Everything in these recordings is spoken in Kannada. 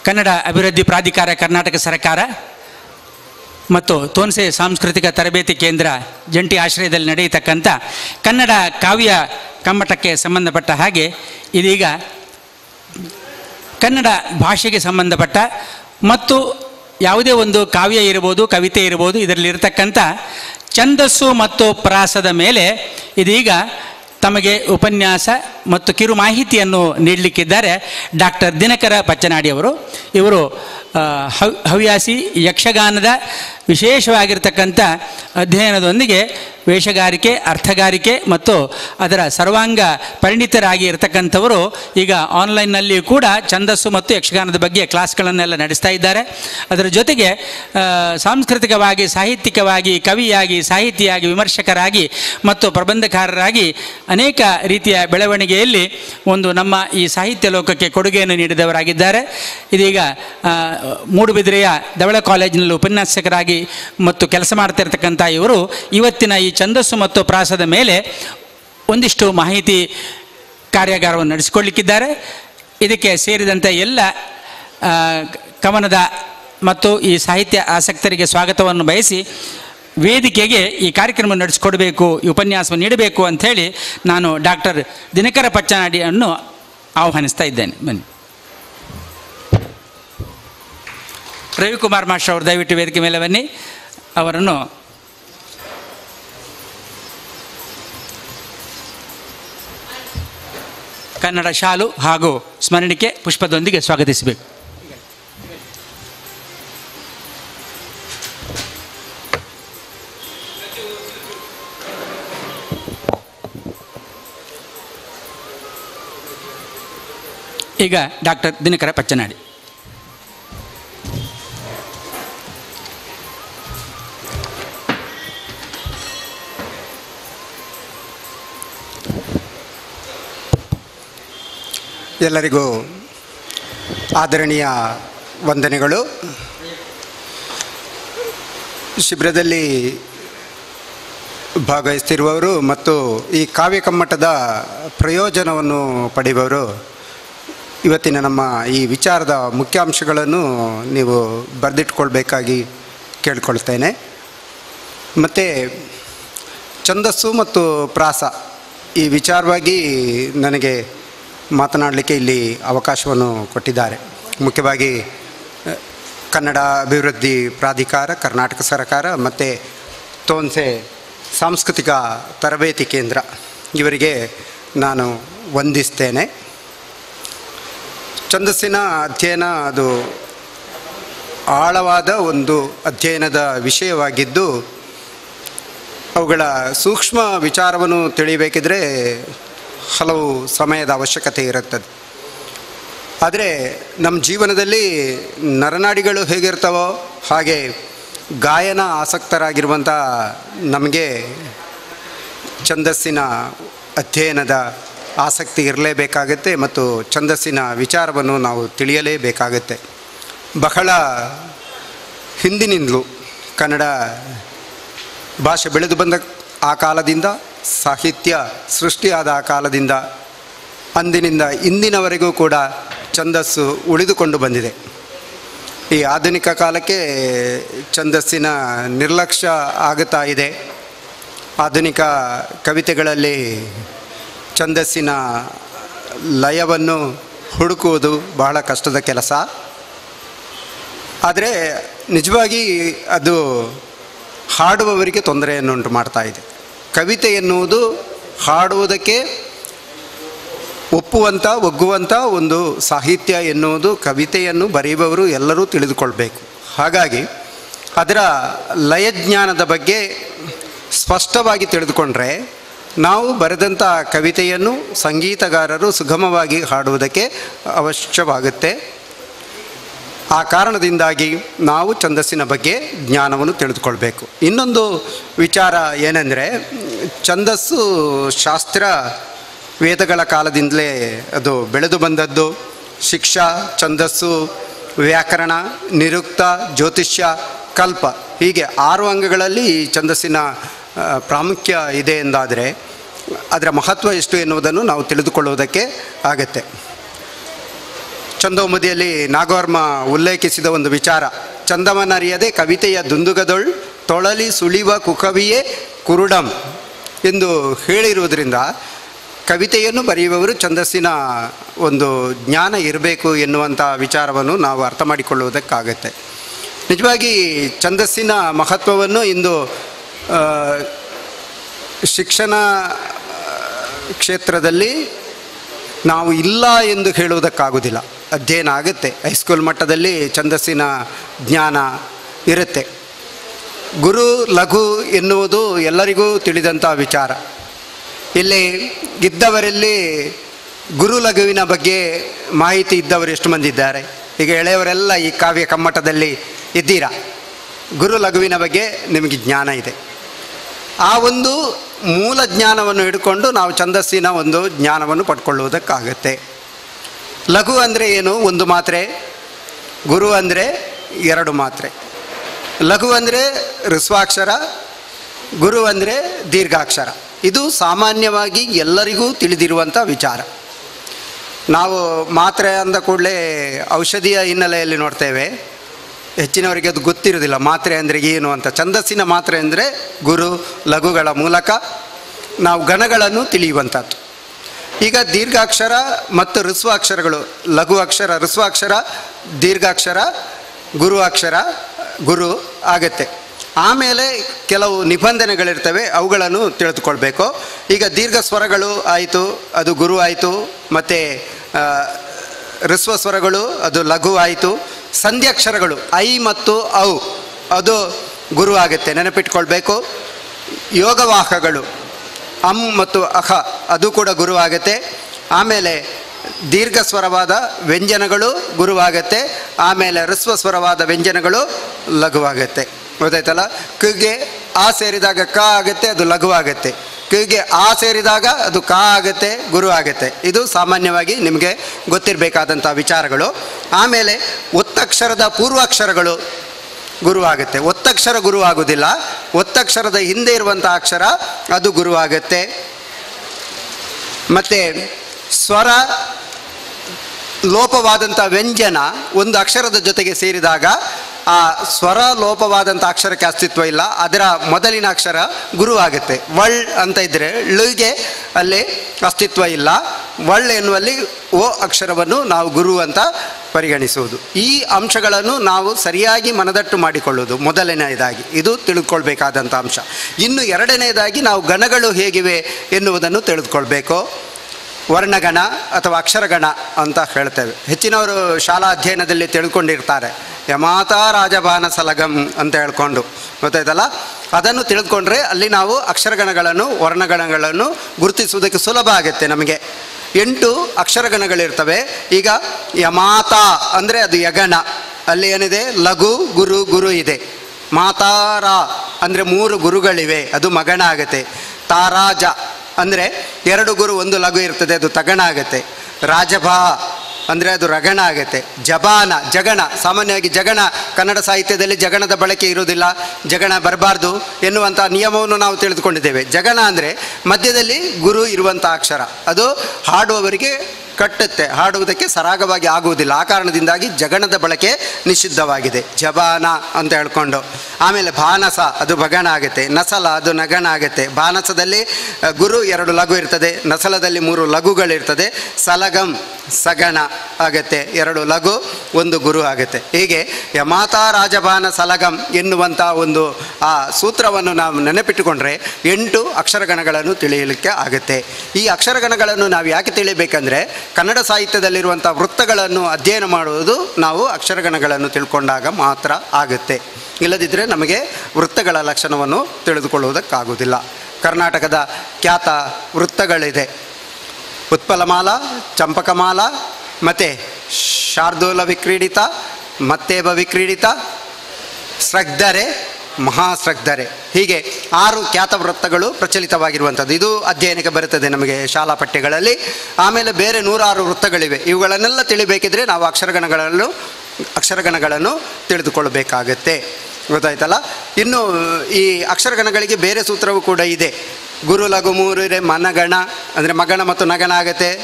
ಕನ್ನಡ ಅಭಿವೃದ್ಧಿ ಪ್ರಾಧಿಕಾರ ಕರ್ನಾಟಕ ಸರ್ಕಾರ ಮತ್ತು ತೋನ್ಸೆ ಸಾಂಸ್ಕೃತಿಕ ತರಬೇತಿ ಕೇಂದ್ರ ಜಂಟಿ ಆಶ್ರಯದಲ್ಲಿ ನಡೆಯತಕ್ಕಂಥ ಕನ್ನಡ ಕಾವ್ಯ ಕಮ್ಮಟಕ್ಕೆ ಸಂಬಂಧಪಟ್ಟ ಹಾಗೆ ಇದೀಗ ಕನ್ನಡ ಭಾಷೆಗೆ ಸಂಬಂಧಪಟ್ಟ ಮತ್ತು ಯಾವುದೇ ಒಂದು ಕಾವ್ಯ ಇರ್ಬೋದು ಕವಿತೆ ಇರ್ಬೋದು ಇದರಲ್ಲಿರ್ತಕ್ಕಂಥ ಛಂದಸ್ಸು ಮತ್ತು ಪ್ರಾಸದ ಮೇಲೆ ಇದೀಗ ತಮಗೆ ಉಪನ್ಯಾಸ ಮತ್ತು ಕಿರು ಮಾಹಿತಿಯನ್ನು ನೀಡಲಿಕ್ಕಿದ್ದಾರೆ ಡಾಕ್ಟರ್ ದಿನಕರ ಪಚ್ಚನಾಡಿಯವರು ಇವರು ಆ, ಹವ್ ಹವ್ಯಾಸಿ ಯಕ್ಷಗಾನದ ವಿಶೇಷವಾಗಿರ್ತಕ್ಕಂಥ ಅಧ್ಯಯನದೊಂದಿಗೆ ವೇಷಗಾರಿಕೆ ಅರ್ಥಗಾರಿಕೆ ಮತ್ತು ಅದರ ಸರ್ವಾಂಗ ಪರಿಣಿತರಾಗಿ ಇರತಕ್ಕಂಥವರು ಈಗ ಆನ್ಲೈನ್ನಲ್ಲಿ ಕೂಡ ಛಂದಸ್ಸು ಮತ್ತು ಯಕ್ಷಗಾನದ ಬಗ್ಗೆ ಕ್ಲಾಸ್ಗಳನ್ನೆಲ್ಲ ನಡೆಸ್ತಾ ಇದ್ದಾರೆ ಅದರ ಜೊತೆಗೆ ಆ, ಸಾಂಸ್ಕೃತಿಕವಾಗಿ ಸಾಹಿತ್ಯಿಕವಾಗಿ ಕವಿಯಾಗಿ ಸಾಹಿತಿಯಾಗಿ ವಿಮರ್ಶಕರಾಗಿ ಮತ್ತು ಪ್ರಬಂಧಕಾರರಾಗಿ ಅನೇಕ ರೀತಿಯ ಬೆಳವಣಿಗೆಯಲ್ಲಿ ಒಂದು ನಮ್ಮ ಈ ಸಾಹಿತ್ಯ ಲೋಕಕ್ಕೆ ಕೊಡುಗೆಯನ್ನು ನೀಡಿದವರಾಗಿದ್ದಾರೆ ಇದೀಗ ಆ, ಮೂಡುಬಿದಿರೆಯ ಧವಳ ಕಾಲೇಜಿನಲ್ಲಿ ಉಪನ್ಯಾಸಕರಾಗಿ ಮತ್ತು ಕೆಲಸ ಮಾಡ್ತಿರ್ತಕ್ಕಂಥ ಇವರು ಇವತ್ತಿನ ಈ ಛಂದಸ್ಸು ಮತ್ತು ಪ್ರಾಸದ ಮೇಲೆ ಒಂದಿಷ್ಟು ಮಾಹಿತಿ ಕಾರ್ಯಾಗಾರವನ್ನು ನಡೆಸಿಕೊಳ್ಳಿಕ್ಕಿದ್ದಾರೆ ಇದಕ್ಕೆ ಸೇರಿದಂತೆ ಎಲ್ಲ ಆ, ಕವನದ ಮತ್ತು ಈ ಸಾಹಿತ್ಯ ಆಸಕ್ತರಿಗೆ ಸ್ವಾಗತವನ್ನು ಬಯಸಿ ವೇದಿಕೆಗೆ ಈ ಕಾರ್ಯಕ್ರಮ ನಡೆಸಿಕೊಡಬೇಕು ಈ ಉಪನ್ಯಾಸವನ್ನು ನೀಡಬೇಕು ಅಂಥೇಳಿ ನಾನು ಡಾಕ್ಟರ್ ದಿನಕರ ಪಚ್ಚನಾಡಿಯನ್ನು ಆಹ್ವಾನಿಸ್ತಾ ಇದ್ದೇನೆ ಬನ್ನಿ ರವಿಕುಮಾರ್ ಮಾಸ್ಟರ್ ಅವರು ದಯವಿಟ್ಟು ವೇದಿಕೆ ಮೇಲೆ ಬನ್ನಿ ಅವರನ್ನು ಕನ್ನಡ ಶಾಲು ಹಾಗೂ ಸ್ಮರಣಿಕೆ ಪುಷ್ಪದೊಂದಿಗೆ ಸ್ವಾಗತಿಸಬೇಕು ಈಗ ಡಾಕ್ಟರ್ ದಿನಕರ ಪಚ್ಚನಾಡಿ ಎಲ್ಲರಿಗೂ ಆದರಣೀಯ ವಂದನೆಗಳು ಶಿಬಿರದಲ್ಲಿ ಭಾಗವಹಿಸ್ತಿರುವವರು ಮತ್ತು ಈ ಕಾವ್ಯ ಕಮ್ಮಟದ ಪ್ರಯೋಜನವನ್ನು ಪಡೆಯುವವರು ಇವತ್ತಿನ ನಮ್ಮ ಈ ವಿಚಾರದ ಮುಖ್ಯಾಂಶಗಳನ್ನು ನೀವು ಬರೆದಿಟ್ಕೊಳ್ಬೇಕಾಗಿ ಕೇಳ್ಕೊಳ್ತೇನೆ ಮತ್ತು ಛಂದಸ್ಸು ಮತ್ತು ಪ್ರಾಸ ಈ ವಿಚಾರವಾಗಿ ನನಗೆ ಮಾತನಾಡಲಿಕ್ಕೆ ಇಲ್ಲಿ ಅವಕಾಶವನ್ನು ಕೊಟ್ಟಿದ್ದಾರೆ ಮುಖ್ಯವಾಗಿ ಅ, ಕನ್ನಡ ಅಭಿವೃದ್ಧಿ ಪ್ರಾಧಿಕಾರ ಕರ್ನಾಟಕ ಸರ್ಕಾರ ಮತ್ತು ತೋನ್ಸೆ ಸಾಂಸ್ಕೃತಿಕ ತರಬೇತಿ ಕೇಂದ್ರ ಇವರಿಗೆ ನಾನು ವಂದಿಸ್ತೇನೆ ಛಂದಸ್ಸಿನ ಅಧ್ಯಯನ ಅದು ಆಳವಾದ ಒಂದು ಅಧ್ಯಯನದ ವಿಷಯವಾಗಿದ್ದು ಅವುಗಳ ಸೂಕ್ಷ್ಮ ವಿಚಾರವನ್ನು ತಿಳಿಬೇಕಿದ್ರೆ ಹಲವು ಸಮಯದ ಅವಶ್ಯಕತೆ ಇರುತ್ತದೆ ಆದರೆ ನಮ್ಮ ಜೀವನದಲ್ಲಿ ನರನಾಡಿಗಳು ಹೇಗಿರ್ತಾವೋ ಹಾಗೆ ಗಾಯನ ಆಸಕ್ತರಾಗಿರುವಂಥ ನಮಗೆ ಛಂದಸ್ಸಿನ ಅಧ್ಯಯನದ ಆಸಕ್ತಿ ಇರಲೇಬೇಕಾಗತ್ತೆ ಮತ್ತು ಛಂದಸ್ಸಿನ ವಿಚಾರವನ್ನು ನಾವು ತಿಳಿಯಲೇಬೇಕಾಗತ್ತೆ ಬಹಳ ಹಿಂದಿನಿಂದಲೂ ಕನ್ನಡ ಭಾಷೆ ಬೆಳೆದು ಬಂದ ಆ ಕಾಲದಿಂದ ಸಾಹಿತ್ಯ ಸೃಷ್ಟಿಯಾದ ಆ ಕಾಲದಿಂದ ಅಂದಿನಿಂದ ಇಂದಿನವರೆಗೂ ಕೂಡ ಛಂದಸ್ಸು ಉಳಿದುಕೊಂಡು ಬಂದಿದೆ ಈ ಆಧುನಿಕ ಕಾಲಕ್ಕೆ ಛಂದಸ್ಸಿನ ನಿರ್ಲಕ್ಷ್ಯ ಆಗುತ್ತಾ ಇದೆ ಆಧುನಿಕ ಕವಿತೆಗಳಲ್ಲಿ ಛಂದಸ್ಸಿನ ಲಯವನ್ನು ಹುಡುಕುವುದು ಬಹಳ ಕಷ್ಟದ ಕೆಲಸ ಆದರೆ ನಿಜವಾಗಿ ಅದು ಹಾಡುವವರಿಗೆ ತೊಂದರೆಯನ್ನುಂಟು ಮಾಡ್ತಾ ಇದೆ ಕವಿತೆ ಎನ್ನುವುದು ಹಾಡುವುದಕ್ಕೆ ಒಪ್ಪುವಂಥ ಒಗ್ಗುವಂಥ ಒಂದು ಸಾಹಿತ್ಯ ಎನ್ನುವುದು ಕವಿತೆಯನ್ನು ಬರೆಯುವವರು ಎಲ್ಲರೂ ತಿಳಿದುಕೊಳ್ಬೇಕು ಹಾಗಾಗಿ ಅದರ ಲಯಜ್ಞಾನದ ಬಗ್ಗೆ ಸ್ಪಷ್ಟವಾಗಿ ತಿಳಿದುಕೊಂಡ್ರೆ ನಾವು ಬರೆದಂಥ ಕವಿತೆಯನ್ನು ಸಂಗೀತಗಾರರು ಸುಗಮವಾಗಿ ಹಾಡುವುದಕ್ಕೆ ಅವಶ್ಯವಾಗುತ್ತೆ ಆ ಕಾರಣದಿಂದಾಗಿ ನಾವು ಛಂದಸ್ಸಿನ ಬಗ್ಗೆ ಜ್ಞಾನವನ್ನು ತಿಳಿದುಕೊಳ್ಬೇಕು ಇನ್ನೊಂದು ವಿಚಾರ ಏನೆಂದರೆ ಛಂದಸ್ಸು ಶಾಸ್ತ್ರ ವೇದಗಳ ಕಾಲದಿಂದಲೇ ಅದು ಬೆಳೆದು ಬಂದದ್ದು ಶಿಕ್ಷಾ ಛಂದಸ್ಸು ವ್ಯಾಕರಣ ನಿರುಕ್ತ ಜ್ಯೋತಿಷ್ಯ ಕಲ್ಪ ಹೀಗೆ ಆರು ಅಂಗಗಳಲ್ಲಿ ಈ ಛಂದಸ್ಸಿನ ಆ, ಪ್ರಾಮುಖ್ಯ ಇದೆ ಎಂದಾದರೆ ಅದರ ಮಹತ್ವ ಎಷ್ಟು ಎನ್ನುವುದನ್ನು ನಾವು ತಿಳಿದುಕೊಳ್ಳುವುದಕ್ಕೆ ಆಗತ್ತೆ ಚಂದೋಮದಿಯಲ್ಲಿ ನಾಗವರ್ಮ ಉಲ್ಲೇಖಿಸಿದ ಒಂದು ವಿಚಾರ ಚಂದವನರಿಯದೆ ಕವಿತೆಯ ದುಂದುಗದೊಳ್ ತೊಳಲಿ ಸುಳಿವ ಕುಕವಿಯೇ ಕುರುಡಂ ಎಂದು ಹೇಳಿರುವುದರಿಂದ ಕವಿತೆಯನ್ನು ಬರೆಯುವವರು ಛಂದಸ್ಸಿನ ಒಂದು ಜ್ಞಾನ ಇರಬೇಕು ಎನ್ನುವಂಥ ವಿಚಾರವನ್ನು ನಾವು ಅರ್ಥ ಮಾಡಿಕೊಳ್ಳುವುದಕ್ಕಾಗತ್ತೆ ನಿಜವಾಗಿ ಛಂದಸ್ಸಿನ ಮಹತ್ವವನ್ನು ಇಂದು ಆ, ಶಿಕ್ಷಣ ಕ್ಷೇತ್ರದಲ್ಲಿ ನಾವು ಇಲ್ಲ ಎಂದು ಹೇಳುವುದಕ್ಕಾಗೋದಿಲ್ಲ ಅಧ್ಯಯನ ಆಗುತ್ತೆ ಹೈಸ್ಕೂಲ್ ಮಟ್ಟದಲ್ಲಿ ಛಂದಸ್ಸಿನ ಜ್ಞಾನ ಇರುತ್ತೆ ಗುರು ಲಘು ಎನ್ನುವುದು ಎಲ್ಲರಿಗೂ ತಿಳಿದಂಥ ವಿಚಾರ ಇಲ್ಲಿ ಇದ್ದವರಲ್ಲಿ ಗುರು ಲಘುವಿನ ಬಗ್ಗೆ ಮಾಹಿತಿ ಇದ್ದವರು ಎಷ್ಟು ಮಂದಿ ಇದ್ದಾರೆ ಈಗ ಎಳೆಯವರೆಲ್ಲ ಈ ಕಾವ್ಯ ಕಮ್ಮಟದಲ್ಲಿ ಇದ್ದೀರಾ ಗುರು ಲಘುವಿನ ಬಗ್ಗೆ ನಿಮಗೆ ಜ್ಞಾನ ಇದೆ ಆ ಒಂದು ಮೂಲ ಜ್ಞಾನವನ್ನು ಹಿಡ್ಕೊಂಡು ನಾವು ಛಂದಸ್ಸಿನ ಒಂದು ಜ್ಞಾನವನ್ನು ಪಡ್ಕೊಳ್ಳುವುದಕ್ಕಾಗತ್ತೆ ಲಘು ಅಂದರೆ ಏನು ಒಂದು ಮಾತ್ರೆ ಗುರು ಅಂದರೆ ಎರಡು ಮಾತ್ರೆ ಲಘು ಅಂದರೆ ಋಸ್ವಾಕ್ಷರ ಗುರು ಅಂದರೆ ದೀರ್ಘಾಕ್ಷರ ಇದು ಸಾಮಾನ್ಯವಾಗಿ ಎಲ್ಲರಿಗೂ ತಿಳಿದಿರುವಂಥ ವಿಚಾರ ನಾವು ಮಾತ್ರೆ ಅಂದ ಕೂಡಲೇ ಔಷಧಿಯ ಹಿನ್ನೆಲೆಯಲ್ಲಿ ನೋಡ್ತೇವೆ ಹೆಚ್ಚಿನವರಿಗೆ ಅದು ಗೊತ್ತಿರೋದಿಲ್ಲ ಮಾತ್ರೆ ಅಂದರೆ ಏನು ಅಂತ ಛಂದಸ್ಸಿನ ಮಾತ್ರೆ ಅಂದರೆ ಗುರು ಲಘುಗಳ ಮೂಲಕ ನಾವು ಗಣಗಳನ್ನು ತಿಳಿಯುವಂಥದ್ದು ಈಗ ದೀರ್ಘಾಕ್ಷರ ಮತ್ತು ಋಸ್ವಾಕ್ಷರಗಳು ಲಘು ಅಕ್ಷರ ಋಸ್ವಾಕ್ಷರ ದೀರ್ಘಾಕ್ಷರ ಗುರು ಅಕ್ಷರ ಗುರು ಆಗತ್ತೆ ಆಮೇಲೆ ಕೆಲವು ನಿಬಂಧನೆಗಳಿರ್ತವೆ ಅವುಗಳನ್ನು ತಿಳಿದುಕೊಳ್ಬೇಕು ಈಗ ದೀರ್ಘ ಸ್ವರಗಳು ಆಯಿತು ಅದು ಗುರು ಆಯಿತು ಮತ್ತು ಋಸ್ವ ಸ್ವರಗಳು ಅದು ಲಘು ಆಯಿತು ಸಂಧ್ಯಾಕ್ಷರಗಳು ಐ ಮತ್ತು ಔ ಅದು ಗುರು ಆಗುತ್ತೆ ನೆನಪಿಟ್ಕೊಳ್ಬೇಕು ಯೋಗವಾಹಗಳು ಅಂ ಮತ್ತು ಅಹ ಅದು ಕೂಡ ಗುರು ಆಗುತ್ತೆ ಆಮೇಲೆ ದೀರ್ಘ ಸ್ವರವಾದ ವ್ಯಂಜನಗಳು ಗುರುವಾಗತ್ತೆ ಆಮೇಲೆ ಹ್ರಸ್ವ ಸ್ವರವಾದ ವ್ಯಂಜನಗಳು ಲಘುವಾಗತ್ತೆ ಗೊತ್ತಾಯ್ತಲ್ಲ ಕಗೆ ಆ ಸೇರಿದಾಗ ಕ ಆಗುತ್ತೆ ಅದು ಲಘುವಾಗತ್ತೆ ಕಗೆ ಆ ಸೇರಿದಾಗ ಅದು ಕ ಆಗುತ್ತೆ ಗುರು ಆಗುತ್ತೆ ಇದು ಸಾಮಾನ್ಯವಾಗಿ ನಿಮಗೆ ಗೊತ್ತಿರಬೇಕಾದಂಥ ವಿಚಾರಗಳು ಆಮೇಲೆ ಒತ್ತಕ್ಷರದ ಪೂರ್ವಾಕ್ಷರಗಳು ಗುರು ಆಗುತ್ತೆ ಒತ್ತಕ್ಷರ ಗುರು ಆಗುವುದಿಲ್ಲ ಒತ್ತಕ್ಷರದ ಹಿಂದೆ ಇರುವಂಥ ಅಕ್ಷರ ಅದು ಗುರು ಆಗುತ್ತೆ ಮತ್ತು ಸ್ವರ ಲೋಪವಾದಂಥ ವ್ಯಂಜನ ಒಂದು ಅಕ್ಷರದ ಜೊತೆಗೆ ಸೇರಿದಾಗ ಆ ಸ್ವರ ಲೋಪವಾದಂಥ ಅಕ್ಷರಕ್ಕೆ ಅಸ್ತಿತ್ವ ಇಲ್ಲ ಅದರ ಮೊದಲಿನ ಅಕ್ಷರ ಗುರು ಆಗುತ್ತೆ ವಳ್ ಅಂತ ಇದ್ದರೆ ಳುಗೆ ಅಲ್ಲಿ ಅಸ್ತಿತ್ವ ಇಲ್ಲ ವಳ್ ಎನ್ನುವಲ್ಲಿ ಓ ಅಕ್ಷರವನ್ನು ನಾವು ಗುರು ಅಂತ ಪರಿಗಣಿಸುವುದು ಈ ಅಂಶಗಳನ್ನು ನಾವು ಸರಿಯಾಗಿ ಮನದಟ್ಟು ಮಾಡಿಕೊಳ್ಳುವುದು ಮೊದಲನೆಯದಾಗಿ ಇದು ತಿಳಿದುಕೊಳ್ಬೇಕಾದಂಥ ಅಂಶ ಇನ್ನು ಎರಡನೆಯದಾಗಿ ನಾವು ಗಣಗಳು ಹೇಗಿವೆ ಎನ್ನುವುದನ್ನು ತಿಳಿದುಕೊಳ್ಬೇಕು ವರ್ಣಗಣ ಅಥವಾ ಅಕ್ಷರಗಣ ಅಂತ ಹೇಳ್ತೇವೆ ಹೆಚ್ಚಿನವರು ಶಾಲಾ ಅಧ್ಯಯನದಲ್ಲಿ ತಿಳ್ಕೊಂಡಿರ್ತಾರೆ ಯಮಾತ ರಾಜಭಾನ ಸಲಗಂ ಅಂತ ಹೇಳ್ಕೊಂಡು ಗೊತ್ತಾಯ್ತಲ್ಲ ಅದನ್ನು ತಿಳಿದುಕೊಂಡ್ರೆ ಅಲ್ಲಿ ನಾವು ಅಕ್ಷರಗಣಗಳನ್ನು ವರ್ಣಗಣಗಳನ್ನು ಗುರುತಿಸುವುದಕ್ಕೆ ಸುಲಭ ಆಗುತ್ತೆ ನಮಗೆ ಎಂಟು ಅಕ್ಷರಗಣಗಳಿರ್ತವೆ ಈಗ ಯಮಾತ ಅಂದರೆ ಅದು ಯಗಣ ಅಲ್ಲಿ ಏನಿದೆ ಲಘು ಗುರು ಗುರು ಇದೆ ಮಾತಾರ ಅಂದರೆ ಮೂರು ಗುರುಗಳಿವೆ ಅದು ಮಗಣ ಆಗುತ್ತೆ ತಾರಾಜ ಅಂದರೆ ಎರಡು ಗುರು ಒಂದು ಲಘು ಇರ್ತದೆ ಅದು ತಗಣ ಆಗುತ್ತೆ ರಾಜಭಾ ಅಂದರೆ ಅದು ರಗಣ ಆಗುತ್ತೆ ಜಬಾನ ಜಗಣ ಸಾಮಾನ್ಯವಾಗಿ ಜಗಣ ಕನ್ನಡ ಸಾಹಿತ್ಯದಲ್ಲಿ ಜಗಣದ ಬಳಕೆ ಇರುವುದಿಲ್ಲ ಜಗಣ ಬರಬಾರ್ದು ಎನ್ನುವಂಥ ನಿಯಮವನ್ನು ನಾವು ತಿಳಿದುಕೊಂಡಿದ್ದೇವೆ ಜಗಣ ಅಂದರೆ ಮಧ್ಯದಲ್ಲಿ ಗುರು ಇರುವಂಥ ಅಕ್ಷರ ಅದು ಹಾಡುವವರಿಗೆ ಕಟ್ಟುತ್ತೆ ಹಾಡುವುದಕ್ಕೆ ಸರಾಗವಾಗಿ ಆಗುವುದಿಲ್ಲ ಆ ಕಾರಣದಿಂದಾಗಿ ಜಗಣದ ಬಳಕೆ ನಿಷಿದ್ಧವಾಗಿದೆ ಜಬಾನ ಅಂತ ಹೇಳ್ಕೊಂಡು ಆಮೇಲೆ ಭಾನಸ ಅದು ಭಗಣ ಆಗುತ್ತೆ ನಸಲ ಅದು ನಗಣ ಆಗುತ್ತೆ ಭಾನಸದಲ್ಲಿ ಅ, ಗುರು ಎರಡು ಲಘು ಇರ್ತದೆ ನಸಲದಲ್ಲಿ ಮೂರು ಲಘುಗಳಿರ್ತದೆ ಸಲಗಂ ಸಗಣ ಆಗತ್ತೆ ಎರಡು ಲಘು ಒಂದು ಗುರು ಆಗುತ್ತೆ ಹೀಗೆ ಯಮಾತ ರಾಜಭಾನ ಸಲಗಂ ಎನ್ನುವಂಥ ಒಂದು ಆ ಸೂತ್ರವನ್ನು ನಾವು ನೆನಪಿಟ್ಟುಕೊಂಡ್ರೆ ಎಂಟು ಅಕ್ಷರಗಣಗಳನ್ನು ತಿಳಿಯಲಿಕ್ಕೆ ಆಗುತ್ತೆ ಈ ಅಕ್ಷರಗಣಗಳನ್ನು ನಾವು ಯಾಕೆ ತಿಳಿಬೇಕಂದ್ರೆ ಕನ್ನಡ ಸಾಹಿತ್ಯದಲ್ಲಿರುವಂಥ ವೃತ್ತಗಳನ್ನು ಅಧ್ಯಯನ ಮಾಡುವುದು ನಾವು ಅಕ್ಷರಗಣಗಳನ್ನು ತಿಳ್ಕೊಂಡಾಗ ಮಾತ್ರ ಆಗುತ್ತೆ ಇಲ್ಲದಿದ್ದರೆ ನಮಗೆ ವೃತ್ತಗಳ ಲಕ್ಷಣವನ್ನು ತಿಳಿದುಕೊಳ್ಳುವುದಕ್ಕಾಗುವುದಿಲ್ಲ ಕರ್ನಾಟಕದ ಖ್ಯಾತ ವೃತ್ತಗಳಿದೆ ಉತ್ಪಲಮಾಲ ಚಂಪಕಮಾಲ ಮತ್ತು ಶಾರ್ದೂಲ ವಿಕ್ರೀಡಿತ ಮತ್ತೇಬ ವಿಕ್ರೀಡಿತ ಸ್ರಗ್ಧರೆ ಮಹಾಸ್ರಗ್ಧರೆ ಹೀಗೆ ಆರು ಖ್ಯಾತ ವೃತ್ತಗಳು ಪ್ರಚಲಿತವಾಗಿರುವಂಥದ್ದು ಇದು ಅಧ್ಯಯನಕ್ಕೆ ಬರುತ್ತದೆ ನಮಗೆ ಶಾಲಾ ಪಠ್ಯಗಳಲ್ಲಿ ಆಮೇಲೆ ಬೇರೆ ನೂರಾರು ವೃತ್ತಗಳಿವೆ ಇವುಗಳನ್ನೆಲ್ಲ ತಿಳಿಬೇಕಿದ್ರೆ ನಾವು ಅಕ್ಷರಗಣಗಳನ್ನು ಅಕ್ಷರಗಣಗಳನ್ನು ತಿಳಿದುಕೊಳ್ಳಬೇಕಾಗತ್ತೆ ಗೊತ್ತಾಯ್ತಲ್ಲ ಇನ್ನು ಈ ಅಕ್ಷರಗಣಗಳಿಗೆ ಬೇರೆ ಸೂತ್ರವೂ ಕೂಡ ಇದೆ ಗುರು ಲಘು ಮೂರು ಇದೆ ಮನಗಣ ಅಂದರೆ ಮಗಣ ಮತ್ತು ನಗಣ ಆಗತ್ತೆ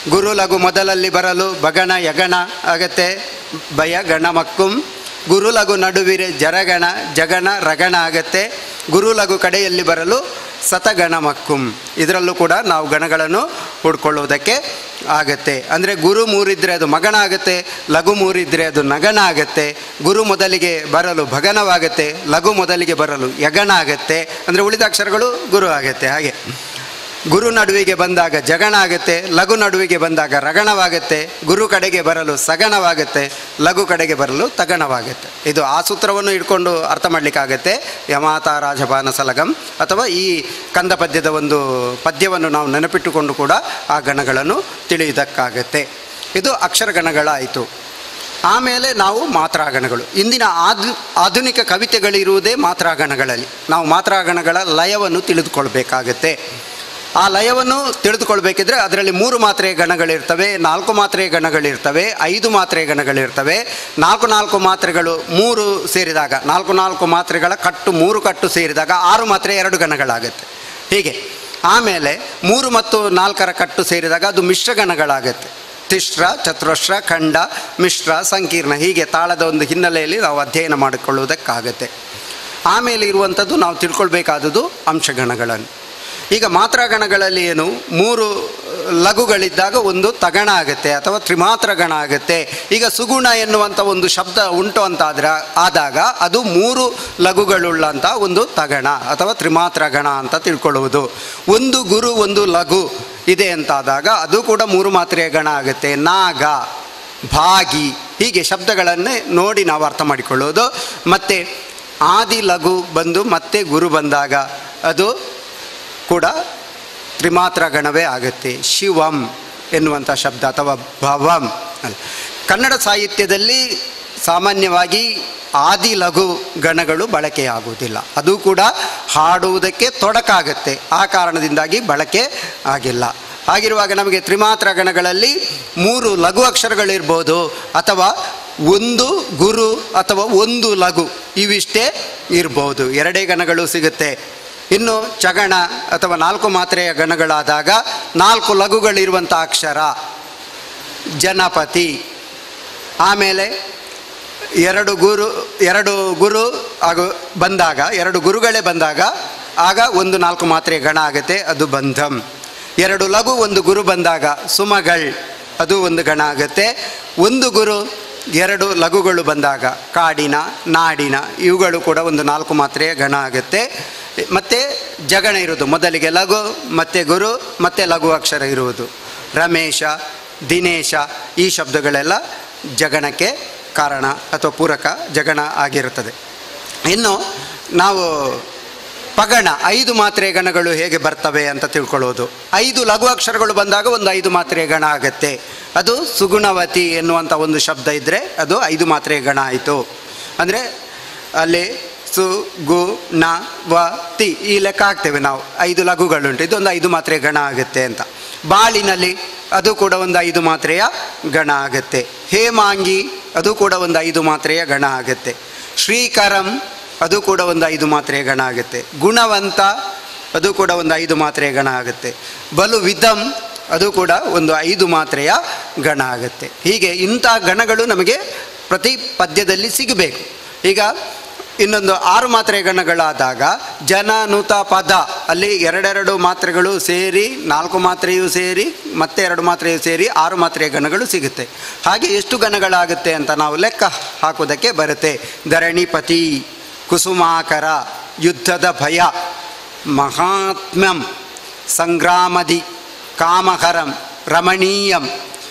ಗುರು ಲಘು ಮೊದಲಲ್ಲಿ ಬರಲು ಬಗಣ ಯಗಣ ಆಗತ್ತೆ ಭಯ ಗಣ ಮಕ್ಕುಂ ಗುರು ಲಘು ನಡುವಿರೆ ಜರಗಣ ಜಗಣ ರಗಣ ಆಗತ್ತೆ ಗುರು ಲಘು ಕಡೆಯಲ್ಲಿ ಬರಲು ಸತಗಣ ಮಕ್ಕುಂ ಇದರಲ್ಲೂ ಕೂಡ ನಾವು ಗಣಗಳನ್ನು ಹುಡ್ಕೊಳ್ಳುವುದಕ್ಕೆ ಆಗತ್ತೆ ಅಂದರೆ ಗುರು ಮೂರಿದ್ರೆ ಅದು ಮಗಣ ಆಗುತ್ತೆ ಲಘು ಮೂರಿದ್ರೆ ಅದು ನಗಣ ಆಗತ್ತೆ ಗುರು ಮೊದಲಿಗೆ ಬರಲು ಭಗನವಾಗತ್ತೆ ಲಘು ಮೊದಲಿಗೆ ಬರಲು ಯಗಣ ಆಗತ್ತೆ ಅಂದರೆ ಉಳಿದ ಅಕ್ಷರಗಳು ಗುರು ಆಗತ್ತೆ ಹಾಗೆ ಗುರು ನಡುವಿಗೆ ಬಂದಾಗ ಜಗಣ ಆಗುತ್ತೆ ಲಘು ನಡುವಿಗೆ ಬಂದಾಗ ರಗಣವಾಗುತ್ತೆ ಗುರು ಕಡೆಗೆ ಬರಲು ಸಗಣವಾಗುತ್ತೆ ಲಘು ಕಡೆಗೆ ಬರಲು ತಗಣವಾಗುತ್ತೆ ಇದು ಆ ಸೂತ್ರವನ್ನು ಇಟ್ಕೊಂಡು ಅರ್ಥ ಮಾಡಲಿಕ್ಕಾಗತ್ತೆ ಯಮಾತ ರಾಜಪಾನ ಸಲಗಂ ಅಥವಾ ಈ ಕಂದ ಪದ್ಯದ ಒಂದು ಪದ್ಯವನ್ನು ನಾವು ನೆನಪಿಟ್ಟುಕೊಂಡು ಕೂಡ ಆ ಗಣಗಳನ್ನು ತಿಳಿಯುವುದಕ್ಕಾಗತ್ತೆ ಇದು ಅಕ್ಷರ ಗಣಗಳಾಯಿತು ಆಮೇಲೆ ನಾವು ಮಾತ್ರಾಗಣಗಳು ಇಂದಿನ ಆಧು ಆಧುನಿಕ ಕವಿತೆಗಳಿರುವುದೇ ಮಾತ್ರಾಗಣಗಳಲ್ಲಿ ನಾವು ಮಾತ್ರಾಗಣಗಳ ಲಯವನ್ನು ತಿಳಿದುಕೊಳ್ಬೇಕಾಗತ್ತೆ ಆ ಲಯವನ್ನು ತಿಳಿದುಕೊಳ್ಬೇಕಿದ್ರೆ ಅದರಲ್ಲಿ ಮೂರು ಮಾತ್ರೆಯ ಗಣಗಳಿರ್ತವೆ ನಾಲ್ಕು ಮಾತ್ರೆಯ ಗಣಗಳಿರ್ತವೆ ಐದು ಮಾತ್ರೆಯ ಗಣಗಳಿರ್ತವೆ ನಾಲ್ಕು ನಾಲ್ಕು ಮಾತ್ರೆಗಳು ಮೂರು ಸೇರಿದಾಗ ನಾಲ್ಕು ನಾಲ್ಕು ಮಾತ್ರೆಗಳ ಕಟ್ಟು ಮೂರು ಕಟ್ಟು ಸೇರಿದಾಗ ಆರು ಮಾತ್ರೆ ಎರಡು ಗಣಗಳಾಗುತ್ತೆ ಹೀಗೆ ಆಮೇಲೆ ಮೂರು ಮತ್ತು ನಾಲ್ಕರ ಕಟ್ಟು ಸೇರಿದಾಗ ಅದು ಮಿಶ್ರಗಣಗಳಾಗುತ್ತೆ ತಿಶ್ರ ಚತುರಶ್ರ ಖಂಡ ಮಿಶ್ರ ಸಂಕೀರ್ಣ ಹೀಗೆ ತಾಳದ ಒಂದು ಹಿನ್ನೆಲೆಯಲ್ಲಿ ನಾವು ಅಧ್ಯಯನ ಮಾಡಿಕೊಳ್ಳುವುದಕ್ಕಾಗತ್ತೆ ಆಮೇಲೆ ಇರುವಂಥದ್ದು ನಾವು ತಿಳ್ಕೊಳ್ಬೇಕಾದದ್ದು ಅಂಶಗಣಗಳನ್ನು ಈಗ ಮಾತ್ರಾಗಣಗಳಲ್ಲಿ ಏನು ಮೂರು ಲಘುಗಳಿದ್ದಾಗ ಒಂದು ತಗಣ ಆಗುತ್ತೆ ಅಥವಾ ತ್ರಿಮಾತ್ರ ಗಣ ಆಗುತ್ತೆ ಈಗ ಸುಗುಣ ಎನ್ನುವಂಥ ಒಂದು ಶಬ್ದ ಉಂಟು ಅಂತಾದ್ರೆ ಆದಾಗ ಅದು ಮೂರು ಲಘುಗಳುಳ್ಳಂಥ ಒಂದು ತಗಣ ಅಥವಾ ತ್ರಿಮಾತ್ರ ಗಣ ಅಂತ ತಿಳ್ಕೊಳ್ಳುವುದು ಒಂದು ಗುರು ಒಂದು ಲಘು ಇದೆ ಅಂತಾದಾಗ ಅದು ಕೂಡ ಮೂರು ಮಾತ್ರೆಯ ಗಣ ಆಗುತ್ತೆ ನಾಗ ಭಾಗಿ ಹೀಗೆ ಶಬ್ದಗಳನ್ನೇ ನೋಡಿ ನಾವು ಅರ್ಥ ಮಾಡಿಕೊಳ್ಳೋದು ಮತ್ತು ಆದಿ ಲಘು ಬಂದು ಮತ್ತೆ ಗುರು ಬಂದಾಗ ಅದು ಕೂಡ ತ್ರಿಮಾತ್ರ ಗಣವೇ ಆಗುತ್ತೆ ಶಿವಂ ಎನ್ನುವಂಥ ಶಬ್ದ ಅಥವಾ ಭವಂ ಅಲ್ಲ ಕನ್ನಡ ಸಾಹಿತ್ಯದಲ್ಲಿ ಸಾಮಾನ್ಯವಾಗಿ ಆದಿ ಲಘು ಗಣಗಳು ಬಳಕೆಯಾಗುವುದಿಲ್ಲ ಅದು ಕೂಡ ಹಾಡುವುದಕ್ಕೆ ತೊಡಕಾಗತ್ತೆ ಆ ಕಾರಣದಿಂದಾಗಿ ಬಳಕೆ ಆಗಿಲ್ಲ ಹಾಗಿರುವಾಗ ನಮಗೆ ತ್ರಿಮಾತ್ರ ಗಣಗಳಲ್ಲಿ ಮೂರು ಲಘು ಅಕ್ಷರಗಳಿರ್ಬೋದು ಅಥವಾ ಒಂದು ಗುರು ಅಥವಾ ಒಂದು ಲಘು ಇವಿಷ್ಟೇ ಇರ್ಬೋದು ಎರಡೇ ಗಣಗಳು ಸಿಗುತ್ತೆ ಇನ್ನು ಚಗಣ ಅಥವಾ ನಾಲ್ಕು ಮಾತ್ರೆಯ ಗಣಗಳಾದಾಗ ನಾಲ್ಕು ಲಘುಗಳಿರುವಂಥ ಅಕ್ಷರ ಜನಪತಿ ಆಮೇಲೆ ಎರಡು ಗುರು ಎರಡು ಗುರು ಹಾಗೂ ಬಂದಾಗ ಎರಡು ಗುರುಗಳೇ ಬಂದಾಗ ಆಗ ಒಂದು ನಾಲ್ಕು ಮಾತ್ರೆಯ ಗಣ ಆಗುತ್ತೆ ಅದು ಬಂಧಂ ಎರಡು ಲಘು ಒಂದು ಗುರು ಬಂದಾಗ ಸುಮಗಳ್ ಅದು ಒಂದು ಗಣ ಆಗುತ್ತೆ ಒಂದು ಗುರು ಎರಡು ಲಘುಗಳು ಬಂದಾಗ ಕಾಡಿನ ನಾಡಿನ ಇವುಗಳು ಕೂಡ ಒಂದು ನಾಲ್ಕು ಮಾತ್ರೆಯ ಗಣ ಆಗುತ್ತೆ ಮತ್ತು ಜಗಣ ಇರುವುದು ಮೊದಲಿಗೆ ಲಘು ಮತ್ತು ಗುರು ಮತ್ತು ಲಘು ಅಕ್ಷರ ಇರುವುದು ರಮೇಶ ದಿನೇಶ ಈ ಶಬ್ದಗಳೆಲ್ಲ ಜಗಣಕ್ಕೆ ಕಾರಣ ಅಥವಾ ಪೂರಕ ಜಗಣ ಆಗಿರುತ್ತದೆ ಇನ್ನು ನಾವು ಪಗಣ ಐದು ಮಾತ್ರೆಯ ಗಣಗಳು ಹೇಗೆ ಬರ್ತವೆ ಅಂತ ತಿಳ್ಕೊಳ್ಳೋದು ಐದು ಲಘು ಅಕ್ಷರಗಳು ಬಂದಾಗ ಒಂದು ಐದು ಮಾತ್ರೆಯ ಗಣ ಆಗತ್ತೆ ಅದು ಸುಗುಣವತಿ ಎನ್ನುವಂಥ ಒಂದು ಶಬ್ದ ಇದ್ದರೆ ಅದು ಐದು ಮಾತ್ರೆಯ ಗಣ ಆಯಿತು ಅಂದರೆ ಅಲ್ಲಿ ಸು ಗು ನ ವ ತಿ ಈ ಲೆಕ್ಕ ಹಾಕ್ತೇವೆ ನಾವು ಐದು ಲಘುಗಳುಂಟು ಇದೊಂದು ಐದು ಮಾತ್ರೆಯ ಗಣ ಆಗುತ್ತೆ ಅಂತ ಬಾಳಿನಲ್ಲಿ ಅದು ಕೂಡ ಒಂದು ಐದು ಮಾತ್ರೆಯ ಗಣ ಆಗುತ್ತೆ ಹೇಮಾಂಗಿ ಅದು ಕೂಡ ಒಂದು ಐದು ಮಾತ್ರೆಯ ಗಣ ಆಗುತ್ತೆ ಶ್ರೀಕರಂ ಅದು ಕೂಡ ಒಂದು ಐದು ಮಾತ್ರೆಯ ಗಣ ಆಗುತ್ತೆ ಗುಣವಂತ ಅದು ಕೂಡ ಒಂದು ಐದು ಮಾತ್ರೆಯ ಗಣ ಆಗುತ್ತೆ ಬಲು ವಿಧಂ ಅದು ಕೂಡ ಒಂದು ಐದು ಮಾತ್ರೆಯ ಗಣ ಆಗುತ್ತೆ ಹೀಗೆ ಇಂಥ ಗಣಗಳು ನಮಗೆ ಪ್ರತಿ ಪದ್ಯದಲ್ಲಿ ಸಿಗಬೇಕು ಈಗ ಇನ್ನೊಂದು ಆರು ಮಾತ್ರೆಯ ಗಣಗಳಾದಾಗ ಜನ ನುತ ಪದ ಅಲ್ಲಿ ಎರಡೆರಡು ಮಾತ್ರೆಗಳು ಸೇರಿ ನಾಲ್ಕು ಮಾತ್ರೆಯೂ ಸೇರಿ ಮತ್ತೆ ಎರಡು ಮಾತ್ರೆಯೂ ಸೇರಿ ಆರು ಮಾತ್ರೆಯ ಗಣಗಳು ಸಿಗುತ್ತೆ ಹಾಗೆ ಎಷ್ಟು ಗಣಗಳಾಗುತ್ತೆ ಅಂತ ನಾವು ಲೆಕ್ಕ ಹಾಕೋದಕ್ಕೆ ಬರುತ್ತೆ ಧರಣಿಪತಿ ಕುಸುಮಾಕರ ಯುದ್ಧದ ಭಯ ಮಹಾತ್ಮ್ಯಂ ಸಂಗ್ರಾಮದಿ ಕಾಮಹರಂ ರಮಣೀಯಂ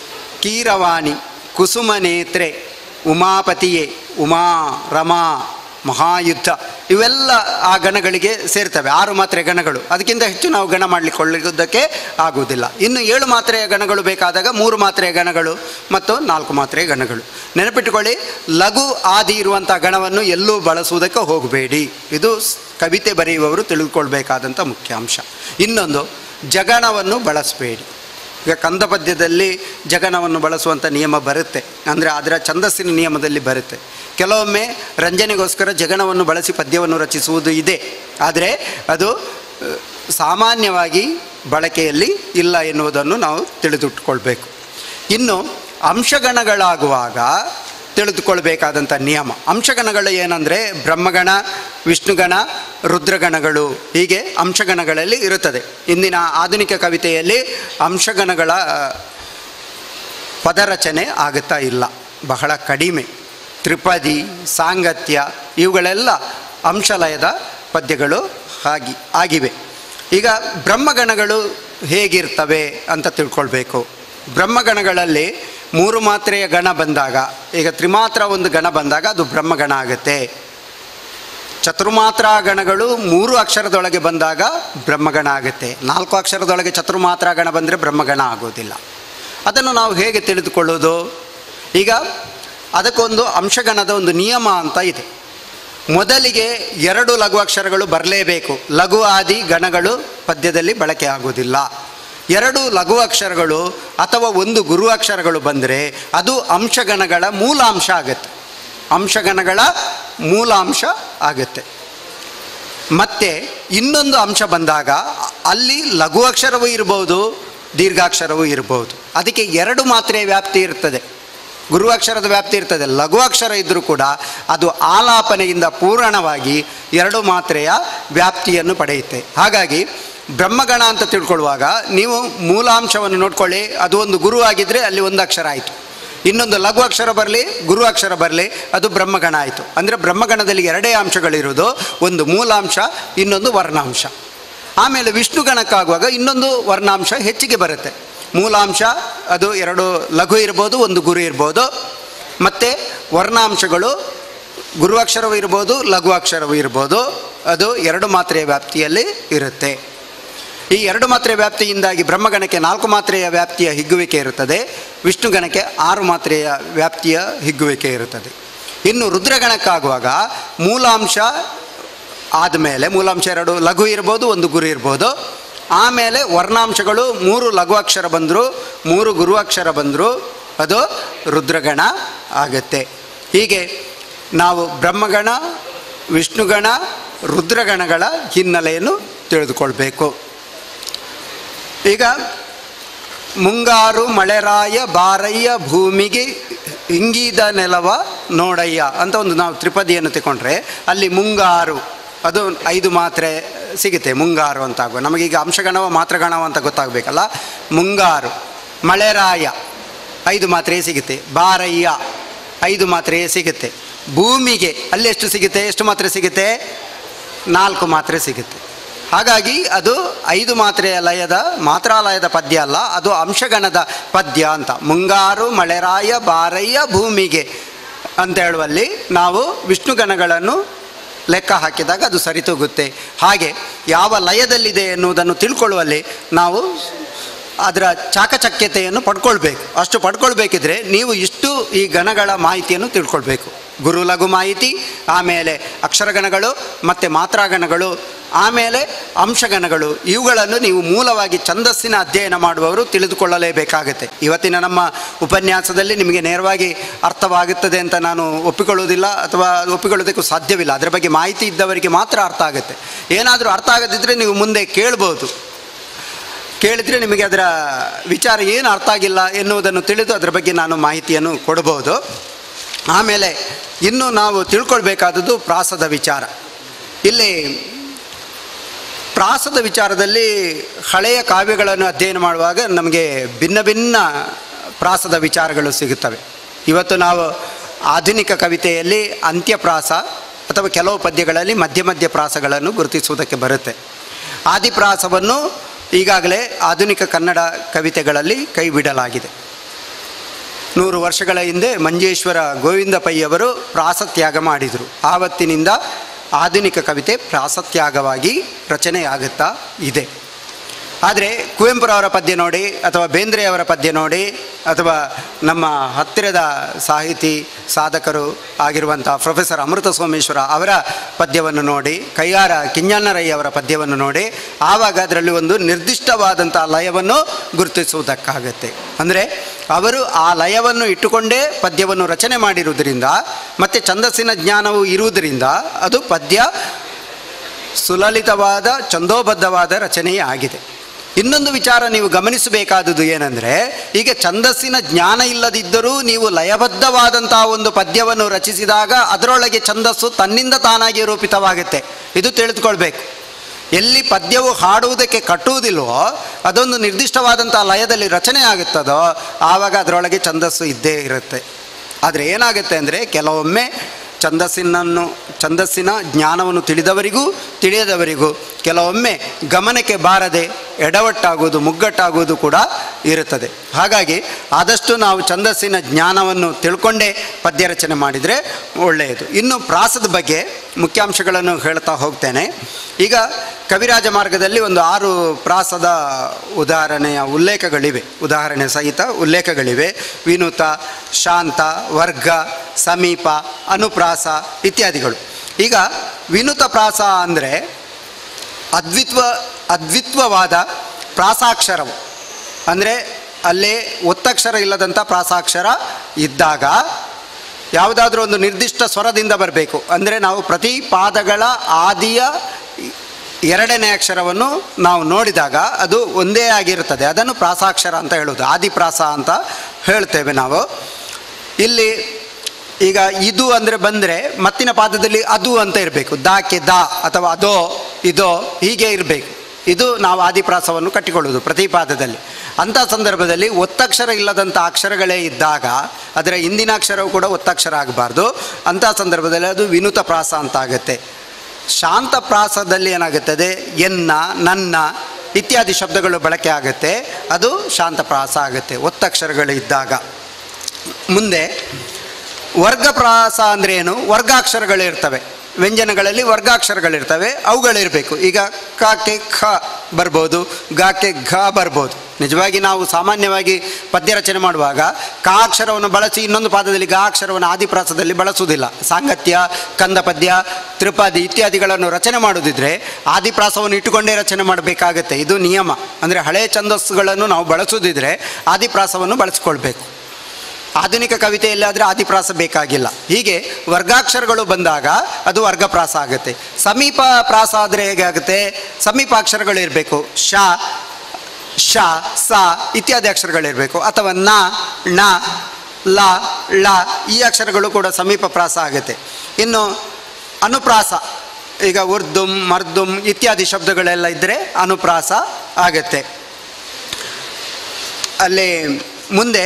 ಕೀರವಾಣಿ ಕುಸುಮನೇತ್ರೆ ಉಮಾಪತಿಯೇ ಉಮಾ ರಮಾ ಮಹಾಯುದ್ಧ ಇವೆಲ್ಲ ಆ ಗಣಗಳಿಗೆ ಸೇರ್ತವೆ ಆರು ಮಾತ್ರೆ ಗಣಗಳು ಅದಕ್ಕಿಂತ ಹೆಚ್ಚು ನಾವು ಗಣ ಮಾಡಲಿಕ್ಕೊಳ್ಳೋದಕ್ಕೆ ಆಗುವುದಿಲ್ಲ ಇನ್ನು ಏಳು ಮಾತ್ರೆಯ ಗಣಗಳು ಬೇಕಾದಾಗ ಮೂರು ಮಾತ್ರೆಯ ಗಣಗಳು ಮತ್ತು ನಾಲ್ಕು ಮಾತ್ರೆಯ ಗಣಗಳು ನೆನಪಿಟ್ಟುಕೊಳ್ಳಿ ಲಘು ಆದಿ ಇರುವಂಥ ಗಣವನ್ನು ಎಲ್ಲೂ ಬಳಸುವುದಕ್ಕೆ ಹೋಗಬೇಡಿ ಇದು ಸ್- ಕವಿತೆ ಬರೆಯುವವರು ತಿಳಿದುಕೊಳ್ಬೇಕಾದಂಥ ಮುಖ್ಯಾಂಶ ಇನ್ನೊಂದು ಜಗಣವನ್ನು ಬಳಸಬೇಡಿ ಈಗ ಕಂದ ಪದ್ಯದಲ್ಲಿ ಜಗಣವನ್ನು ಬಳಸುವಂಥ ನಿಯಮ ಬರುತ್ತೆ ಅಂದರೆ ಅದರ ಛಂದಸ್ಸಿನ ನಿಯಮದಲ್ಲಿ ಬರುತ್ತೆ ಕೆಲವೊಮ್ಮೆ ರಂಜನೆಗೋಸ್ಕರ ಜಗಣವನ್ನು ಬಳಸಿ ಪದ್ಯವನ್ನು ರಚಿಸುವುದು ಇದೆ ಆದರೆ ಅದು ಸಾಮಾನ್ಯವಾಗಿ ಬಳಕೆಯಲ್ಲಿ ಇಲ್ಲ ಎನ್ನುವುದನ್ನು ನಾವು ತಿಳಿದುಟ್ಕೊಳ್ಬೇಕು ಇನ್ನು ಅಂಶಗಣಗಳಾಗುವಾಗ ತಿಳಿದುಕೊಳ್ಬೇಕಾದಂಥ ನಿಯಮ ಅಂಶಗಣಗಳು ಏನಂದರೆ ಬ್ರಹ್ಮಗಣ ವಿಷ್ಣುಗಣ ರುದ್ರಗಣಗಳು ಹೀಗೆ ಅಂಶಗಣಗಳಲ್ಲಿ ಇರುತ್ತದೆ ಇಂದಿನ ಆಧುನಿಕ ಕವಿತೆಯಲ್ಲಿ ಅಂಶಗಣಗಳ ಪದರಚನೆ ಆಗುತ್ತಾ ಇಲ್ಲ ಬಹಳ ಕಡಿಮೆ ತ್ರಿಪದಿ ಸಾಂಗತ್ಯ ಇವುಗಳೆಲ್ಲ ಅಂಶಲಯದ ಪದ್ಯಗಳು ಆಗಿ ಆಗಿವೆ ಈಗ ಬ್ರಹ್ಮಗಣಗಳು ಹೇಗಿರ್ತವೆ ಅಂತ ತಿಳ್ಕೊಳ್ಬೇಕು ಬ್ರಹ್ಮಗಣಗಳಲ್ಲಿ ಮೂರು ಮಾತ್ರೆಯ ಗಣ ಬಂದಾಗ ಈಗ ತ್ರಿಮಾತ್ರ ಒಂದು ಗಣ ಬಂದಾಗ ಅದು ಬ್ರಹ್ಮಗಣ ಆಗುತ್ತೆ ಚತುರ್ಮಾತ್ರ ಗಣಗಳು ಮೂರು ಅಕ್ಷರದೊಳಗೆ ಬಂದಾಗ ಬ್ರಹ್ಮಗಣ ಆಗುತ್ತೆ ನಾಲ್ಕು ಅಕ್ಷರದೊಳಗೆ ಚತುರ್ಮಾತ್ರ ಗಣ ಬಂದರೆ ಬ್ರಹ್ಮಗಣ ಆಗೋದಿಲ್ಲ ಅದನ್ನು ನಾವು ಹೇಗೆ ತಿಳಿದುಕೊಳ್ಳೋದು ಈಗ ಅದಕ್ಕೊಂದು ಅಂಶಗಣದ ಒಂದು ನಿಯಮ ಅಂತ ಇದೆ ಮೊದಲಿಗೆ ಎರಡು ಲಘು ಅಕ್ಷರಗಳು ಬರಲೇಬೇಕು ಲಘು ಆದಿ ಗಣಗಳು ಪದ್ಯದಲ್ಲಿ ಬಳಕೆ ಆಗೋದಿಲ್ಲ ಎರಡು ಲಘು ಅಕ್ಷರಗಳು ಅಥವಾ ಒಂದು ಗುರು ಅಕ್ಷರಗಳು ಬಂದರೆ ಅದು ಅಂಶಗಣಗಳ ಮೂಲಾಂಶ ಆಗುತ್ತೆ ಅಂಶಗಣಗಳ ಮೂಲಾಂಶ ಆಗುತ್ತೆ ಮತ್ತೆ ಇನ್ನೊಂದು ಅಂಶ ಬಂದಾಗ ಅಲ್ಲಿ ಲಘು ಅಕ್ಷರವೂ ಇರ್ಬೋದು ದೀರ್ಘಾಕ್ಷರವೂ ಇರ್ಬೋದು ಅದಕ್ಕೆ ಎರಡು ಮಾತ್ರೆಯ ವ್ಯಾಪ್ತಿ ಇರ್ತದೆ ಗುರು ಅಕ್ಷರದ ವ್ಯಾಪ್ತಿ ಇರ್ತದೆ ಲಘು ಅಕ್ಷರ ಇದ್ದರೂ ಕೂಡ ಅದು ಆಲಾಪನೆಯಿಂದ ಪೂರ್ಣವಾಗಿ ಎರಡು ಮಾತ್ರೆಯ ವ್ಯಾಪ್ತಿಯನ್ನು ಪಡೆಯುತ್ತೆ ಹಾಗಾಗಿ ಬ್ರಹ್ಮಗಣ ಅಂತ ತಿಳ್ಕೊಳ್ಳುವಾಗ ನೀವು ಮೂಲಾಂಶವನ್ನು ನೋಡ್ಕೊಳ್ಳಿ ಅದು ಒಂದು ಗುರು ಆಗಿದ್ದರೆ ಅಲ್ಲಿ ಒಂದು ಅಕ್ಷರ ಆಯಿತು ಇನ್ನೊಂದು ಲಘು ಅಕ್ಷರ ಬರಲಿ ಗುರು ಅಕ್ಷರ ಬರಲಿ ಅದು ಬ್ರಹ್ಮಗಣ ಆಯಿತು ಅಂದರೆ ಬ್ರಹ್ಮಗಣದಲ್ಲಿ ಎರಡೇ ಅಂಶಗಳಿರೋದು ಒಂದು ಮೂಲಾಂಶ ಇನ್ನೊಂದು ವರ್ಣಾಂಶ ಆಮೇಲೆ ವಿಷ್ಣು ಗಣಕ್ಕಾಗುವಾಗ ಇನ್ನೊಂದು ವರ್ಣಾಂಶ ಹೆಚ್ಚಿಗೆ ಬರುತ್ತೆ ಮೂಲಾಂಶ ಅದು ಎರಡು ಲಘು ಇರ್ಬೋದು ಒಂದು ಗುರು ಇರ್ಬೋದು ಮತ್ತು ವರ್ಣಾಂಶಗಳು ಗುರು ಅಕ್ಷರವೂ ಇರ್ಬೋದು ಲಘು ಅಕ್ಷರವೂ ಇರ್ಬೋದು ಅದು ಎರಡು ಮಾತ್ರೆಯ ವ್ಯಾಪ್ತಿಯಲ್ಲಿ ಇರುತ್ತೆ ಈ ಎರಡು ಮಾತ್ರೆಯ ವ್ಯಾಪ್ತಿಯಿಂದಾಗಿ ಬ್ರಹ್ಮಗಣಕ್ಕೆ ನಾಲ್ಕು ಮಾತ್ರೆಯ ವ್ಯಾಪ್ತಿಯ ಹಿಗ್ಗುವಿಕೆ ಇರುತ್ತದೆ ವಿಷ್ಣು ಗಣಕ್ಕೆ ಆರು ಮಾತ್ರೆಯ ವ್ಯಾಪ್ತಿಯ ಹಿಗ್ಗುವಿಕೆ ಇರುತ್ತದೆ ಇನ್ನು ರುದ್ರಗಣಕ್ಕಾಗುವಾಗ ಮೂಲಾಂಶ ಆದಮೇಲೆ ಮೂಲಾಂಶ ಎರಡು ಲಘು ಇರ್ಬೋದು ಒಂದು ಗುರು ಇರ್ಬೋದು ಆಮೇಲೆ ವರ್ಣಾಂಶಗಳು ಮೂರು ಲಘು ಅಕ್ಷರ ಬಂದರು ಮೂರು ಗುರು ಅಕ್ಷರ ಬಂದರು ಅದು ರುದ್ರಗಣ ಆಗುತ್ತೆ ಹೀಗೆ ನಾವು ಬ್ರಹ್ಮಗಣ ವಿಷ್ಣುಗಣ ರುದ್ರಗಣಗಳ ಹಿನ್ನೆಲೆಯನ್ನು ತಿಳಿದುಕೊಳ್ಬೇಕು ಈಗ ಮುಂಗಾರು ಮಳೆರಾಯ ಬಾರಯ್ಯ ಭೂಮಿಗೆ ಇಂಗಿದ ನೆಲವ ನೋಡಯ್ಯ ಅಂತ ಒಂದು ನಾವು ತ್ರಿಪದಿಯನ್ನು ತಗೊಂಡ್ರೆ ಅಲ್ಲಿ ಮುಂಗಾರು ಅದು ಐದು ಮಾತ್ರೆ ಸಿಗುತ್ತೆ ಮುಂಗಾರು ಅಂತ ಆಗುವ ನಮಗೀಗ ಅಂಶಗಣವ ಮಾತ್ರಗಣವ ಅಂತ ಗೊತ್ತಾಗಬೇಕಲ್ಲ ಮುಂಗಾರು ಮಳೆರಾಯ ಐದು ಮಾತ್ರೆ ಸಿಗುತ್ತೆ ಬಾರಯ್ಯ ಐದು ಮಾತ್ರೆ ಸಿಗುತ್ತೆ ಭೂಮಿಗೆ ಅಲ್ಲಿ ಎಷ್ಟು ಸಿಗುತ್ತೆ ಎಷ್ಟು ಮಾತ್ರೆ ಸಿಗುತ್ತೆ ನಾಲ್ಕು ಮಾತ್ರೆ ಸಿಗುತ್ತೆ ಹಾಗಾಗಿ ಅದು ಐದು ಮಾತ್ರೆಯ ಲಯದ ಮಾತ್ರಾಲಯದ ಪದ್ಯ ಅಲ್ಲ ಅದು ಅಂಶಗಣದ ಪದ್ಯ ಅಂತ ಮುಂಗಾರು ಮಳೆರಾಯ ಬಾರಯ್ಯ ಭೂಮಿಗೆ ಅಂತ ಹೇಳುವಲ್ಲಿ ನಾವು ವಿಷ್ಣುಗಣಗಳನ್ನು ಲೆಕ್ಕ ಹಾಕಿದಾಗ ಅದು ಸರಿತೂಗುತ್ತೆ ಹಾಗೆ ಯಾವ ಲಯದಲ್ಲಿದೆ ಎನ್ನುವುದನ್ನು ತಿಳ್ಕೊಳ್ಳುವಲ್ಲಿ ನಾವು ಅದರ ಚಾಕಚಕ್ಯತೆಯನ್ನು ಪಡ್ಕೊಳ್ಬೇಕು ಅಷ್ಟು ಪಡ್ಕೊಳ್ಬೇಕಿದ್ರೆ ನೀವು ಇಷ್ಟು ಈ ಗಣಗಳ ಮಾಹಿತಿಯನ್ನು ತಿಳ್ಕೊಳ್ಬೇಕು ಗುರು ಲಘು ಮಾಹಿತಿ ಆಮೇಲೆ ಅಕ್ಷರಗಣಗಳು ಮತ್ತು ಮಾತ್ರಾಗಣಗಳು ಆಮೇಲೆ ಅಂಶಗಣಗಳು ಇವುಗಳನ್ನು ನೀವು ಮೂಲವಾಗಿ ಛಂದಸ್ಸಿನ ಅಧ್ಯಯನ ಮಾಡುವವರು ತಿಳಿದುಕೊಳ್ಳಲೇಬೇಕಾಗುತ್ತೆ ಇವತ್ತಿನ ನಮ್ಮ ಉಪನ್ಯಾಸದಲ್ಲಿ ನಿಮಗೆ ನೇರವಾಗಿ ಅರ್ಥವಾಗುತ್ತದೆ ಅಂತ ನಾನು ಒಪ್ಪಿಕೊಳ್ಳುವುದಿಲ್ಲ ಅಥವಾ ಒಪ್ಪಿಕೊಳ್ಳೋದಕ್ಕೂ ಸಾಧ್ಯವಿಲ್ಲ ಅದರ ಬಗ್ಗೆ ಮಾಹಿತಿ ಇದ್ದವರಿಗೆ ಮಾತ್ರ ಅರ್ಥ ಆಗುತ್ತೆ ಏನಾದರೂ ಅರ್ಥ ಆಗದಿದ್ದರೆ ನೀವು ಮುಂದೆ ಕೇಳ್ಬೋದು ಕೇಳಿದರೆ ನಿಮಗೆ ಅದರ ವಿಚಾರ ಏನು ಅರ್ಥ ಆಗಿಲ್ಲ ಎನ್ನುವುದನ್ನು ತಿಳಿದು ಅದರ ಬಗ್ಗೆ ನಾನು ಮಾಹಿತಿಯನ್ನು ಕೊಡಬಹುದು ಆಮೇಲೆ ಇನ್ನು ನಾವು ತಿಳ್ಕೊಳ್ಬೇಕಾದದ್ದು ಪ್ರಾಸದ ವಿಚಾರ ಇಲ್ಲಿ ಪ್ರಾಸದ ವಿಚಾರದಲ್ಲಿ ಹಳೆಯ ಕಾವ್ಯಗಳನ್ನು ಅಧ್ಯಯನ ಮಾಡುವಾಗ ನಮಗೆ ಭಿನ್ನ ಭಿನ್ನ ಪ್ರಾಸದ ವಿಚಾರಗಳು ಸಿಗುತ್ತವೆ ಇವತ್ತು ನಾವು ಆಧುನಿಕ ಕವಿತೆಯಲ್ಲಿ ಅಂತ್ಯಪ್ರಾಸ ಅಥವಾ ಕೆಲವು ಪದ್ಯಗಳಲ್ಲಿ ಮಧ್ಯ ಮಧ್ಯ ಪ್ರಾಸಗಳನ್ನು ಗುರುತಿಸುವುದಕ್ಕೆ ಬರುತ್ತೆ ಆದಿಪ್ರಾಸವನ್ನು ಈಗಾಗಲೇ ಆಧುನಿಕ ಕನ್ನಡ ಕವಿತೆಗಳಲ್ಲಿ ಕೈ ಬಿಡಲಾಗಿದೆ ನೂರು ವರ್ಷಗಳ ಹಿಂದೆ ಮಂಜೇಶ್ವರ ಗೋವಿಂದ ಪೈಯವರು ಪ್ರಾಸತ್ಯಾಗ ಮಾಡಿದರು ಆವತ್ತಿನಿಂದ ಆಧುನಿಕ ಕವಿತೆ ಪ್ರಾಸತ್ಯಾಗವಾಗಿ ರಚನೆಯಾಗುತ್ತಾ ಇದೆ ಆದರೆ ಕುವೆಂಪುರವರ ಪದ್ಯ ನೋಡಿ ಅಥವಾ ಬೇಂದ್ರೆಯವರ ಪದ್ಯ ನೋಡಿ ಅಥವಾ ನಮ್ಮ ಹತ್ತಿರದ ಸಾಹಿತಿ ಸಾಧಕರು ಆಗಿರುವಂಥ ಪ್ರೊಫೆಸರ್ ಅಮೃತ ಸೋಮೇಶ್ವರ ಅವರ ಪದ್ಯವನ್ನು ನೋಡಿ ಕೈಯಾರ ಕಿಞ್ಞಣ್ಣರಯ್ಯವರ ಪದ್ಯವನ್ನು ನೋಡಿ ಆವಾಗ ಅದರಲ್ಲಿ ಒಂದು ನಿರ್ದಿಷ್ಟವಾದಂಥ ಲಯವನ್ನು ಗುರುತಿಸುವುದಕ್ಕಾಗತ್ತೆ ಅಂದರೆ ಅವರು ಆ ಲಯವನ್ನು ಇಟ್ಟುಕೊಂಡೇ ಪದ್ಯವನ್ನು ರಚನೆ ಮಾಡಿರುವುದರಿಂದ ಮತ್ತು ಛಂದಸ್ಸಿನ ಜ್ಞಾನವು ಇರುವುದರಿಂದ ಅದು ಪದ್ಯ ಸುಲಲಿತವಾದ ಛಂದೋಬದ್ಧವಾದ ರಚನೆಯೇ ಆಗಿದೆ ಇನ್ನೊಂದು ವಿಚಾರ ನೀವು ಗಮನಿಸಬೇಕಾದುದು ಏನಂದರೆ ಈಗ ಛಂದಸ್ಸಿನ ಜ್ಞಾನ ಇಲ್ಲದಿದ್ದರೂ ನೀವು ಲಯಬದ್ಧವಾದಂತಹ ಒಂದು ಪದ್ಯವನ್ನು ರಚಿಸಿದಾಗ ಅದರೊಳಗೆ ಛಂದಸ್ಸು ತನ್ನಿಂದ ತಾನಾಗಿ ರೂಪಿತವಾಗುತ್ತೆ ಇದು ತಿಳಿದುಕೊಳ್ಬೇಕು ಎಲ್ಲಿ ಪದ್ಯವು ಹಾಡುವುದಕ್ಕೆ ಕಟ್ಟುವುದಿಲ್ವೋ ಅದೊಂದು ನಿರ್ದಿಷ್ಟವಾದಂಥ ಲಯದಲ್ಲಿ ರಚನೆ ಆಗುತ್ತದೋ ಆವಾಗ ಅದರೊಳಗೆ ಛಂದಸ್ಸು ಇದ್ದೇ ಇರುತ್ತೆ ಆದರೆ ಏನಾಗುತ್ತೆ ಅಂದರೆ ಕೆಲವೊಮ್ಮೆ ಛಂದಸ್ಸಿನನ್ನು ಛಂದಸ್ಸಿನ ಜ್ಞಾನವನ್ನು ತಿಳಿದವರಿಗೂ ತಿಳಿಯದವರಿಗೂ ಕೆಲವೊಮ್ಮೆ ಗಮನಕ್ಕೆ ಬಾರದೆ ಎಡವಟ್ಟಾಗುವುದು ಮುಗ್ಗಟ್ಟಾಗುವುದು ಕೂಡ ಇರುತ್ತದೆ ಹಾಗಾಗಿ ಆದಷ್ಟು ನಾವು ಛಂದಸ್ಸಿನ ಜ್ಞಾನವನ್ನು ತಿಳ್ಕೊಂಡೇ ಪದ್ಯ ರಚನೆ ಮಾಡಿದರೆ ಒಳ್ಳೆಯದು ಇನ್ನು ಪ್ರಾಸದ ಬಗ್ಗೆ ಮುಖ್ಯಾಂಶಗಳನ್ನು ಹೇಳ್ತಾ ಹೋಗ್ತೇನೆ ಈಗ ಕವಿರಾಜ ಮಾರ್ಗದಲ್ಲಿ ಒಂದು ಆರು ಪ್ರಾಸದ ಉದಾಹರಣೆಯ ಉಲ್ಲೇಖಗಳಿವೆ ಉದಾಹರಣೆ ಸಹಿತ ಉಲ್ಲೇಖಗಳಿವೆ ವಿನುತ ಶಾಂತ ವರ್ಗ ಸಮೀಪ ಅನುಪ್ರಾಸ ಇತ್ಯಾದಿಗಳು ಈಗ ವಿನುತ ಪ್ರಾಸ ಅಂದರೆ ಅದ್ವಿತ್ವ ಅದ್ವಿತ್ವವಾದ ಪ್ರಾಸಾಕ್ಷರವು ಅಂದರೆ ಅಲ್ಲೇ ಒತ್ತಕ್ಷರ ಇಲ್ಲದಂಥ ಪ್ರಾಸಾಕ್ಷರ ಇದ್ದಾಗ ಯಾವುದಾದ್ರೂ ಒಂದು ನಿರ್ದಿಷ್ಟ ಸ್ವರದಿಂದ ಬರಬೇಕು ಅಂದರೆ ನಾವು ಪ್ರತಿ ಪಾದಗಳ ಆದಿಯ ಎರಡನೇ ಅಕ್ಷರವನ್ನು ನಾವು ನೋಡಿದಾಗ ಅದು ಒಂದೇ ಆಗಿರುತ್ತದೆ ಅದನ್ನು ಪ್ರಾಸಾಕ್ಷರ ಅಂತ ಹೇಳೋದು ಆದಿಪ್ರಾಸ ಅಂತ ಹೇಳ್ತೇವೆ ನಾವು ಇಲ್ಲಿ ಈಗ ಇದು ಅಂದರೆ ಬಂದರೆ ಮತ್ತಿನ ಪಾದದಲ್ಲಿ ಅದು ಅಂತ ಇರಬೇಕು ದಾಕೆ ದಾ ಅಥವಾ ಅದೋ ಇದೋ ಹೀಗೆ ಇರಬೇಕು ಇದು ನಾವು ಆದಿಪ್ರಾಸವನ್ನು ಕಟ್ಟಿಕೊಳ್ಳುವುದು ಪ್ರತಿ ಪಾದದಲ್ಲಿ ಅಂಥ ಸಂದರ್ಭದಲ್ಲಿ ಒತ್ತಕ್ಷರ ಇಲ್ಲದಂಥ ಅಕ್ಷರಗಳೇ ಇದ್ದಾಗ ಅದರ ಹಿಂದಿನ ಅಕ್ಷರವು ಕೂಡ ಒತ್ತಕ್ಷರ ಆಗಬಾರ್ದು ಅಂಥ ಸಂದರ್ಭದಲ್ಲಿ ಅದು ವಿನುತ ಪ್ರಾಸ ಅಂತ ಆಗುತ್ತೆ ಶಾಂತ ಪ್ರಾಸದಲ್ಲಿ ಏನಾಗುತ್ತದೆ ಎನ್ನ ನನ್ನ ಇತ್ಯಾದಿ ಶಬ್ದಗಳು ಬಳಕೆ ಆಗುತ್ತೆ ಅದು ಶಾಂತ ಪ್ರಾಸ ಆಗುತ್ತೆ ಒತ್ತಕ್ಷರಗಳು ಇದ್ದಾಗ ಮುಂದೆ ವರ್ಗಪ್ರಾಸ ಅಂದರೆ ಏನು ವರ್ಗಾಕ್ಷರಗಳಿರ್ತವೆ ವ್ಯಂಜನಗಳಲ್ಲಿ ವರ್ಗಾಕ್ಷರಗಳಿರ್ತವೆ ಅವುಗಳಿರಬೇಕು ಈಗ ಕಾಕೆ ಖ ಬರ್ಬೋದು ಗಾಕೆ ಘ ಬರ್ಬೋದು ನಿಜವಾಗಿ ನಾವು ಸಾಮಾನ್ಯವಾಗಿ ಪದ್ಯ ರಚನೆ ಮಾಡುವಾಗ ಕಾ ಅಕ್ಷರವನ್ನು ಬಳಸಿ ಇನ್ನೊಂದು ಪಾದದಲ್ಲಿ ಗಾ ಅಕ್ಷರವನ್ನು ಆದಿಪ್ರಾಸದಲ್ಲಿ ಬಳಸುವುದಿಲ್ಲ ಸಾಂಗತ್ಯ ಕಂದ ಪದ್ಯ ತ್ರಿಪದಿ ಇತ್ಯಾದಿಗಳನ್ನು ರಚನೆ ಮಾಡುವುದಿದ್ರೆ ಆದಿಪ್ರಾಸವನ್ನು ಇಟ್ಟುಕೊಂಡೇ ರಚನೆ ಮಾಡಬೇಕಾಗತ್ತೆ ಇದು ನಿಯಮ ಅಂದರೆ ಹಳೆಯ ಛಂದಸ್ಸುಗಳನ್ನು ನಾವು ಬಳಸುವುದಿದ್ರೆ ಆದಿಪ್ರಾಸವನ್ನು ಬಳಸ್ಕೊಳ್ಬೇಕು ಆಧುನಿಕ ಕವಿತೆಯಲ್ಲಾದರೆ ಆದಿಪ್ರಾಸ ಬೇಕಾಗಿಲ್ಲ ಹೀಗೆ ವರ್ಗಾಕ್ಷರಗಳು ಬಂದಾಗ ಅದು ವರ್ಗಪ್ರಾಸ ಆಗುತ್ತೆ ಸಮೀಪ ಪ್ರಾಸ ಆದರೆ ಹೇಗೆ ಆಗುತ್ತೆ ಸಮೀಪ ಅಕ್ಷರಗಳಿರಬೇಕು ಶ ಶ ಸ ಇತ್ಯಾದಿ ಅಕ್ಷರಗಳಿರಬೇಕು ಅಥವಾ ನ ಣ ಲ ಳ ಈ ಅಕ್ಷರಗಳು ಕೂಡ ಸಮೀಪ ಪ್ರಾಸ ಆಗುತ್ತೆ ಇನ್ನು ಅನುಪ್ರಾಸ ಈಗ ಉರ್ದುಂ ಮರ್ದುಂ ಇತ್ಯಾದಿ ಶಬ್ದಗಳೆಲ್ಲ ಇದ್ದರೆ ಅನುಪ್ರಾಸ ಆಗುತ್ತೆ ಅಲ್ಲಿ ಮುಂದೆ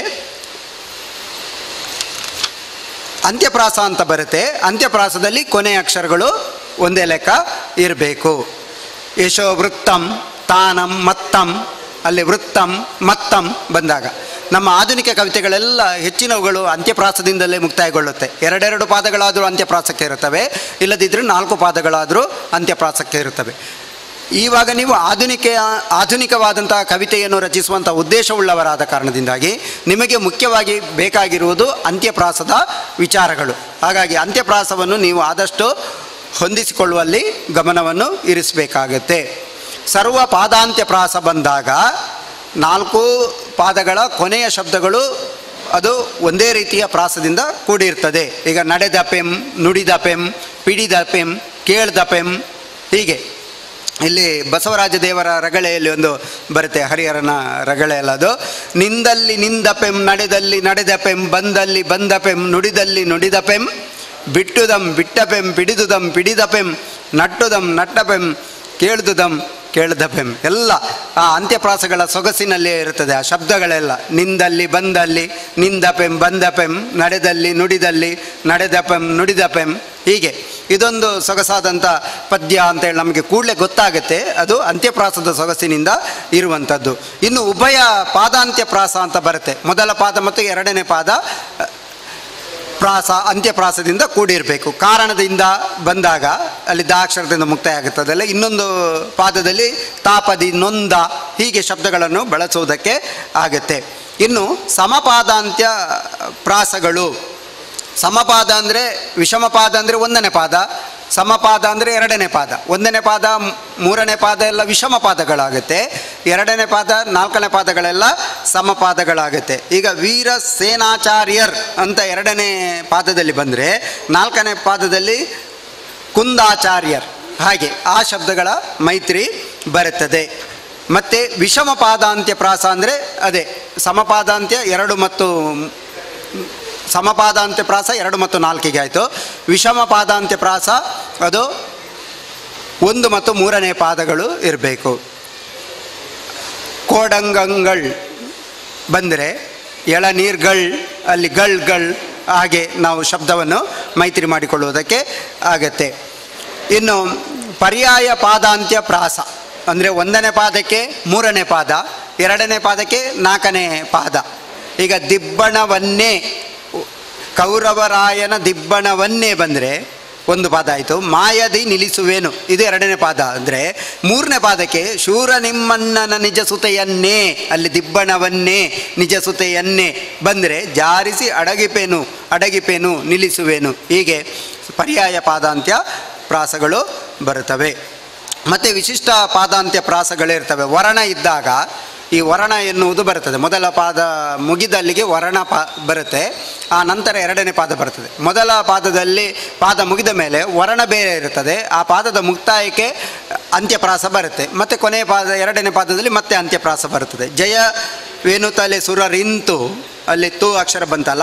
ಅಂತ್ಯಪ್ರಾಸ ಅಂತ ಬರುತ್ತೆ ಅಂತ್ಯಪ್ರಾಸದಲ್ಲಿ ಕೊನೆಯ ಅಕ್ಷರಗಳು ಒಂದೇ ಲೆಕ್ಕ ಇರಬೇಕು ಯಶೋ ವೃತ್ತಂ ತಾನಂ ಮತ್ತಂ ಅಲ್ಲಿ ವೃತ್ತಂ ಮತ್ತಂ ಬಂದಾಗ ನಮ್ಮ ಆಧುನಿಕ ಕವಿತೆಗಳೆಲ್ಲ ಹೆಚ್ಚಿನವುಗಳು ಅಂತ್ಯಪ್ರಾಸದಿಂದಲೇ ಮುಕ್ತಾಯಗೊಳ್ಳುತ್ತೆ ಎರಡೆರಡು ಪಾದಗಳಾದರೂ ಅಂತ್ಯಪ್ರಾಸಕ್ಕೆ ಇರುತ್ತವೆ ಇಲ್ಲದಿದ್ದರೆ ನಾಲ್ಕು ಪಾದಗಳಾದರೂ ಅಂತ್ಯಪ್ರಾಸಕ್ಕೆ ಇರುತ್ತವೆ ಇವಾಗ ನೀವು ಆಧುನಿಕ ಆಧುನಿಕವಾದಂತಹ ಕವಿತೆಯನ್ನು ರಚಿಸುವಂಥ ಉದ್ದೇಶವುಳ್ಳವರಾದ ಕಾರಣದಿಂದಾಗಿ ನಿಮಗೆ ಮುಖ್ಯವಾಗಿ ಬೇಕಾಗಿರುವುದು ಅಂತ್ಯಪ್ರಾಸದ ವಿಚಾರಗಳು ಹಾಗಾಗಿ ಅಂತ್ಯಪ್ರಾಸವನ್ನು ನೀವು ಆದಷ್ಟು ಹೊಂದಿಸಿಕೊಳ್ಳುವಲ್ಲಿ ಗಮನವನ್ನು ಇರಿಸಬೇಕಾಗತ್ತೆ ಸರ್ವ ಪಾದಾಂತ್ಯ ಪ್ರಾಸ ಬಂದಾಗ ನಾಲ್ಕು ಪಾದಗಳ ಕೊನೆಯ ಶಬ್ದಗಳು ಅದು ಒಂದೇ ರೀತಿಯ ಪ್ರಾಸದಿಂದ ಕೂಡಿರ್ತದೆ ಈಗ ನಡೆದ ಪೆಂ ನುಡಿದ ಪೆಂ ಪಿಡಿದ ಪೆಂ ಕೇಳ್ದ ಪೆಂ ಹೀಗೆ ಇಲ್ಲಿ ಬಸವರಾಜ ದೇವರ ರಗಳೆಯಲ್ಲಿ ಒಂದು ಬರುತ್ತೆ ಹರಿಹರನ ರಗಳೆ ಅಲ್ಲ ಅದು ನಿಂದಲ್ಲಿ ನಿಂದ ಪೆಂ ನಡೆದಲ್ಲಿ ನಡೆದ ಪೆಂ ಬಂದಲ್ಲಿ ಬಂದ ಪೆಂ ನುಡಿದಲ್ಲಿ ನುಡಿದ ಪೆಂ ಬಿಟ್ಟುದಂ ಬಿಟ್ಟ ಪೆಂ ಪಿಡಿದುದಂ ಪಿಡಿದ ಪೆಂ ನಟ್ಟುದಂ ನಟ್ಟ ಪೆಂ ಕೇಳ್ದುದಂ ಕೇಳ್ದ ಪೆಂ ಎಲ್ಲ ಆ ಅಂತ್ಯಪ್ರಾಸಗಳ ಸೊಗಸಿನಲ್ಲೇ ಇರುತ್ತದೆ ಆ ಶಬ್ದಗಳೆಲ್ಲ ನಿಂದಲ್ಲಿ ಬಂದಲ್ಲಿ ನಿಂದ ಪೆಂ ಬಂದ ಪೆಂ ನಡೆದಲ್ಲಿ ನುಡಿದಲ್ಲಿ ನಡೆದ ಪೆಂ ನುಡಿದ ಪೆಂ ಹೀಗೆ ಇದೊಂದು ಸೊಗಸಾದಂಥ ಪದ್ಯ ಅಂತೇಳಿ ನಮಗೆ ಕೂಡಲೇ ಗೊತ್ತಾಗುತ್ತೆ ಅದು ಅಂತ್ಯಪ್ರಾಸದ ಸೊಗಸಿನಿಂದ ಇರುವಂಥದ್ದು ಇನ್ನು ಉಭಯ ಪಾದಾಂತ್ಯ ಪ್ರಾಸ ಅಂತ ಬರುತ್ತೆ ಮೊದಲ ಪಾದ ಮತ್ತು ಎರಡನೇ ಪಾದ ಪ್ರಾಸ ಅಂತ್ಯಪ್ರಾಸದಿಂದ ಕೂಡಿರಬೇಕು ಕಾರಣದಿಂದ ಬಂದಾಗ ಅಲ್ಲಿ ದಾಕ್ಷರದಿಂದ ಮುಕ್ತಾಯ ಆಗುತ್ತದಲ್ಲ ಇನ್ನೊಂದು ಪಾದದಲ್ಲಿ ತಾಪದಿ ನೊಂದ ಹೀಗೆ ಶಬ್ದಗಳನ್ನು ಬಳಸುವುದಕ್ಕೆ ಆಗುತ್ತೆ ಇನ್ನು ಸಮಪಾದಾಂತ್ಯ ಪ್ರಾಸಗಳು ಸಮಪಾದ ಅಂದರೆ ವಿಷಮಪಾದ ಅಂದರೆ ಒಂದನೇ ಪಾದ ಸಮಪಾದ ಅಂದರೆ ಎರಡನೇ ಪಾದ ಒಂದನೇ ಪಾದ ಮ್- ಮೂರನೇ ಪಾದ ಎಲ್ಲ ವಿಷಮ ಪಾದಗಳಾಗುತ್ತೆ ಎರಡನೇ ಪಾದ ನಾಲ್ಕನೇ ಪಾದಗಳೆಲ್ಲ ಸಮಪಾದಗಳಾಗುತ್ತೆ ಈಗ ವೀರ ಸೇನಾಚಾರ್ಯರ್ ಅಂತ ಎರಡನೇ ಪಾದದಲ್ಲಿ ಬಂದರೆ ನಾಲ್ಕನೇ ಪಾದದಲ್ಲಿ ಕುಂದಾಚಾರ್ಯರ್ ಹಾಗೆ ಆ ಶಬ್ದಗಳ ಮೈತ್ರಿ ಬರುತ್ತದೆ ಮತ್ತು ವಿಷಮ ಪಾದಾಂತ್ಯ ಪ್ರಾಸ ಅಂದರೆ ಅದೇ ಸಮಪಾದಾಂತ್ಯ ಎರಡು ಮತ್ತು ಸಮಪಾದಾಂತ್ಯ ಪ್ರಾಸ ಎರಡು ಮತ್ತು ನಾಲ್ಕಿಗೆ ಆಯಿತು ವಿಷಮ ಪಾದಾಂತ್ಯ ಪ್ರಾಸ ಅದು ಒಂದು ಮತ್ತು ಮೂರನೇ ಪಾದಗಳು ಇರಬೇಕು ಕೋಡಂಗಂಗಳ್ ಬಂದರೆ ಎಳನೀರ್ಗಳ್ ಅಲ್ಲಿ ಗಳ್ಗಳ್ ಹಾಗೆ ನಾವು ಶಬ್ದವನ್ನು ಮೈತ್ರಿ ಮಾಡಿಕೊಳ್ಳುವುದಕ್ಕೆ ಆಗತ್ತೆ ಇನ್ನು ಪರ್ಯಾಯ ಪಾದಾಂತ್ಯ ಪ್ರಾಸ ಅಂದರೆ ಒಂದನೇ ಪಾದಕ್ಕೆ ಮೂರನೇ ಪಾದ ಎರಡನೇ ಪಾದಕ್ಕೆ ನಾಲ್ಕನೇ ಪಾದ ಈಗ ದಿಬ್ಬಣವನ್ನೇ ಕೌರವರಾಯನ ದಿಬ್ಬಣವನ್ನೇ ಬಂದರೆ ಒಂದು ಪಾದ ಆಯಿತು ಮಾಯದಿ ನಿಲ್ಲಿಸುವೇನು ಇದು ಎರಡನೇ ಪಾದ ಅಂದರೆ ಮೂರನೇ ಪಾದಕ್ಕೆ ಶೂರ ನಿಮ್ಮಣ್ಣನ ನಿಜ ಸುತೆಯನ್ನೇ ಅಲ್ಲಿ ದಿಬ್ಬಣವನ್ನೇ ನಿಜ ಸುತೆಯನ್ನೇ ಬಂದರೆ ಜಾರಿಸಿ ಅಡಗಿಪೇನು ಅಡಗಿಪೇನು ನಿಲ್ಲಿಸುವೇನು ಹೀಗೆ ಪರ್ಯಾಯ ಪಾದಾಂತ್ಯ ಪ್ರಾಸಗಳು ಬರುತ್ತವೆ ಮತ್ತು ವಿಶಿಷ್ಟ ಪಾದಾಂತ್ಯ ಪ್ರಾಸಗಳಿರ್ತವೆ ವರ್ಣ ಇದ್ದಾಗ ಈ ವರ್ಣ ಎನ್ನುವುದು ಬರುತ್ತದೆ ಮೊದಲ ಪಾದ ಮುಗಿದಲ್ಲಿಗೆ ವರ್ಣ ಪಾ ಬರುತ್ತೆ ಆ ನಂತರ ಎರಡನೇ ಪಾದ ಬರ್ತದೆ ಮೊದಲ ಪಾದದಲ್ಲಿ ಪಾದ ಮುಗಿದ ಮೇಲೆ ವರ್ಣ ಬೇರೆ ಇರುತ್ತದೆ ಆ ಪಾದದ ಮುಕ್ತಾಯಕ್ಕೆ ಅಂತ್ಯಪ್ರಾಸ ಬರುತ್ತೆ ಮತ್ತು ಕೊನೆಯ ಪಾದ ಎರಡನೇ ಪಾದದಲ್ಲಿ ಮತ್ತೆ ಅಂತ್ಯಪ್ರಾಸ ಬರುತ್ತದೆ ಜಯ ವೇಣುತಲೆ ಸುರರಿಂತು ಅಲ್ಲಿ ತು ಅಕ್ಷರ ಬಂತಲ್ಲ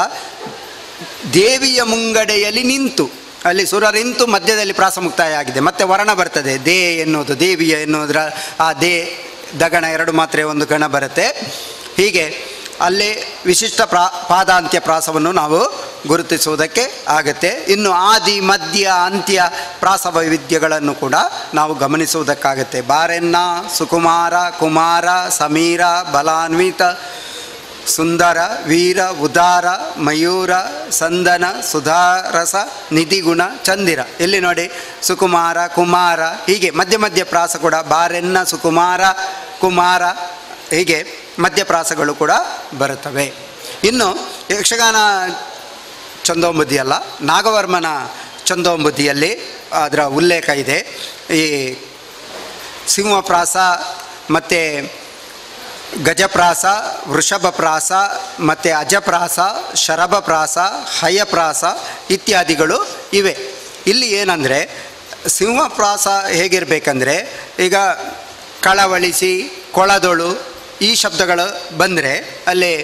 ದೇವಿಯ ಮುಂಗಡೆಯಲ್ಲಿ ನಿಂತು ಅಲ್ಲಿ ಸುರರಿಂತು ಮಧ್ಯದಲ್ಲಿ ಪ್ರಾಸ ಮುಕ್ತಾಯ ಆಗಿದೆ ಮತ್ತೆ ವರ್ಣ ಬರ್ತದೆ ದೇ ಎನ್ನುವುದು ದೇವಿಯ ಎನ್ನುವುದರ ಆ ದೇ ದಗಣ ಎರಡು ಮಾತ್ರೆ ಒಂದು ಗಣ ಬರುತ್ತೆ ಹೀಗೆ ಅಲ್ಲಿ ವಿಶಿಷ್ಟ ಪ್ರಾ ಪಾದಾಂತ್ಯ ಪ್ರಾಸವನ್ನು ನಾವು ಗುರುತಿಸುವುದಕ್ಕೆ ಆಗತ್ತೆ ಇನ್ನು ಆದಿ ಮಧ್ಯ ಅಂತ್ಯ ಪ್ರಾಸ ವೈವಿಧ್ಯಗಳನ್ನು ಕೂಡ ನಾವು ಗಮನಿಸುವುದಕ್ಕಾಗತ್ತೆ ಬಾರೆನ್ನ ಸುಕುಮಾರ ಕುಮಾರ ಸಮೀರ ಬಲಾನ್ವಿತ ಸುಂದರ ವೀರ ಉದಾರ ಮಯೂರ ಸಂದನ ಸುಧಾರಸ ನಿಧಿಗುಣ ಚಂದಿರ ಇಲ್ಲಿ ನೋಡಿ ಸುಕುಮಾರ ಕುಮಾರ ಹೀಗೆ ಮಧ್ಯ ಮಧ್ಯ ಪ್ರಾಸ ಕೂಡ ಬಾರೆನ್ನ ಸುಕುಮಾರ ಕುಮಾರ ಹೀಗೆ ಮಧ್ಯ ಪ್ರಾಸಗಳು ಕೂಡ ಬರುತ್ತವೆ ಇನ್ನು ಯಕ್ಷಗಾನ ಚಂದೋಂಬುದ್ಧಿ ಅಲ್ಲ ನಾಗವರ್ಮನ ಚಂದೋಂಬುದ್ಧಿಯಲ್ಲಿ ಅದರ ಉಲ್ಲೇಖ ಇದೆ ಈ ಸಿಂಹಪ್ರಾಸ ಮತ್ತು ಗಜಪ್ರಾಸ ವೃಷಭಪ್ರಾಸ ಮತ್ತು ಅಜಪ್ರಾಸ ಶರಭಪ್ರಾಸ ಹಯಪ್ರಾಸ ಇತ್ಯಾದಿಗಳು ಇವೆ ಇಲ್ಲಿ ಏನಂದರೆ ಸಿಂಹಪ್ರಾಸ ಹೇಗಿರಬೇಕಂದ್ರೆ ಈಗ ಕಳವಳಿಸಿ ಕೊಳದೊಳು ಈ ಶಬ್ದಗಳು ಬಂದರೆ ಅಲ್ಲಿ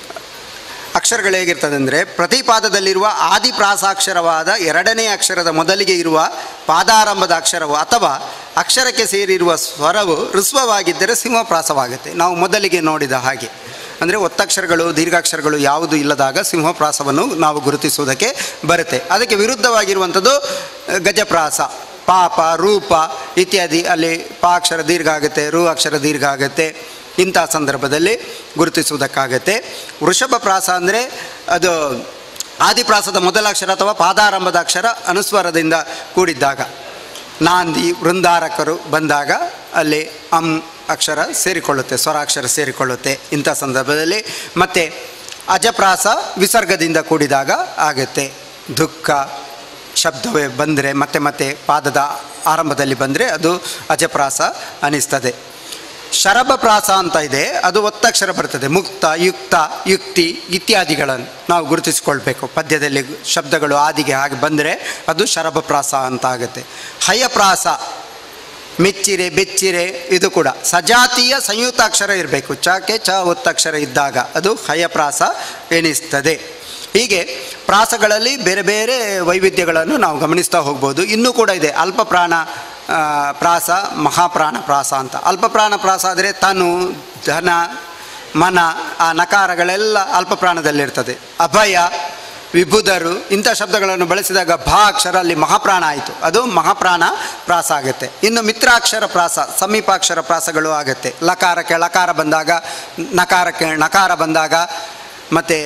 ಅಕ್ಷರಗಳು ಹೇಗಿರ್ತದೆ ಅಂದರೆ ಪ್ರತಿ ಪಾದದಲ್ಲಿರುವ ಆದಿ ಪ್ರಾಸಾಕ್ಷರವಾದ ಎರಡನೇ ಅಕ್ಷರದ ಮೊದಲಿಗೆ ಇರುವ ಪಾದಾರಂಭದ ಅಕ್ಷರವು ಅಥವಾ ಅಕ್ಷರಕ್ಕೆ ಸೇರಿರುವ ಸ್ವರವು ಋಸ್ವವಾಗಿದ್ದರೆ ಸಿಂಹಪ್ರಾಸವಾಗುತ್ತೆ ನಾವು ಮೊದಲಿಗೆ ನೋಡಿದ ಹಾಗೆ ಅಂದರೆ ಒತ್ತಕ್ಷರಗಳು ದೀರ್ಘಾಕ್ಷರಗಳು ಯಾವುದು ಇಲ್ಲದಾಗ ಸಿಂಹಪ್ರಾಸವನ್ನು ನಾವು ಗುರುತಿಸುವುದಕ್ಕೆ ಬರುತ್ತೆ ಅದಕ್ಕೆ ವಿರುದ್ಧವಾಗಿರುವಂಥದ್ದು ಅಹ್, ಗಜಪ್ರಾಸ ಪಾಪ ರೂಪ ಇತ್ಯಾದಿ ಅಲ್ಲಿ ಪಾ ಅಕ್ಷರ ದೀರ್ಘ ಆಗುತ್ತೆ ರು ಅಕ್ಷರ ದೀರ್ಘ ಆಗುತ್ತೆ ಇಂಥ ಸಂದರ್ಭದಲ್ಲಿ ಗುರುತಿಸುವುದಕ್ಕಾಗತ್ತೆ ವೃಷಭ ಪ್ರಾಸ ಅಂದರೆ ಅದು ಆದಿಪ್ರಾಸದ ಮೊದಲ ಅಕ್ಷರ ಅಥವಾ ಪಾದಾರಂಭದ ಅಕ್ಷರ ಅನುಸ್ವರದಿಂದ ಕೂಡಿದ್ದಾಗ ನಾಂದಿ ವೃಂದಾರಕರು ಬಂದಾಗ ಅಲ್ಲಿ ಅಂ ಅಕ್ಷರ ಸೇರಿಕೊಳ್ಳುತ್ತೆ ಸ್ವರಾಕ್ಷರ ಸೇರಿಕೊಳ್ಳುತ್ತೆ ಇಂಥ ಸಂದರ್ಭದಲ್ಲಿ ಮತ್ತು ಅಜಪ್ರಾಸ ವಿಸರ್ಗದಿಂದ ಕೂಡಿದಾಗ ಆಗುತ್ತೆ ದುಃಖ ಶಬ್ದವೇ ಬಂದರೆ ಮತ್ತೆ ಮತ್ತೆ ಪಾದದ ಆರಂಭದಲ್ಲಿ ಬಂದರೆ ಅದು ಅಜಪ್ರಾಸ ಅನಿಸ್ತದೆ ಶರಭಪ್ರಾಸ ಅಂತ ಇದೆ ಅದು ಒತ್ತಕ್ಷರ ಬರ್ತದೆ ಮುಕ್ತ ಯುಕ್ತ ಯುಕ್ತಿ ಇತ್ಯಾದಿಗಳನ್ನು ನಾವು ಗುರುತಿಸಿಕೊಳ್ಬೇಕು ಪದ್ಯದಲ್ಲಿ ಶಬ್ದಗಳು ಆದಿಗೆ ಹಾಗೆ ಬಂದರೆ ಅದು ಶರಭಪ್ರಾಸ ಅಂತ ಆಗುತ್ತೆ ಹಯಪ್ರಾಸ ಮೆಚ್ಚಿರೆ ಬೆಚ್ಚಿರೆ ಇದು ಕೂಡ ಸಜಾತಿಯ ಸಂಯುಕ್ತಾಕ್ಷರ ಇರಬೇಕು ಚಕ್ಕೆ ಚ ಒತ್ತಕ್ಷರ ಇದ್ದಾಗ ಅದು ಹಯಪ್ರಾಸ ಎನಿಸ್ತದೆ ಹೀಗೆ ಪ್ರಾಸಗಳಲ್ಲಿ ಬೇರೆ ಬೇರೆ ವೈವಿಧ್ಯಗಳನ್ನು ನಾವು ಗಮನಿಸ್ತಾ ಹೋಗ್ಬೋದು ಇನ್ನೂ ಕೂಡ ಇದೆ ಅಲ್ಪ ಪ್ರಾಣ ಆ, ಪ್ರಾಸ ಮಹಾಪ್ರಾಣ ಪ್ರಾಸ ಅಂತ ಅಲ್ಪ ಪ್ರಾಣ ಪ್ರಾಸ ಆದರೆ ತನು ಧನ ಮನ ಆ ನಕಾರಗಳೆಲ್ಲ ಅಲ್ಪ ಪ್ರಾಣದಲ್ಲಿರ್ತದೆ ಅಭಯ ವಿಭುಧರು ಇಂಥ ಶಬ್ದಗಳನ್ನು ಬಳಸಿದಾಗ ಭಾ ಅಕ್ಷರ ಅಲ್ಲಿ ಮಹಾಪ್ರಾಣ ಆಯಿತು ಅದು ಮಹಾಪ್ರಾಣ ಪ್ರಾಸ ಆಗುತ್ತೆ ಇನ್ನು ಮಿತ್ರಾಕ್ಷರ ಪ್ರಾಸ ಸಮೀಪಾಕ್ಷರ ಪ್ರಾಸಗಳು ಆಗುತ್ತೆ ಲಕಾರಕ್ಕೆ ಲಕಾರ ಬಂದಾಗ ನಕಾರಕ್ಕೆ ನಕಾರ ಬಂದಾಗ ಮತ್ತು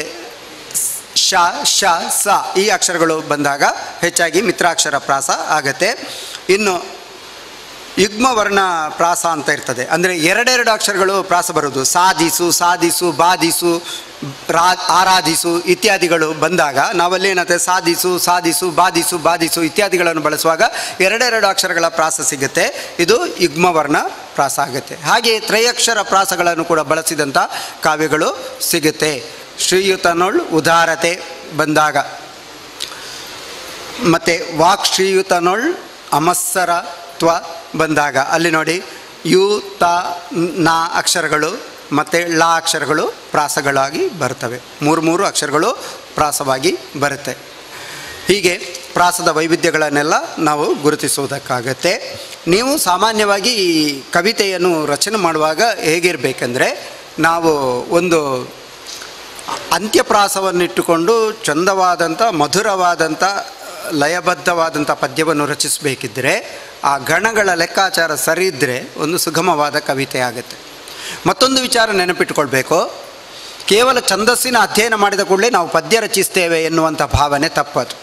ಶ ಶ ಸ ಈ ಅಕ್ಷರಗಳು ಬಂದಾಗ ಹೆಚ್ಚಾಗಿ ಮಿತ್ರಾಕ್ಷರ ಪ್ರಾಸ ಆಗತ್ತೆ ಇನ್ನು ಯುಗ್ಮ ವರ್ಣ ಪ್ರಾಸ ಅಂತ ಇರ್ತದೆ ಅಂದರೆ ಎರಡೆರಡು ಅಕ್ಷರಗಳು ಪ್ರಾಸ ಬರೋದು ಸಾಧಿಸು ಸಾಧಿಸು ಬಾಧಿಸು ರಾ ಆರಾಧಿಸು ಇತ್ಯಾದಿಗಳು ಬಂದಾಗ ನಾವಲ್ಲಿ ಏನಾಗುತ್ತೆ ಸಾಧಿಸು ಸಾಧಿಸು ಬಾಧಿಸು ಬಾಧಿಸು ಇತ್ಯಾದಿಗಳನ್ನು ಬಳಸುವಾಗ ಎರಡೆರಡು ಅಕ್ಷರಗಳ ಪ್ರಾಸ ಸಿಗುತ್ತೆ ಇದು ಯುಗ್ಮ ವರ್ಣ ಪ್ರಾಸ ಆಗುತ್ತೆ ಹಾಗೆ ತ್ರಯಕ್ಷರ ಪ್ರಾಸಗಳನ್ನು ಕೂಡ ಬಳಸಿದಂಥ ಕಾವ್ಯಗಳು ಸಿಗುತ್ತೆ ಶ್ರೀಯುತನೊಳ್ ಉದಾರತೆ ಬಂದಾಗ ಮತ್ತು ವಾಕ್ ಶ್ರೀಯುತನೊಳ್ ಅಮಸ್ಸರ ಪ್ರಾಸತ್ವ ಬಂದಾಗ ಅಲ್ಲಿ ನೋಡಿ ಯು ತ ನ ಅಕ್ಷರಗಳು ಮತ್ತು ಳ ಅಕ್ಷರಗಳು ಪ್ರಾಸಗಳಾಗಿ ಬರ್ತವೆ ಮೂರು ಮೂರು ಅಕ್ಷರಗಳು ಪ್ರಾಸವಾಗಿ ಬರುತ್ತೆ ಹೀಗೆ ಪ್ರಾಸದ ವೈವಿಧ್ಯಗಳನ್ನೆಲ್ಲ ನಾವು ಗುರುತಿಸುವುದಕ್ಕಾಗತ್ತೆ ನೀವು ಸಾಮಾನ್ಯವಾಗಿ ಈ ಕವಿತೆಯನ್ನು ರಚನೆ ಮಾಡುವಾಗ ಹೇಗಿರಬೇಕೆಂದರೆ ನಾವು ಒಂದು ಅಂತ್ಯಪ್ರಾಸವನ್ನಿಟ್ಟುಕೊಂಡು ಚಂದವಾದಂಥ ಮಧುರವಾದಂಥ ಲಯಬದ್ಧವಾದಂಥ ಪದ್ಯವನ್ನು ರಚಿಸಬೇಕಿದ್ದರೆ ಆ ಗಣಗಳ ಲೆಕ್ಕಾಚಾರ ಸರಿ ಇದ್ದರೆ ಒಂದು ಸುಗಮವಾದ ಕವಿತೆ ಆಗುತ್ತೆ ಮತ್ತೊಂದು ವಿಚಾರ ನೆನಪಿಟ್ಟುಕೊಳ್ಬೇಕು ಕೇವಲ ಛಂದಸ್ಸಿನ ಅಧ್ಯಯನ ಮಾಡಿದ ಕೂಡಲೇ ನಾವು ಪದ್ಯ ರಚಿಸ್ತೇವೆ ಎನ್ನುವಂಥ ಭಾವನೆ ತಪ್ಪದು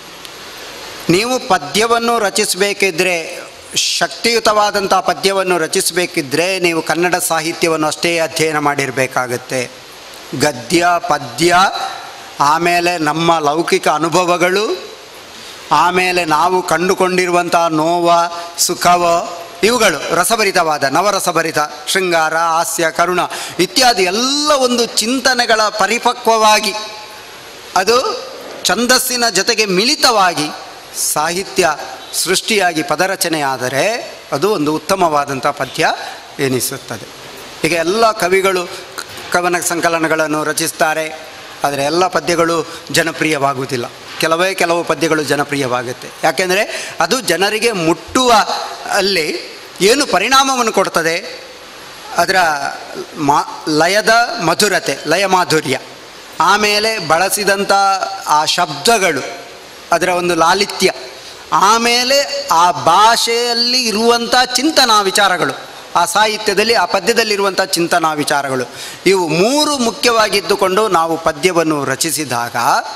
ನೀವು ಪದ್ಯವನ್ನು ರಚಿಸಬೇಕಿದ್ರೆ ಶಕ್ತಿಯುತವಾದಂಥ ಪದ್ಯವನ್ನು ರಚಿಸಬೇಕಿದ್ರೆ ನೀವು ಕನ್ನಡ ಸಾಹಿತ್ಯವನ್ನು ಅಷ್ಟೇ ಅಧ್ಯಯನ ಮಾಡಿರಬೇಕಾಗತ್ತೆ ಗದ್ಯ ಪದ್ಯ ಆಮೇಲೆ ನಮ್ಮ ಲೌಕಿಕ ಅನುಭವಗಳು ಆಮೇಲೆ ನಾವು ಕಂಡುಕೊಂಡಿರುವಂಥ ನೋವ ಸುಖವ ಇವುಗಳು ರಸಭರಿತವಾದ ನವರಸಭರಿತ ಶೃಂಗಾರ ಹಾಸ್ಯ ಕರುಣ ಇತ್ಯಾದಿ ಎಲ್ಲ ಒಂದು ಚಿಂತನೆಗಳ ಪರಿಪಕ್ವವಾಗಿ ಅದು ಛಂದಸ್ಸಿನ ಜೊತೆಗೆ ಮಿಳಿತವಾಗಿ ಸಾಹಿತ್ಯ ಸೃಷ್ಟಿಯಾಗಿ ಪದರಚನೆಯಾದರೆ ಅದು ಒಂದು ಉತ್ತಮವಾದಂಥ ಪದ್ಯ ಎನಿಸುತ್ತದೆ ಈಗ ಎಲ್ಲ ಕವಿಗಳು ಕವನ ಸಂಕಲನಗಳನ್ನು ರಚಿಸ್ತಾರೆ ಆದರೆ ಎಲ್ಲ ಪದ್ಯಗಳು ಜನಪ್ರಿಯವಾಗುವುದಿಲ್ಲ ಕೆಲವೇ ಕೆಲವು ಪದ್ಯಗಳು ಜನಪ್ರಿಯವಾಗುತ್ತೆ ಯಾಕೆಂದರೆ ಅದು ಜನರಿಗೆ ಮುಟ್ಟುವ ಅಲ್ಲಿ ಏನು ಪರಿಣಾಮವನ್ನು ಕೊಡ್ತದೆ ಅದರ ಮಾ ಲಯದ ಮಧುರತೆ ಲಯ ಮಾಧುರ್ಯ ಆಮೇಲೆ ಬಳಸಿದಂಥ ಆ ಶಬ್ದಗಳು ಅದರ ಒಂದು ಲಾಲಿತ್ಯ ಆಮೇಲೆ ಆ ಭಾಷೆಯಲ್ಲಿ ಇರುವಂಥ ಚಿಂತನಾ ವಿಚಾರಗಳು ಆ ಸಾಹಿತ್ಯದಲ್ಲಿ ಆ ಪದ್ಯದಲ್ಲಿರುವಂಥ ಚಿಂತನಾ ವಿಚಾರಗಳು ಇವು ಮೂರು ಮುಖ್ಯವಾಗಿದ್ದುಕೊಂಡು ನಾವು ಪದ್ಯವನ್ನು ರಚಿಸಿದಾಗ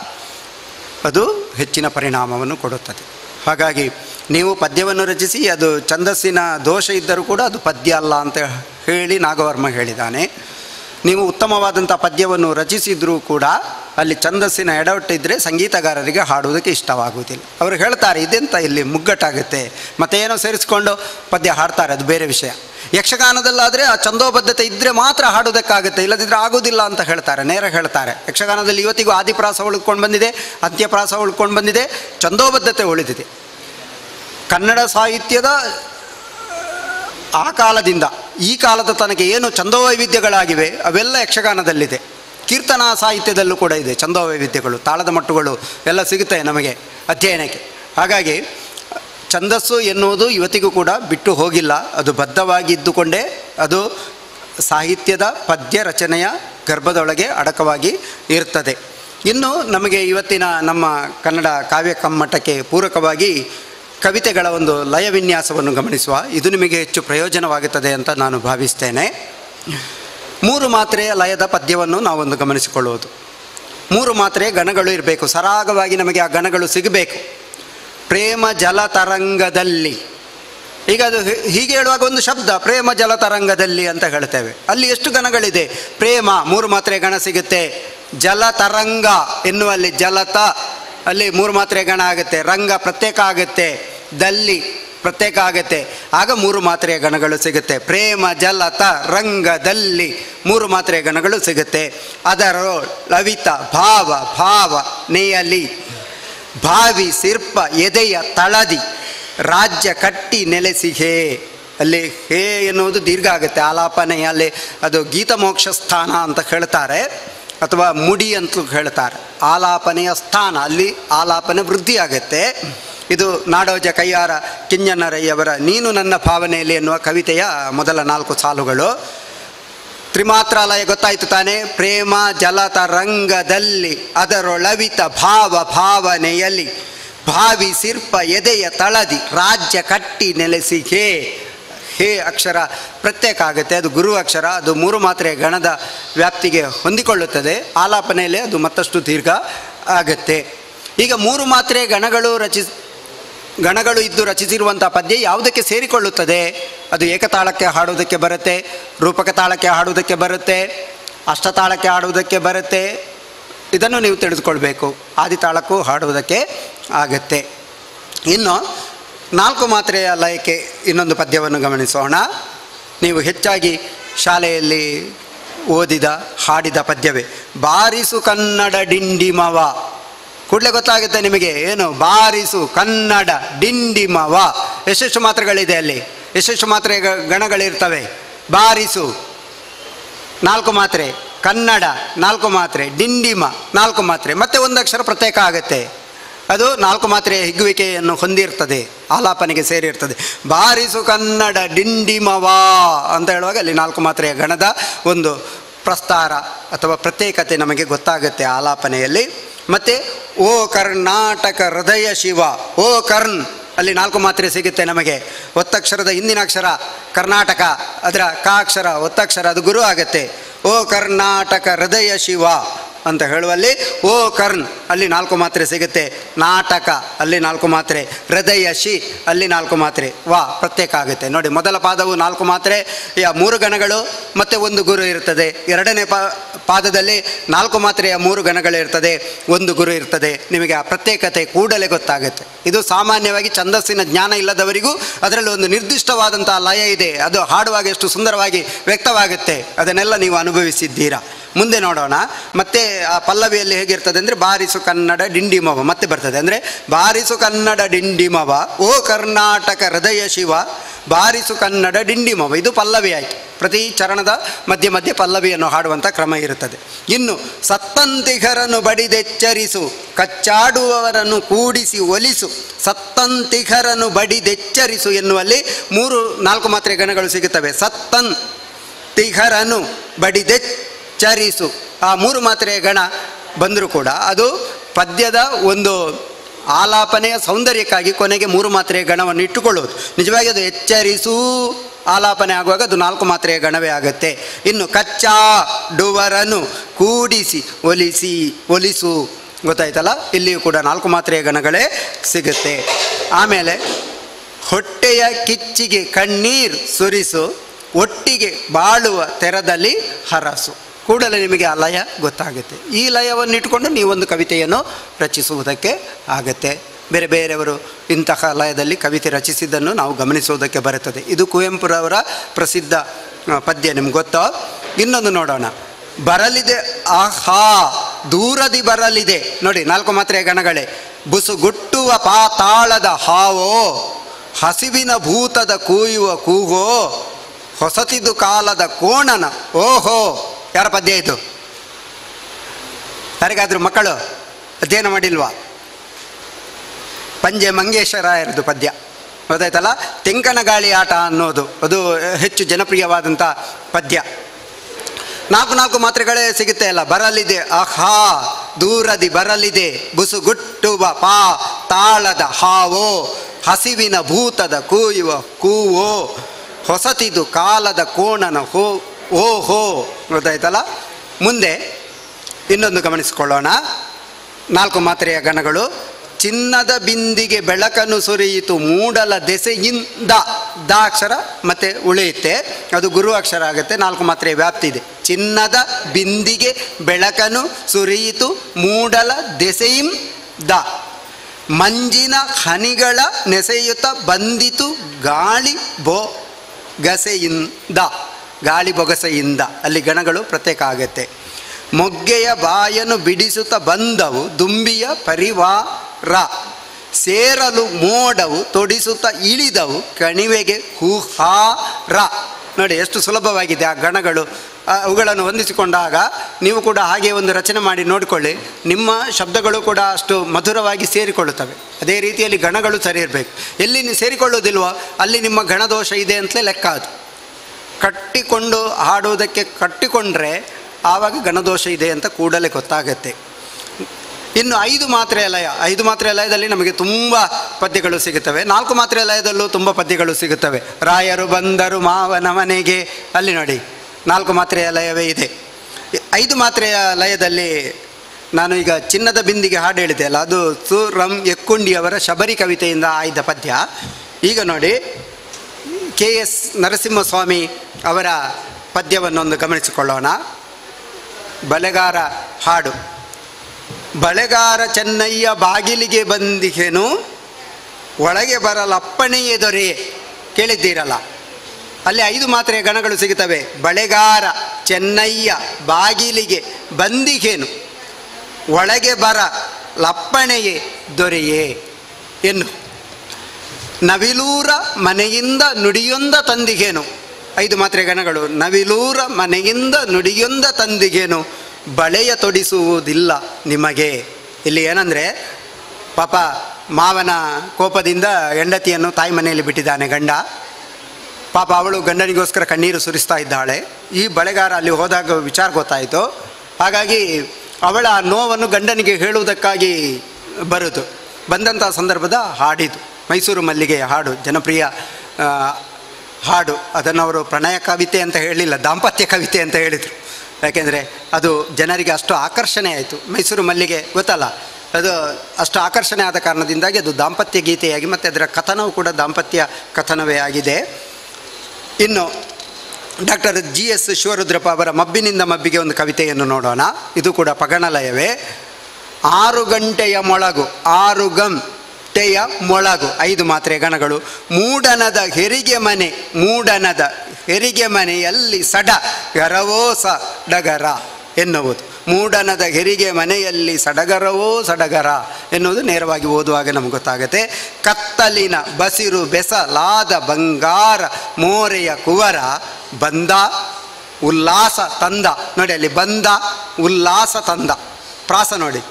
ಅದು ಹೆಚ್ಚಿನ ಪರಿಣಾಮವನ್ನು ಕೊಡುತ್ತದೆ ಹಾಗಾಗಿ ನೀವು ಪದ್ಯವನ್ನು ರಚಿಸಿ ಅದು ಛಂದಸ್ಸಿನ ದೋಷ ಇದ್ದರೂ ಕೂಡ ಅದು ಪದ್ಯ ಅಲ್ಲ ಅಂತ ಹೇಳಿ ನಾಗವರ್ಮ ಹೇಳಿದ್ದಾನೆ ನೀವು ಉತ್ತಮವಾದಂಥ ಪದ್ಯವನ್ನು ರಚಿಸಿದರೂ ಕೂಡ ಅಲ್ಲಿ ಛಂದಸ್ಸಿನ ಎಡವಟ್ಟಿದ್ದರೆ ಸಂಗೀತಗಾರರಿಗೆ ಹಾಡುವುದಕ್ಕೆ ಇಷ್ಟವಾಗುವುದಿಲ್ಲ ಅವರು ಹೇಳ್ತಾರೆ ಇದೆಂತ ಇಲ್ಲಿ ಮುಗ್ಗಟ್ಟಾಗುತ್ತೆ ಮತ್ತೆ ಏನೋ ಸೇರಿಸ್ಕೊಂಡು ಪದ್ಯ ಹಾಡ್ತಾರೆ ಅದು ಬೇರೆ ವಿಷಯ ಯಕ್ಷಗಾನದಲ್ಲಾದರೆ ಆ ಛಂದೋಬದ್ಧತೆ ಇದ್ದರೆ ಮಾತ್ರ ಹಾಡೋದಕ್ಕಾಗುತ್ತೆ ಇಲ್ಲದಿದ್ದರೆ ಆಗೋದಿಲ್ಲ ಅಂತ ಹೇಳ್ತಾರೆ ನೇರ ಹೇಳ್ತಾರೆ ಯಕ್ಷಗಾನದಲ್ಲಿ ಇವತ್ತಿಗೂ ಆದಿಪ್ರಾಸ ಉಳ್ಕೊಂಡು ಬಂದಿದೆ ಅಂತ್ಯಪ್ರಾಸ ಉಳ್ಕೊಂಡು ಬಂದಿದೆ ಛಂದೋಬದ್ಧತೆ ಉಳಿದಿದೆ ಕನ್ನಡ ಸಾಹಿತ್ಯದ ಆ ಕಾಲದಿಂದ ಈ ಕಾಲದ ತನಕ ಏನು ಛಂದೋವೈವಿಧ್ಯಗಳಾಗಿವೆ ಅವೆಲ್ಲ ಯಕ್ಷಗಾನದಲ್ಲಿದೆ ಕೀರ್ತನಾ ಸಾಹಿತ್ಯದಲ್ಲೂ ಕೂಡ ಇದೆ ಛಂದೋವೈವಿಧ್ಯಗಳು ತಾಳದ ಮಟ್ಟುಗಳು ಎಲ್ಲ ಸಿಗುತ್ತೆ ನಮಗೆ ಅಧ್ಯಯನಕ್ಕೆ ಹಾಗಾಗಿ ಛಂದಸ್ಸು ಎನ್ನುವುದು ಇವತ್ತಿಗೂ ಕೂಡ ಬಿಟ್ಟು ಹೋಗಿಲ್ಲ ಅದು ಬದ್ಧವಾಗಿ ಇದ್ದುಕೊಂಡೇ ಅದು ಸಾಹಿತ್ಯದ ಪದ್ಯ ರಚನೆಯ ಗರ್ಭದೊಳಗೆ ಅಡಕವಾಗಿ ಇರ್ತದೆ ಇನ್ನು ನಮಗೆ ಇವತ್ತಿನ ನಮ್ಮ ಕನ್ನಡ ಕಾವ್ಯ ಕಮ್ಮಟಕ್ಕೆ ಪೂರಕವಾಗಿ ಕವಿತೆಗಳ ಒಂದು ಲಯ ವಿನ್ಯಾಸವನ್ನು ಗಮನಿಸುವ ಇದು ನಿಮಗೆ ಹೆಚ್ಚು ಪ್ರಯೋಜನವಾಗುತ್ತದೆ ಅಂತ ನಾನು ಭಾವಿಸ್ತೇನೆ ಮೂರು ಮಾತ್ರೆಯ ಲಯದ ಪದ್ಯವನ್ನು ನಾವೊಂದು ಗಮನಿಸಿಕೊಳ್ಳುವುದು ಮೂರು ಮಾತ್ರೆ ಗಣಗಳು ಇರಬೇಕು ಸರಾಗವಾಗಿ ನಮಗೆ ಆ ಗಣಗಳು ಸಿಗಬೇಕು ಪ್ರೇಮ ಜಲ ತರಂಗದಲ್ಲಿ ಈಗ ಅದು ಹೀ- ಹೀಗೆ ಹೇಳುವಾಗ ಒಂದು ಶಬ್ದ ಪ್ರೇಮ ಜಲ ತರಂಗದಲ್ಲಿ ಅಂತ ಹೇಳ್ತೇವೆ ಅಲ್ಲಿ ಎಷ್ಟು ಗಣಗಳಿದೆ ಪ್ರೇಮ ಮೂರು ಮಾತ್ರೆ ಗಣ ಸಿಗುತ್ತೆ ಜಲ ತರಂಗ ಎನ್ನುವಲ್ಲಿ ಜಲತ ಅಲ್ಲಿ ಮೂರು ಮಾತ್ರೆ ಗಣ ಆಗುತ್ತೆ ರಂಗ ಪ್ರತ್ಯೇಕ ಆಗುತ್ತೆ ದಲ್ಲಿ ಪ್ರತ್ಯೇಕ ಆಗುತ್ತೆ ಆಗ ಮೂರು ಮಾತ್ರೆಯ ಗಣಗಳು ಸಿಗುತ್ತೆ ಪ್ರೇಮ ಜಲತ ರಂಗದಲ್ಲಿ ಮೂರು ಮಾತ್ರೆಯ ಗಣಗಳು ಸಿಗುತ್ತೆ ಅದರ ಲವಿತ ಭಾವ ಭಾವ ನೇಯಲಿ ಭಾವಿ ಸಿರ್ಪ ಎದೆಯ ತಳದಿ ರಾಜ್ಯ ಕಟ್ಟಿ ನೆಲೆಸಿಹೇ ಅಲ್ಲಿ ಹೇ ಎನ್ನುವುದು ದೀರ್ಘ ಆಗುತ್ತೆ ಆಲಾಪನೆಯಲ್ಲಿ ಅದು ಗೀತಮೋಕ್ಷ ಸ್ಥಾನ ಅಂತ ಹೇಳ್ತಾರೆ ಅಥವಾ ಮುಡಿ ಅಂತಲೂ ಹೇಳ್ತಾರೆ ಆಲಾಪನೆಯ ಸ್ಥಾನ ಅಲ್ಲಿ ಆಲಾಪನೆ ವೃದ್ಧಿ ಆಗುತ್ತೆ ಇದು ನಾಡೋಜ ಕೈಯಾರ ಕಿಂಜನ್ನರಯ್ಯವರ ನೀನು ನನ್ನ ಭಾವನೆಯಲ್ಲಿ ಎನ್ನುವ ಕವಿತೆಯ ಮೊದಲ ನಾಲ್ಕು ಸಾಲುಗಳು ತ್ರಿಮಾತ್ರಾಲಯ ಗೊತ್ತಾಯ್ತು ತಾನೇ ಪ್ರೇಮ ಜಲತ ರಂಗದಲ್ಲಿ ಅದರೊಳವಿತ ಭಾವ ಭಾವನೆಯಲ್ಲಿ ಭಾವಿ ಸಿರ್ಪ ಎದೆಯ ತಳದಿ ರಾಜ್ಯ ಕಟ್ಟಿ ನೆಲೆಸಿ ಹೇ ಹೇ ಅಕ್ಷರ ಪ್ರತ್ಯೇಕ ಆಗುತ್ತೆ ಅದು ಗುರು ಅಕ್ಷರ ಅದು ಮೂರು ಮಾತ್ರೆ ಗಣದ ವ್ಯಾಪ್ತಿಗೆ ಹೊಂದಿಕೊಳ್ಳುತ್ತದೆ ಆಲಾಪನೆಯಲ್ಲಿ ಅದು ಮತ್ತಷ್ಟು ದೀರ್ಘ ಆಗುತ್ತೆ ಈಗ ಮೂರು ಮಾತ್ರೆ ಗಣಗಳು ರಚಿಸ್ ಗಣಗಳು ಇದ್ದು ರಚಿಸಿರುವಂಥ ಪದ್ಯ ಯಾವುದಕ್ಕೆ ಸೇರಿಕೊಳ್ಳುತ್ತದೆ ಅದು ಏಕತಾಳಕ್ಕೆ ಹಾಡುವುದಕ್ಕೆ ಬರುತ್ತೆ ರೂಪಕ ತಾಳಕ್ಕೆ ಹಾಡುವುದಕ್ಕೆ ಬರುತ್ತೆ ಅಷ್ಟತಾಳಕ್ಕೆ ಹಾಡುವುದಕ್ಕೆ ಬರುತ್ತೆ ಇದನ್ನು ನೀವು ತಿಳಿದುಕೊಳ್ಬೇಕು ಆದಿತಾಳಕ್ಕೂ ಹಾಡುವುದಕ್ಕೆ ಆಗತ್ತೆ ಇನ್ನು ನಾಲ್ಕು ಮಾತ್ರೆಯ ಲಯಕ್ಕೆ ಇನ್ನೊಂದು ಪದ್ಯವನ್ನು ಗಮನಿಸೋಣ ನೀವು ಹೆಚ್ಚಾಗಿ ಶಾಲೆಯಲ್ಲಿ ಓದಿದ ಹಾಡಿದ ಪದ್ಯವೇ ಬಾರಿಸು ಕನ್ನಡ ಡಿಂಡಿಮವ ಕೂಡಲೇ ಗೊತ್ತಾಗುತ್ತೆ ನಿಮಗೆ ಏನು ಬಾರಿಸು ಕನ್ನಡ ಡಿಂಡಿಮವ ಎಷ್ಟೆಷ್ಟು ಮಾತ್ರೆಗಳಿದೆ ಅಲ್ಲಿ ಎಷ್ಟೆಷ್ಟು ಮಾತ್ರೆ ಗ- ಗಣಗಳಿರ್ತವೆ ಬಾರಿಸು ನಾಲ್ಕು ಮಾತ್ರೆ ಕನ್ನಡ ನಾಲ್ಕು ಮಾತ್ರೆ ಡಿಂಡಿಮ ನಾಲ್ಕು ಮಾತ್ರೆ ಮತ್ತೆ ಒಂದು ಅಕ್ಷರ ಪ್ರತ್ಯೇಕ ಆಗುತ್ತೆ ಅದು ನಾಲ್ಕು ಮಾತ್ರೆಯ ಹಿಗ್ಗುವಿಕೆಯನ್ನು ಹೊಂದಿರ್ತದೆ ಆಲಾಪನೆಗೆ ಸೇರಿರ್ತದೆ ಬಾರಿಸು ಕನ್ನಡ ಡಿಂಡಿಮವಾ ಅಂತ ಹೇಳುವಾಗ ಅಲ್ಲಿ ನಾಲ್ಕು ಮಾತ್ರೆಯ ಗಣದ ಒಂದು ಪ್ರಸ್ತಾರ ಅಥವಾ ಪ್ರತ್ಯೇಕತೆ ನಮಗೆ ಗೊತ್ತಾಗುತ್ತೆ ಆಲಾಪನೆಯಲ್ಲಿ ಮತ್ತು ಓ ಕರ್ನಾಟಕ ಹೃದಯ ಶಿವ ಓ ಕರ್ನ್ ಅಲ್ಲಿ ನಾಲ್ಕು ಮಾತ್ರೆ ಸಿಗುತ್ತೆ ನಮಗೆ ಒತ್ತಕ್ಷರದ ಹಿಂದಿನ ಅಕ್ಷರ ಕರ್ನಾಟಕ ಅದರ ಕ ಅಕ್ಷರ ಒತ್ತಕ್ಷರ ಅದು ಗುರು ಆಗುತ್ತೆ ಓ ಕರ್ನಾಟಕ ಹೃದಯ ಶಿವ ಅಂತ ಹೇಳುವಲ್ಲಿ ಓ ಕರ್ನ್ ಅಲ್ಲಿ ನಾಲ್ಕು ಮಾತ್ರೆ ಸಿಗುತ್ತೆ ನಾಟಕ ಅಲ್ಲಿ ನಾಲ್ಕು ಮಾತ್ರೆ ಹೃದಯ ಶಿ ಅಲ್ಲಿ ನಾಲ್ಕು ಮಾತ್ರೆ ವಾ ಪ್ರತ್ಯೇಕ ಆಗುತ್ತೆ ನೋಡಿ ಮೊದಲ ಪಾದವು ನಾಲ್ಕು ಮಾತ್ರೆ ಯ ಮೂರು ಗಣಗಳು ಮತ್ತು ಒಂದು ಗುರು ಇರ್ತದೆ ಎರಡನೇ ಪಾ ಪಾದದಲ್ಲಿ ನಾಲ್ಕು ಮಾತ್ರೆಯ ಮೂರು ಗಣಗಳಿರ್ತದೆ ಒಂದು ಗುರು ಇರ್ತದೆ ನಿಮಗೆ ಆ ಪ್ರತ್ಯೇಕತೆ ಕೂಡಲೇ ಗೊತ್ತಾಗುತ್ತೆ ಇದು ಸಾಮಾನ್ಯವಾಗಿ ಛಂದಸ್ಸಿನ ಜ್ಞಾನ ಇಲ್ಲದವರಿಗೂ ಅದರಲ್ಲಿ ಒಂದು ನಿರ್ದಿಷ್ಟವಾದಂಥ ಲಯ ಇದೆ ಅದು ಹಾಡುವಾಗ ಎಷ್ಟು ಸುಂದರವಾಗಿ ವ್ಯಕ್ತವಾಗುತ್ತೆ ಅದನ್ನೆಲ್ಲ ನೀವು ಅನುಭವಿಸಿದ್ದೀರಾ ಮುಂದೆ ನೋಡೋಣ ಮತ್ತೆ ಆ ಪಲ್ಲವಿಯಲ್ಲಿ ಹೇಗಿರ್ತದೆ ಅಂದರೆ ಬಾರಿಸು ಕನ್ನಡ ಡಿಂಡಿಮವ ಮತ್ತೆ ಬರ್ತದೆ ಅಂದರೆ ಬಾರಿಸು ಕನ್ನಡ ಡಿಂಡಿಮವ ಓ ಕರ್ನಾಟಕ ಹೃದಯ ಶಿವ ಬಾರಿಸು ಕನ್ನಡ ಡಿಂಡಿಮವ ಇದು ಪಲ್ಲವಿ ಆಯಿತು ಪ್ರತಿ ಚರಣದ ಮಧ್ಯೆ ಮಧ್ಯೆ ಪಲ್ಲವಿಯನ್ನು ಹಾಡುವಂಥ ಕ್ರಮ ಇರುತ್ತದೆ ಇನ್ನು ಸತ್ತಂತಿಗರನ್ನು ಬಡಿದೆಚ್ಚರಿಸು ಕಚ್ಚಾಡುವವರನ್ನು ಕೂಡಿಸಿ ಒಲಿಸು ಸತ್ತಂತಿಗರನ್ನು ಬಡಿದೆಚ್ಚರಿಸು ಎನ್ನುವಲ್ಲಿ ಮೂರು ನಾಲ್ಕು ಮಾತ್ರೆ ಗಣಗಳು ಸಿಗುತ್ತವೆ ಸತ್ತನ್ ತಿಘರನು ಬಡಿದೆಚ್ಚರಿಸು ಆ ಮೂರು ಮಾತ್ರೆಯ ಗಣ ಬಂದರೂ ಕೂಡ ಅದು ಪದ್ಯದ ಒಂದು ಆಲಾಪನೆಯ ಸೌಂದರ್ಯಕ್ಕಾಗಿ ಕೊನೆಗೆ ಮೂರು ಮಾತ್ರೆಯ ಗಣವನ್ನು ಇಟ್ಟುಕೊಳ್ಳುವುದು ನಿಜವಾಗಿ ಅದು ಎಚ್ಚರಿಸು ಆಲಾಪನೆ ಆಗುವಾಗ ಅದು ನಾಲ್ಕು ಮಾತ್ರೆಯ ಗಣವೇ ಆಗುತ್ತೆ ಇನ್ನು ಕಚ್ಚಾ ಡುವರನು ಕೂಡಿಸಿ ಒಲಿಸಿ ಒಲಿಸು ಗೊತ್ತಾಯ್ತಲ್ಲ ಇಲ್ಲಿಯೂ ಕೂಡ ನಾಲ್ಕು ಮಾತ್ರೆಯ ಗಣಗಳೇ ಸಿಗುತ್ತೆ ಆಮೇಲೆ ಹೊಟ್ಟೆಯ ಕಿಚ್ಚಿಗೆ ಕಣ್ಣೀರ್ ಸುರಿಸು ಒಟ್ಟಿಗೆ ಬಾಳುವ ತೆರದಲ್ಲಿ ಹರಸು ಕೂಡಲೇ ನಿಮಗೆ ಆ ಲಯ ಗೊತ್ತಾಗುತ್ತೆ ಈ ಲಯವನ್ನು ಇಟ್ಕೊಂಡು ನೀವೊಂದು ಕವಿತೆಯನ್ನು ರಚಿಸುವುದಕ್ಕೆ ಆಗತ್ತೆ ಬೇರೆ ಬೇರೆಯವರು ಇಂತಹ ಲಯದಲ್ಲಿ ಕವಿತೆ ರಚಿಸಿದ್ದನ್ನು ನಾವು ಗಮನಿಸುವುದಕ್ಕೆ ಬರುತ್ತದೆ ಇದು ಕುವೆಂಪುರವರ ಪ್ರಸಿದ್ಧ ಆ, ಪದ್ಯ ನಿಮ್ಗೆ ಗೊತ್ತೋ ಇನ್ನೊಂದು ನೋಡೋಣ ಬರಲಿದೆ ಆಹಾ ದೂರದಿ ಬರಲಿದೆ ನೋಡಿ ನಾಲ್ಕು ಮಾತ್ರೆಯ ಗಣಗಳೇ ಬುಸುಗುಟ್ಟುವ ಪಾತಾಳದ ಹಾವೋ ಹಸಿವಿನ ಭೂತದ ಕೂಯುವ ಕೂಗೋ ಹೊಸತಿದು ಕಾಲದ ಕೋಣನ ಓಹೋ ಯಾರ ಪದ್ಯ ಇದು ಯಾರಿಗಾದ್ರೂ ಮಕ್ಕಳು ಅಧ್ಯಯನ ಮಾಡಿಲ್ವಾ ಪಂಜೆ ಮಂಗೇಶ್ವರಾಯರದು ಪದ್ಯ ಗೊತ್ತಾಯ್ತಲ್ಲ ತೆಂಕನ ಗಾಳಿ ಆಟ ಅನ್ನೋದು ಅದು ಹೆಚ್ಚು ಜನಪ್ರಿಯವಾದಂಥ ಪದ್ಯ ನಾಲ್ಕು ನಾಲ್ಕು ಮಾತ್ರೆಗಳೇ ಸಿಗುತ್ತೆ ಅಲ್ಲ ಬರಲಿದೆ ಆಹಾ ದೂರದಿ ಬರಲಿದೆ ಬುಸುಗುಟ್ಟುವ ಪಾ ತಾಳದ ಹಾವೋ ಹಸಿವಿನ ಭೂತದ ಕೂಯುವ ಕೂವೋ ಹೊಸತಿದು ಕಾಲದ ಕೋಣನ ಹೋ ಓ ಹೋ ಗೊತ್ತಾಯ್ತಲ್ಲ ಮುಂದೆ ಇನ್ನೊಂದು ಗಮನಿಸಿಕೊಳ್ಳೋಣ ನಾಲ್ಕು ಮಾತ್ರೆಯ ಗಣಗಳು ಚಿನ್ನದ ಬಿಂದಿಗೆ ಬೆಳಕನ್ನು ಸುರಿಯಿತು ಮೂಡಲ ದೆಸೆಯಿಂದ ದ ಅಕ್ಷರ ಮತ್ತೆ ಉಳಿಯುತ್ತೆ ಅದು ಗುರು ಅಕ್ಷರ ಆಗುತ್ತೆ ನಾಲ್ಕು ಮಾತ್ರೆಯ ವ್ಯಾಪ್ತಿ ಇದೆ ಚಿನ್ನದ ಬಿಂದಿಗೆ ಬೆಳಕನ್ನು ಸುರಿಯಿತು ಮೂಡಲ ದೆಸೆಯಿಂ ದ ಮಂಜಿನ ಹನಿಗಳ ನೆಸೆಯುತ್ತ ಬಂದಿತು ಗಾಳಿ ಬೊ ಗಸೆಯಿಂದ ಗಾಳಿ ಬೊಗಸೆಯಿಂದ ಅಲ್ಲಿ ಗಣಗಳು ಪ್ರತ್ಯೇಕ ಆಗತ್ತೆ ಮೊಗ್ಗೆಯ ಬಾಯನ್ನು ಬಿಡಿಸುತ್ತ ಬಂದವು ದುಂಬಿಯ ಪರಿವಾರ ಸೇರಲು ಮೋಡವು ತೊಡಿಸುತ್ತ ಇಳಿದವು ಕಣಿವೆಗೆ ಹುಹಾರ ನೋಡಿ ಎಷ್ಟು ಸುಲಭವಾಗಿದೆ ಆ ಗಣಗಳು ಆ, ಅವುಗಳನ್ನು ಹೊಂದಿಸಿಕೊಂಡಾಗ ನೀವು ಕೂಡ ಹಾಗೆ ಒಂದು ರಚನೆ ಮಾಡಿ ನೋಡಿಕೊಳ್ಳಿ ನಿಮ್ಮ ಶಬ್ದಗಳು ಕೂಡ ಅಷ್ಟು ಮಧುರವಾಗಿ ಸೇರಿಕೊಳ್ಳುತ್ತವೆ ಅದೇ ರೀತಿಯಲ್ಲಿ ಗಣಗಳು ಸರಿ ಇರಬೇಕು ಎಲ್ಲಿ ನೀವು ಸೇರಿಕೊಳ್ಳೋದಿಲ್ವೋ ಅಲ್ಲಿ ನಿಮ್ಮ ಗಣದೋಷ ಇದೆ ಅಂತಲೇ ಲೆಕ್ಕ ಅದು ಕಟ್ಟಿಕೊಂಡು ಹಾಡುವುದಕ್ಕೆ ಕಟ್ಟಿಕೊಂಡ್ರೆ ಆವಾಗ ಗಣದೋಷ ಇದೆ ಅಂತ ಕೂಡಲೇ ಗೊತ್ತಾಗತ್ತೆ ಇನ್ನು ಐದು ಮಾತ್ರೆಯ ಲಯ ಐದು ಮಾತ್ರೆಯ ಲಯದಲ್ಲಿ ನಮಗೆ ತುಂಬ ಪದ್ಯಗಳು ಸಿಗುತ್ತವೆ ನಾಲ್ಕು ಮಾತ್ರೆಯ ಲಯದಲ್ಲೂ ತುಂಬ ಪದ್ಯಗಳು ಸಿಗುತ್ತವೆ ರಾಯರು ಬಂದರು ಮಾವನ ಮನೆಗೆ ಅಲ್ಲಿ ನೋಡಿ ನಾಲ್ಕು ಮಾತ್ರೆಯ ಲಯವೇ ಇದೆ ಐದು ಮಾತ್ರೆಯ ಲಯದಲ್ಲಿ ನಾನು ಈಗ ಚಿನ್ನದ ಬಿಂದಿಗೆ ಹಾಡು ಹೇಳಿದೆ ಅಲ್ಲ ಅದು ಸು ರಂ ಎಕ್ಕುಂಡಿಯವರ ಶಬರಿ ಕವಿತೆಯಿಂದ ಆಯ್ದ ಪದ್ಯ ಈಗ ನೋಡಿ ಕೆ ಎಸ್ ನರಸಿಂಹಸ್ವಾಮಿ ಅವರ ಪದ್ಯವನ್ನೊಂದು ಗಮನಿಸಿಕೊಳ್ಳೋಣ ಬಲೆಗಾರ ಹಾಡು ಬಳೆಗಾರ ಚೆನ್ನಯ್ಯ ಬಾಗಿಲಿಗೆ ಬಂದಿಗೆನು ಒಳಗೆ ಬರಲಪ್ಪಣೆಯೇ ದೊರೆ ಕೇಳಿದ್ದೀರಲ್ಲ ಅಲ್ಲಿ ಐದು ಮಾತ್ರೆಯ ಗಣಗಳು ಸಿಗುತ್ತವೆ ಬಳೆಗಾರ ಚೆನ್ನಯ್ಯ ಬಾಗಿಲಿಗೆ ಬಂದಿಗೇನು ಒಳಗೆ ಬರ ಲಪ್ಪಣೆಯೇ ದೊರೆಯೇ ಎನ್ನು ನವಿಲೂರ ಮನೆಯಿಂದ ನುಡಿಯೊಂದ ತಂದಿಗೇನು ಐದು ಮಾತ್ರೆ ಗಣಗಳು ನವಿಲೂರ ಮನೆಯಿಂದ ನುಡಿಯೊಂದ ತಂದಿಗೇನು ಬಳೆಯ ತೊಡಿಸುವುದಿಲ್ಲ ನಿಮಗೆ ಇಲ್ಲಿ ಏನಂದರೆ ಪಾಪ ಮಾವನ ಕೋಪದಿಂದ ಹೆಂಡತಿಯನ್ನು ತಾಯಿ ಮನೆಯಲ್ಲಿ ಬಿಟ್ಟಿದ್ದಾನೆ ಗಂಡ ಪಾಪ ಅವಳು ಗಂಡನಿಗೋಸ್ಕರ ಕಣ್ಣೀರು ಸುರಿಸ್ತಾ ಇದ್ದಾಳೆ ಈ ಬಳೆಗಾರ ಅಲ್ಲಿ ಹೋದಾಗ ವಿಚಾರ ಗೊತ್ತಾಯಿತು ಹಾಗಾಗಿ ಅವಳ ನೋವನ್ನು ಗಂಡನಿಗೆ ಹೇಳುವುದಕ್ಕಾಗಿ ಬರುದು ಬಂದಂಥ ಸಂದರ್ಭದ ಹಾಡಿದು ಮೈಸೂರು ಮಲ್ಲಿಗೆಯ ಹಾಡು ಜನಪ್ರಿಯ ಆ, ಹಾಡು ಅದನ್ನು ಅವರು ಪ್ರಣಯ ಕವಿತೆ ಅಂತ ಹೇಳಿಲ್ಲ ದಾಂಪತ್ಯ ಕವಿತೆ ಅಂತ ಹೇಳಿದರು ಯಾಕೆಂದರೆ ಅದು ಜನರಿಗೆ ಅಷ್ಟು ಆಕರ್ಷಣೆ ಆಯಿತು ಮೈಸೂರು ಮಲ್ಲಿಗೆ ಗೊತ್ತಲ್ಲ ಅದು ಅಷ್ಟು ಆಕರ್ಷಣೆ ಆದ ಕಾರಣದಿಂದಾಗಿ ಅದು ದಾಂಪತ್ಯ ಗೀತೆಯಾಗಿ ಮತ್ತು ಅದರ ಕಥನವು ಕೂಡ ದಾಂಪತ್ಯ ಕಥನವೇ ಆಗಿದೆ ಇನ್ನು ಡಾಕ್ಟರ್ ಜಿ ಎಸ್ ಶಿವರುದ್ರಪ್ಪ ಅವರ ಮಬ್ಬಿನಿಂದ ಮಬ್ಬಿಗೆ ಒಂದು ಕವಿತೆಯನ್ನು ನೋಡೋಣ ಇದು ಕೂಡ ಪಗಣಲಯವೇ ಆರು ಗಂಟೆಯ ಮೊಳಗು ಆರು ಗಂಟೆಯ ಮೊಳಗು ಐದು ಮಾತ್ರೆ ಗಣಗಳು ಮೂಡನದ ಹೆರಿಗೆ ಮನೆ ಮೂಡನದ ಹೆರಿಗೆ ಮನೆಯಲ್ಲಿ ಸಡ ಗರವೋ ಸಡಗರ ಎನ್ನುವುದು ಮೂಡನದ ಹೆರಿಗೆ ಮನೆಯಲ್ಲಿ ಸಡಗರವೋ ಸಡಗರ ಎನ್ನುವುದು ನೇರವಾಗಿ ಓದುವಾಗ ನಮ್ಗೆ ಗೊತ್ತಾಗುತ್ತೆ ಕತ್ತಲಿನ ಬಸಿರು ಬೆಸಲಾದ ಬಂಗಾರ ಮೋರೆಯ ಕುವರ ಬಂದ ಉಲ್ಲಾಸ ತಂದ ನೋಡಿ ಅಲ್ಲಿ ಬಂದ ಉಲ್ಲಾಸ ತಂದ ಪ್ರಾಸ ನೋಡಿ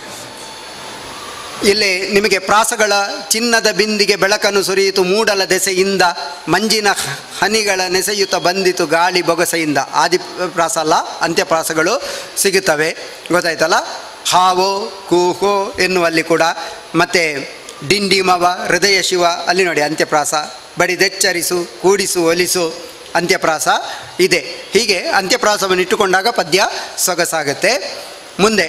ಇಲ್ಲಿ ನಿಮಗೆ ಪ್ರಾಸಗಳ ಚಿನ್ನದ ಬಿಂದಿಗೆ ಬೆಳಕನ್ನು ಸುರಿಯಿತು ಮೂಡಲ ದೆಸೆಯಿಂದ ಮಂಜಿನ ಹನಿಗಳ ನೆಸೆಯುತ್ತ ಬಂದಿತು ಗಾಳಿ ಬೊಗಸೆಯಿಂದ ಆದಿ ಪ್ರಾಸ ಅಲ್ಲ ಅಂತ್ಯಪ್ರಾಸಗಳು ಸಿಗುತ್ತವೆ ಗೊತ್ತಾಯ್ತಲ್ಲ ಹಾವೋ ಕೂಹೋ ಎನ್ನುವಲ್ಲಿ ಕೂಡ ಮತ್ತು ಡಿಂಡಿಮವ ಹೃದಯ ಶಿವ ಅಲ್ಲಿ ನೋಡಿ ಅಂತ್ಯಪ್ರಾಸ ಬಡಿದೆಚ್ಚರಿಸು ಕೂಡಿಸು ಒಲಿಸು ಅಂತ್ಯಪ್ರಾಸ ಇದೆ ಹೀಗೆ ಅಂತ್ಯಪ್ರಾಸವನ್ನು ಇಟ್ಟುಕೊಂಡಾಗ ಪದ್ಯ ಸೊಗಸಾಗುತ್ತೆ ಮುಂದೆ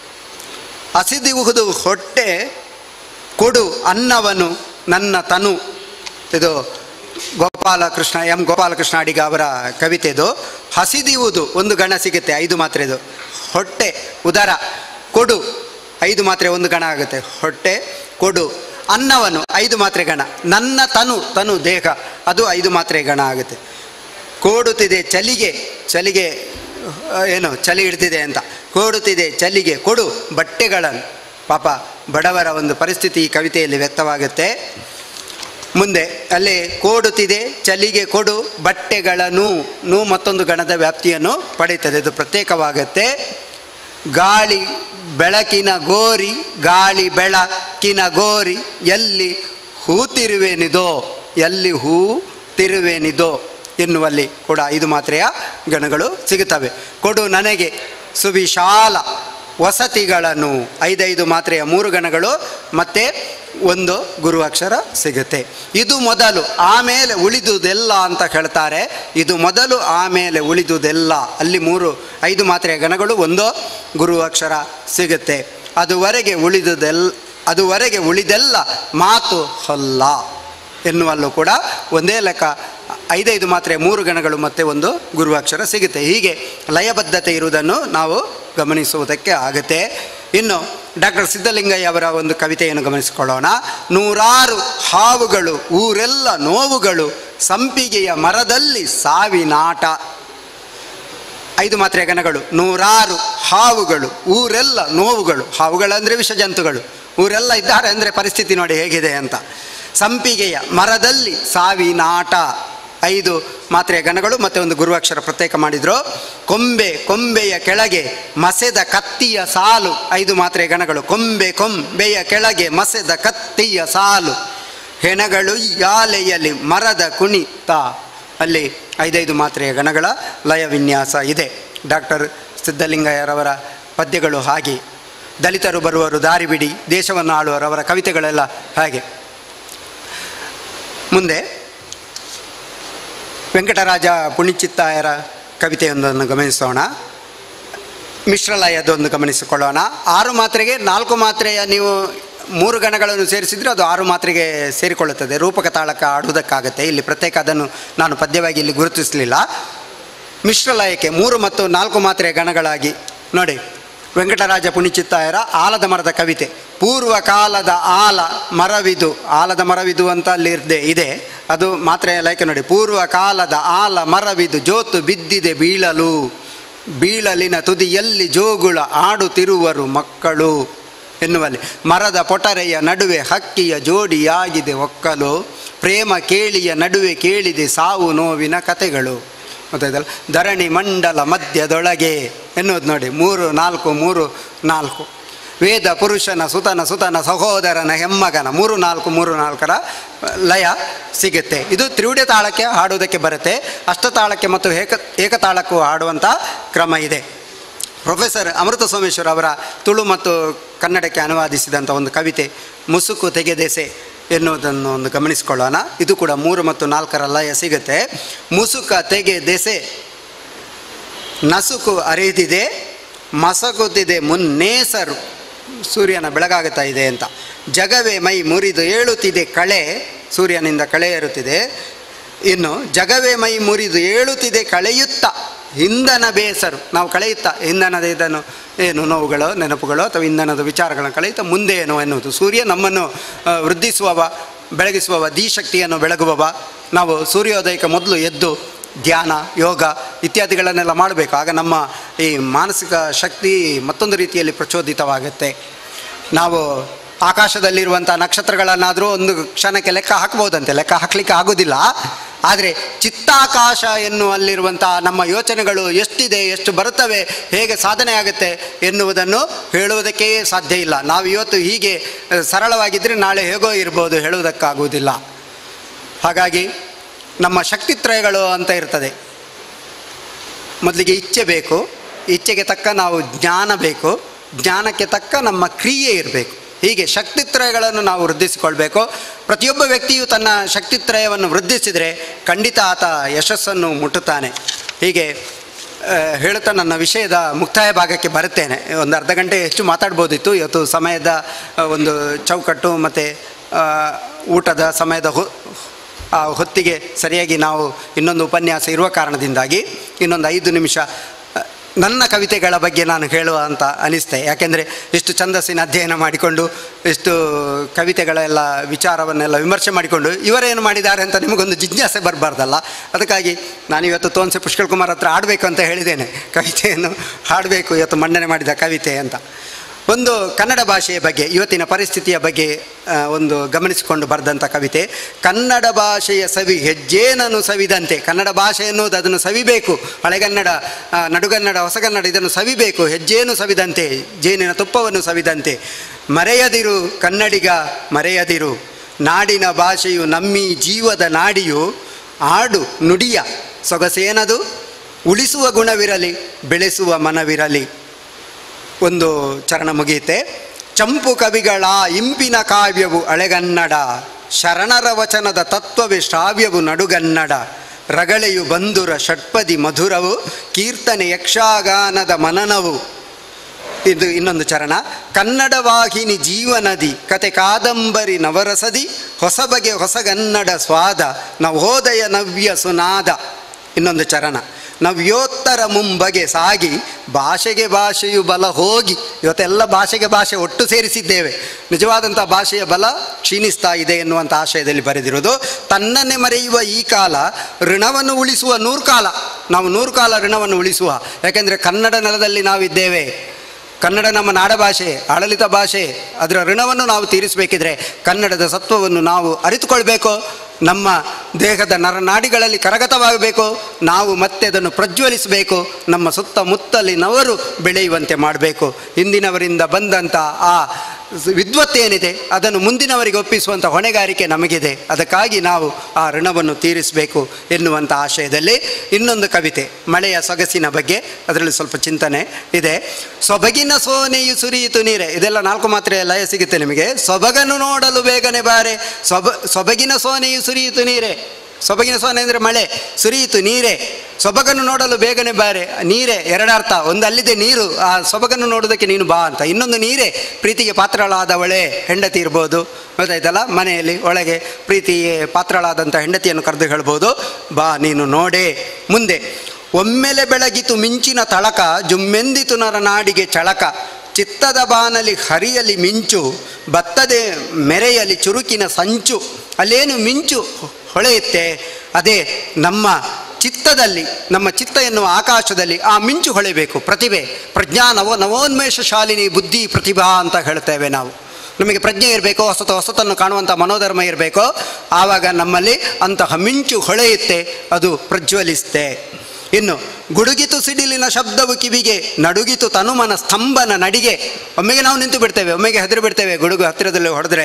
ಹಸಿದಿಹುದು ಹೊಟ್ಟೆ ಕೊಡು ಅನ್ನವನು ನನ್ನ ತನು ಇದು ಗೋಪಾಲಕೃಷ್ಣ ಎಂ ಗೋಪಾಲಕೃಷ್ಣ ಅಡಿಗ ಅವರ ಕವಿತೆದು ಹಸಿದಿಯುವುದು ಒಂದು ಗಣ ಸಿಗುತ್ತೆ ಐದು ಮಾತ್ರೆದು ಹೊಟ್ಟೆ ಉದರ ಕೊಡು ಐದು ಮಾತ್ರೆ ಒಂದು ಗಣ ಆಗುತ್ತೆ ಹೊಟ್ಟೆ ಕೊಡು ಅನ್ನವನು ಐದು ಮಾತ್ರೆ ಗಣ ನನ್ನ ತನು ತನು ದೇಹ ಅದು ಐದು ಮಾತ್ರೆ ಗಣ ಆಗುತ್ತೆ ಕೋಡುತ್ತಿದೆ ಚಲಿಗೆ ಚಲಿಗೆ ಆ, ಏನು ಚಳಿ ಹಿಡ್ತಿದೆ ಅಂತ ಕೋಡುತ್ತಿದೆ ಚಲಿಗೆ ಕೊಡು ಬಟ್ಟೆಗಳನ್ನು ಪಾಪ ಬಡವರ ಒಂದು ಪರಿಸ್ಥಿತಿ ಈ ಕವಿತೆಯಲ್ಲಿ ವ್ಯಕ್ತವಾಗುತ್ತೆ ಮುಂದೆ ಅಲ್ಲಿ ಕೋಡುತ್ತಿದೆ ಚಲಿಗೆ ಕೊಡು ಬಟ್ಟೆಗಳನ್ನು ನೂ ಮತ್ತೊಂದು ಗಣದ ವ್ಯಾಪ್ತಿಯನ್ನು ಪಡೆಯುತ್ತದೆ ಇದು ಪ್ರತ್ಯೇಕವಾಗುತ್ತೆ ಗಾಳಿ ಬೆಳಕಿನ ಗೋರಿ ಗಾಳಿ ಬೆಳಕಿನ ಗೋರಿ ಎಲ್ಲಿ ಹೂ ತಿರುವೆನಿದೋ ಎಲ್ಲಿ ಹೂ ತಿರುವೆನಿದೋ ಎನ್ನುವಲ್ಲಿ ಕೂಡ ಐದು ಮಾತ್ರೆಯ ಗಣಗಳು ಸಿಗುತ್ತವೆ ಕೊಡು ನನಗೆ ಸುವಿಶಾಲ ವಸತಿಗಳನ್ನು ಐದೈದು ಮಾತ್ರೆಯ ಮೂರು ಗಣಗಳು ಮತ್ತು ಒಂದು ಗುರು ಅಕ್ಷರ ಸಿಗುತ್ತೆ ಇದು ಮೊದಲು ಆಮೇಲೆ ಉಳಿದುದೆಲ್ಲ ಅಂತ ಹೇಳ್ತಾರೆ ಇದು ಮೊದಲು ಆಮೇಲೆ ಉಳಿದುದೆಲ್ಲ ಅಲ್ಲಿ ಮೂರು ಐದು ಮಾತ್ರೆಯ ಗಣಗಳು ಒಂದು ಗುರು ಅಕ್ಷರ ಸಿಗುತ್ತೆ ಅದುವರೆಗೆ ಉಳಿದುದೆಲ್ಲ ಅದುವರೆಗೆ ಉಳಿದೆಲ್ಲ ಮಾತು ಹೊಲ್ಲ ಎನ್ನುವಲ್ಲೂ ಕೂಡ ಒಂದೇ ಲೆಕ್ಕ ಐದೈದು ಮಾತ್ರೆ ಮೂರು ಗಣಗಳು ಮತ್ತು ಒಂದು ಗುರುವಾಕ್ಷರ ಸಿಗುತ್ತೆ ಹೀಗೆ ಲಯಬದ್ಧತೆ ಇರುವುದನ್ನು ನಾವು ಗಮನಿಸುವುದಕ್ಕೆ ಆಗುತ್ತೆ ಇನ್ನು ಡಾಕ್ಟರ್ ಸಿದ್ಧಲಿಂಗಯ್ಯ ಅವರ ಒಂದು ಕವಿತೆಯನ್ನು ಗಮನಿಸಿಕೊಳ್ಳೋಣ ನೂರಾರು ಹಾವುಗಳು ಊರೆಲ್ಲ ನೋವುಗಳು ಸಂಪಿಗೆಯ ಮರದಲ್ಲಿ ಸಾವಿನಾಟ ಐದು ಮಾತ್ರೆಯ ಗಣಗಳು ನೂರಾರು ಹಾವುಗಳು ಊರೆಲ್ಲ ನೋವುಗಳು ಹಾವುಗಳಂದರೆ ವಿಷಜಂತುಗಳು ಊರೆಲ್ಲ ಇದ್ದಾರೆ ಅಂದರೆ ಪರಿಸ್ಥಿತಿ ನೋಡಿ ಹೇಗಿದೆ ಅಂತ ಸಂಪಿಗೆಯ ಮರದಲ್ಲಿ ಸಾವಿನಾಟ ಐದು ಮಾತ್ರೆಯ ಗಣಗಳು ಮತ್ತು ಒಂದು ಗುರುವಾಕ್ಷರ ಪ್ರತ್ಯೇಕ ಮಾಡಿದರು ಕೊಂಬೆ ಕೊಂಬೆಯ ಕೆಳಗೆ ಮಸೆದ ಕತ್ತಿಯ ಸಾಲು ಐದು ಮಾತ್ರೆಯ ಗಣಗಳು ಕೊಂಬೆ ಕೊಂಬೆಯ ಕೆಳಗೆ ಮಸೆದ ಕತ್ತಿಯ ಸಾಲು ಹೆಣಗಳು ಯಾಲೆಯಲ್ಲಿ ಮರದ ಕುಣಿತ ಅಲ್ಲಿ ಐದೈದು ಮಾತ್ರೆಯ ಗಣಗಳ ಲಯ ವಿನ್ಯಾಸ ಇದೆ ಡಾಕ್ಟರ್ ಸಿದ್ಧಲಿಂಗಯ್ಯರವರ ಪದ್ಯಗಳು ಹಾಗೆ ದಲಿತರು ಬರುವರು ದಾರಿ ಬಿಡಿ ದೇಶವನ್ನು ಆಳುವರು ಅವರ ಕವಿತೆಗಳೆಲ್ಲ ಹಾಗೆ ಮುಂದೆ ವೆಂಕಟರಾಜ ಪುಣಿಚಿತ್ತಾಯರ ಕವಿತೆಯೊಂದನ್ನು ಗಮನಿಸೋಣ ಮಿಶ್ರಲಯದೊಂದು ಗಮನಿಸಿಕೊಳ್ಳೋಣ ಆರು ಮಾತ್ರೆಗೆ ನಾಲ್ಕು ಮಾತ್ರೆಯ ನೀವು ಮೂರು ಗಣಗಳನ್ನು ಸೇರಿಸಿದರೆ ಅದು ಆರು ಮಾತ್ರೆಗೆ ಸೇರಿಕೊಳ್ಳುತ್ತದೆ ರೂಪಕ ತಾಳಕ ಆಡುವುದಕ್ಕಾಗತ್ತೆ ಇಲ್ಲಿ ಪ್ರತ್ಯೇಕ ಅದನ್ನು ನಾನು ಪದ್ಯವಾಗಿ ಇಲ್ಲಿ ಗುರುತಿಸಲಿಲ್ಲ ಮಿಶ್ರಲಯಕ್ಕೆ ಮೂರು ಮತ್ತು ನಾಲ್ಕು ಮಾತ್ರೆಯ ಗಣಗಳಾಗಿ ನೋಡಿ ವೆಂಕಟರಾಜ ಪುಣಿಚಿತ್ತಾಯರ ಆಲದ ಮರದ ಕವಿತೆ ಪೂರ್ವ ಕಾಲದ ಆಲ ಮರವಿದು ಆಲದ ಮರವಿದು ಅಂತ ಅಲ್ಲಿ ಇರ್ದೆ ಇದೆ ಅದು ಮಾತ್ರೆಯ ಲಯಕ್ಕೆ ನೋಡಿ ಪೂರ್ವ ಕಾಲದ ಆಲ ಮರವಿದು ಜೋತು ಬಿದ್ದಿದೆ ಬೀಳಲು ಬೀಳಲಿನ ತುದಿಯಲ್ಲಿ ಜೋಗುಳ ಆಡುತ್ತಿರುವರು ಮಕ್ಕಳು ಎನ್ನುವಲ್ಲಿ ಮರದ ಪೊಟರೆಯ ನಡುವೆ ಹಕ್ಕಿಯ ಜೋಡಿಯಾಗಿದೆ ಒಕ್ಕಲು ಪ್ರೇಮ ಕೇಳಿಯ ನಡುವೆ ಕೇಳಿದೆ ಸಾವು ನೋವಿನ ಕತೆಗಳು ಗೊತ್ತಾಯ್ತಲ್ಲ ಧರಣಿ ಮಂಡಲ ಮಧ್ಯದೊಳಗೆ ಎನ್ನುವುದು ನೋಡಿ ಮೂರು ನಾಲ್ಕು ಮೂರು ನಾಲ್ಕು ವೇದ ಪುರುಷನ ಸುತನ ಸುತನ ಸಹೋದರನ ಹೆಮ್ಮಗನ ಮೂರು ನಾಲ್ಕು ಮೂರು ನಾಲ್ಕರ ಲಯ ಸಿಗುತ್ತೆ ಇದು ತ್ರಿವಿಡ ತಾಳಕ್ಕೆ ಹಾಡುವುದಕ್ಕೆ ಬರುತ್ತೆ ಅಷ್ಟತಾಳಕ್ಕೆ ಮತ್ತು ಏಕ ಏಕತಾಳಕ್ಕೂ ಹಾಡುವಂಥ ಕ್ರಮ ಇದೆ ಪ್ರೊಫೆಸರ್ ಅಮೃತ ಸೋಮೇಶ್ವರ್ ಅವರ ತುಳು ಮತ್ತು ಕನ್ನಡಕ್ಕೆ ಅನುವಾದಿಸಿದಂಥ ಒಂದು ಕವಿತೆ ಮುಸುಕು ತೆಗೆದೆಸೆ ಎನ್ನುವುದನ್ನು ಒಂದು ಗಮನಿಸಿಕೊಳ್ಳೋಣ ಇದು ಕೂಡ ಮೂರು ಮತ್ತು ನಾಲ್ಕರ ಲಯ ಸಿಗುತ್ತೆ ಮುಸುಕ ತೆಗೆದೆಸೆ ನಸುಕು ಅರಿದಿದೆ ಮಸಗುತ್ತಿದೆ ಮುನ್ನೇಸರು ಸೂರ್ಯನ ಬೆಳಗಾಗುತ್ತಾ ಇದೆ ಅಂತ ಜಗವೇ ಮೈ ಮುರಿದು ಏಳುತ್ತಿದೆ ಕಳೆ ಸೂರ್ಯನಿಂದ ಕಳೆ ಏರುತ್ತಿದೆ ಇನ್ನು ಜಗವೇ ಮೈ ಮುರಿದು ಏಳುತ್ತಿದೆ ಕಳೆಯುತ್ತ ಇಂಧನ ಬೇಸರು ನಾವು ಕಳೆಯುತ್ತಾ ಇಂಧನದ ಇದನ್ನು ಏನು ನೋವುಗಳು ನೆನಪುಗಳು ಅಥವಾ ಇಂಧನದ ವಿಚಾರಗಳನ್ನು ಕಳೆಯುತ್ತಾ ಮುಂದೆ ಏನು ಎನ್ನುವುದು ಸೂರ್ಯ ನಮ್ಮನ್ನು ಆ, ವೃದ್ಧಿಸುವವ ಬೆಳಗಿಸುವವ ಶಕ್ತಿಯನ್ನು ಬೆಳಗುವವ ನಾವು ಸೂರ್ಯೋದಯಕ್ಕೆ ಮೊದಲು ಎದ್ದು ಧ್ಯಾನ ಯೋಗ ಇತ್ಯಾದಿಗಳನ್ನೆಲ್ಲ ಮಾಡಬೇಕು ಆಗ ನಮ್ಮ ಈ ಮಾನಸಿಕ ಶಕ್ತಿ ಮತ್ತೊಂದು ರೀತಿಯಲ್ಲಿ ಪ್ರಚೋದಿತವಾಗುತ್ತೆ ನಾವು ಆಕಾಶದಲ್ಲಿರುವಂಥ ನಕ್ಷತ್ರಗಳನ್ನಾದರೂ ಒಂದು ಕ್ಷಣಕ್ಕೆ ಲೆಕ್ಕ ಹಾಕ್ಬೋದಂತೆ ಲೆಕ್ಕ ಹಾಕಲಿಕ್ಕೆ ಆಗೋದಿಲ್ಲ ಆದರೆ ಚಿತ್ತಾಕಾಶ ಎನ್ನುವಲ್ಲಿರುವಂಥ ನಮ್ಮ ಯೋಚನೆಗಳು ಎಷ್ಟಿದೆ ಎಷ್ಟು ಬರುತ್ತವೆ ಹೇಗೆ ಸಾಧನೆ ಆಗುತ್ತೆ ಎನ್ನುವುದನ್ನು ಹೇಳುವುದಕ್ಕೇ ಸಾಧ್ಯ ಇಲ್ಲ ನಾವು ಇವತ್ತು ಹೀಗೆ ಆ, ಸರಳವಾಗಿದ್ದರೆ ನಾಳೆ ಹೇಗೋ ಇರ್ಬೋದು ಹೇಳುವುದಕ್ಕಾಗುವುದಿಲ್ಲ ಹಾಗಾಗಿ ನಮ್ಮ ಶಕ್ತಿತ್ರಯಗಳು ಅಂತ ಇರ್ತದೆ ಮೊದಲಿಗೆ ಇಚ್ಛೆ ಬೇಕು ಇಚ್ಛೆಗೆ ತಕ್ಕ ನಾವು ಜ್ಞಾನ ಬೇಕು ಜ್ಞಾನಕ್ಕೆ ತಕ್ಕ ನಮ್ಮ ಕ್ರಿಯೆ ಇರಬೇಕು ಹೀಗೆ ಶಕ್ತಿತ್ರಯಗಳನ್ನು ನಾವು ವೃದ್ಧಿಸಿಕೊಳ್ಬೇಕು ಪ್ರತಿಯೊಬ್ಬ ವ್ಯಕ್ತಿಯು ತನ್ನ ಶಕ್ತಿತ್ರಯವನ್ನು ವೃದ್ಧಿಸಿದರೆ ಖಂಡಿತ ಆತ ಯಶಸ್ಸನ್ನು ಮುಟ್ಟುತ್ತಾನೆ ಹೀಗೆ ಆ, ಹೇಳುತ್ತಾ ನನ್ನ ವಿಷಯದ ಮುಕ್ತಾಯ ಭಾಗಕ್ಕೆ ಬರುತ್ತೇನೆ ಒಂದು ಅರ್ಧ ಗಂಟೆ ಹೆಚ್ಚು ಮಾತಾಡ್ಬೋದಿತ್ತು ಇವತ್ತು ಸಮಯದ ಆ, ಒಂದು ಚೌಕಟ್ಟು ಮತ್ತು ಊಟದ ಸಮಯದ ಹೊ ಆ ಹೊತ್ತಿಗೆ ಸರಿಯಾಗಿ ನಾವು ಇನ್ನೊಂದು ಉಪನ್ಯಾಸ ಇರುವ ಕಾರಣದಿಂದಾಗಿ ಇನ್ನೊಂದು ಐದು ನಿಮಿಷ ಅ, ನನ್ನ ಕವಿತೆಗಳ ಬಗ್ಗೆ ನಾನು ಹೇಳುವ ಅಂತ ಅನಿಸ್ತೆ ಯಾಕೆಂದರೆ ಇಷ್ಟು ಛಂದಸ್ಸಿನ ಅಧ್ಯಯನ ಮಾಡಿಕೊಂಡು ಇಷ್ಟು ಕವಿತೆಗಳೆಲ್ಲ ವಿಚಾರವನ್ನೆಲ್ಲ ವಿಮರ್ಶೆ ಮಾಡಿಕೊಂಡು ಇವರೇನು ಮಾಡಿದ್ದಾರೆ ಅಂತ ನಿಮಗೊಂದು ಜಿಜ್ಞಾಸೆ ಬರಬಾರ್ದಲ್ಲ ಅದಕ್ಕಾಗಿ ನಾನು ಇವತ್ತು ತೋನ್ಸೆ ಪುಷ್ಕಳ್ ಕುಮಾರ್ ಹತ್ರ ಆಡಬೇಕು ಅಂತ ಹೇಳಿದ್ದೇನೆ ಕವಿತೆಯನ್ನು ಹಾಡಬೇಕು ಇವತ್ತು ಮಂಡನೆ ಮಾಡಿದ ಕವಿತೆ ಅಂತ ಒಂದು ಕನ್ನಡ ಭಾಷೆಯ ಬಗ್ಗೆ ಇವತ್ತಿನ ಪರಿಸ್ಥಿತಿಯ ಬಗ್ಗೆ ಆ, ಒಂದು ಗಮನಿಸಿಕೊಂಡು ಬರೆದಂಥ ಕವಿತೆ ಕನ್ನಡ ಭಾಷೆಯ ಸವಿ ಹೆಜ್ಜೇನನ್ನು ಸವಿದಂತೆ ಕನ್ನಡ ಭಾಷೆ ಎನ್ನುವುದು ಅದನ್ನು ಸವಿಬೇಕು ಹಳೆಗನ್ನಡ ಆ, ನಡುಗನ್ನಡ ಹೊಸಗನ್ನಡ ಇದನ್ನು ಸವಿಬೇಕು ಹೆಜ್ಜೇನು ಸವಿದಂತೆ ಜೇನಿನ ತುಪ್ಪವನ್ನು ಸವಿದಂತೆ ಮರೆಯದಿರು ಕನ್ನಡಿಗ ಮರೆಯದಿರು ನಾಡಿನ ಭಾಷೆಯು ನಮ್ಮಿ ಜೀವದ ನಾಡಿಯು ಆಡು ನುಡಿಯ ಸೊಗಸೇನದು ಉಳಿಸುವ ಗುಣವಿರಲಿ ಬೆಳೆಸುವ ಮನವಿರಲಿ ಒಂದು ಚರಣ ಮುಗಿಯುತ್ತೆ ಚಂಪು ಕವಿಗಳ ಇಂಪಿನ ಕಾವ್ಯವು ಹಳೆಗನ್ನಡ ಶರಣರ ವಚನದ ತತ್ವವೇ ಶ್ರಾವ್ಯವು ನಡುಗನ್ನಡ ರಗಳೆಯು ಬಂಧುರ ಷಟ್ಪದಿ ಮಧುರವು ಕೀರ್ತನೆ ಯಕ್ಷಗಾನದ ಮನನವು ಇದು ಇನ್ನೊಂದು ಚರಣ ಕನ್ನಡ ವಾಹಿನಿ ಜೀವನದಿ ಕತೆ ಕಾದಂಬರಿ ನವರಸದಿ ಹೊಸ ಬಗೆ ಹೊಸಗನ್ನಡ ಸ್ವಾದ ನವೋದಯ ನವ್ಯ ಸುನಾದ ಇನ್ನೊಂದು ಚರಣ ನವ್ಯೋತ್ತರ ಮುಂಬಗೆ ಸಾಗಿ ಭಾಷೆಗೆ ಭಾಷೆಯು ಬಲ ಹೋಗಿ ಇವತ್ತೆಲ್ಲ ಭಾಷೆಗೆ ಭಾಷೆ ಒಟ್ಟು ಸೇರಿಸಿದ್ದೇವೆ ನಿಜವಾದಂಥ ಭಾಷೆಯ ಬಲ ಕ್ಷೀಣಿಸ್ತಾ ಇದೆ ಎನ್ನುವಂಥ ಆಶಯದಲ್ಲಿ ಬರೆದಿರೋದು ತನ್ನನ್ನೇ ಮರೆಯುವ ಈ ಕಾಲ ಋಣವನ್ನು ಉಳಿಸುವ ನೂರು ಕಾಲ ನಾವು ನೂರು ಕಾಲ ಋಣವನ್ನು ಉಳಿಸುವ ಯಾಕೆಂದರೆ ಕನ್ನಡ ನೆಲದಲ್ಲಿ ನಾವಿದ್ದೇವೆ ಕನ್ನಡ ನಮ್ಮ ನಾಡಭಾಷೆ ಆಡಳಿತ ಭಾಷೆ ಅದರ ಋಣವನ್ನು ನಾವು ತೀರಿಸಬೇಕಿದ್ರೆ ಕನ್ನಡದ ಸತ್ವವನ್ನು ನಾವು ಅರಿತುಕೊಳ್ಬೇಕು ನಮ್ಮ ದೇಹದ ನರನಾಡಿಗಳಲ್ಲಿ ಕರಗತವಾಗಬೇಕು ನಾವು ಮತ್ತೆ ಅದನ್ನು ಪ್ರಜ್ವಲಿಸಬೇಕು ನಮ್ಮ ಸುತ್ತಮುತ್ತಲಿನವರು ಬೆಳೆಯುವಂತೆ ಮಾಡಬೇಕು ಹಿಂದಿನವರಿಂದ ಬಂದಂಥ ಆ ವಿದ್ವತ್ತೇನಿದೆ ಅದನ್ನು ಮುಂದಿನವರಿಗೆ ಒಪ್ಪಿಸುವಂಥ ಹೊಣೆಗಾರಿಕೆ ನಮಗಿದೆ ಅದಕ್ಕಾಗಿ ನಾವು ಆ ಋಣವನ್ನು ತೀರಿಸಬೇಕು ಎನ್ನುವಂಥ ಆಶಯದಲ್ಲಿ ಇನ್ನೊಂದು ಕವಿತೆ ಮಳೆಯ ಸೊಗಸಿನ ಬಗ್ಗೆ ಅದರಲ್ಲಿ ಸ್ವಲ್ಪ ಚಿಂತನೆ ಇದೆ ಸೊಬಗಿನ ಸೋನೆಯು ಸುರಿಯಿತು ನೀರೆ ಇದೆಲ್ಲ ನಾಲ್ಕು ಮಾತ್ರೆಯ ಲಯ ಸಿಗುತ್ತೆ ನಿಮಗೆ ಸೊಬಗನ್ನು ನೋಡಲು ಬೇಗನೆ ಬಾರೆ ಸೊಬ ಸೊಬಗಿನ ಸೋನೆಯು ಸುರಿಯಿತು ನೀರೆ ಸೊಬಗಿನ ಸೋನೆ ಅಂದರೆ ಮಳೆ ಸುರಿಯಿತು ನೀರೇ ಸೊಬಗನ್ನು ನೋಡಲು ಬೇಗನೆ ಬಾರೆ ನೀರೇ ಎರಡರ್ಥ ಒಂದು ಅಲ್ಲಿದೆ ನೀರು ಆ ಸೊಬಗನ್ನು ನೋಡೋದಕ್ಕೆ ನೀನು ಬಾ ಅಂತ ಇನ್ನೊಂದು ನೀರೇ ಪ್ರೀತಿಗೆ ಪಾತ್ರಳಾದವಳೆ ಹೆಂಡತಿ ಇರ್ಬೋದು ಗೊತ್ತಾಯ್ತಲ್ಲ ಮನೆಯಲ್ಲಿ ಒಳಗೆ ಪ್ರೀತಿಗೆ ಪಾತ್ರಳಾದಂಥ ಹೆಂಡತಿಯನ್ನು ಕರೆದು ಹೇಳ್ಬೋದು ಬಾ ನೀನು ನೋಡೇ ಮುಂದೆ ಒಮ್ಮೆಲೆ ಬೆಳಗಿತು ಮಿಂಚಿನ ತಳಕ ಜುಮ್ಮೆಂದಿತು ನರ ನಾಡಿಗೆ ಚಳಕ ಚಿತ್ತದ ಬಾನಲಿ ಹರಿಯಲಿ ಮಿಂಚು ಬತ್ತದೆ ಮೆರೆಯಲಿ ಚುರುಕಿನ ಸಂಚು ಅಲ್ಲೇನು ಮಿಂಚು ಹೊಳೆಯುತ್ತೆ ಅದೇ ನಮ್ಮ ಚಿತ್ತದಲ್ಲಿ ನಮ್ಮ ಚಿತ್ತ ಎನ್ನುವ ಆಕಾಶದಲ್ಲಿ ಆ ಮಿಂಚು ಹೊಳೆಬೇಕು ಪ್ರತಿಭೆ ಪ್ರಜ್ಞಾ ನವೋ ನವೋನ್ಮೇಷ ಶಾಲಿನಿ ಬುದ್ಧಿ ಪ್ರತಿಭಾ ಅಂತ ಹೇಳ್ತೇವೆ ನಾವು ನಮಗೆ ಪ್ರಜ್ಞೆ ಇರಬೇಕು ಹೊಸತು ಹೊಸತನ್ನು ಕಾಣುವಂಥ ಮನೋಧರ್ಮ ಇರಬೇಕು ಆವಾಗ ನಮ್ಮಲ್ಲಿ ಅಂತಹ ಮಿಂಚು ಹೊಳೆಯುತ್ತೆ ಅದು ಪ್ರಜ್ವಲಿಸುತ್ತೆ ಇನ್ನು ಗುಡುಗಿತು ಸಿಡಿಲಿನ ಶಬ್ದವು ಕಿವಿಗೆ ನಡುಗಿತು ತನುಮನ ಸ್ತಂಭನ ನಡಿಗೆ ಒಮ್ಮೆಗೆ ನಾವು ನಿಂತು ಬಿಡ್ತೇವೆ ಒಮ್ಮೆಗೆ ಹೆದರು ಬಿಡ್ತೇವೆ ಗುಡುಗು ಹತ್ತಿರದಲ್ಲಿ ಹೊಡೆದ್ರೆ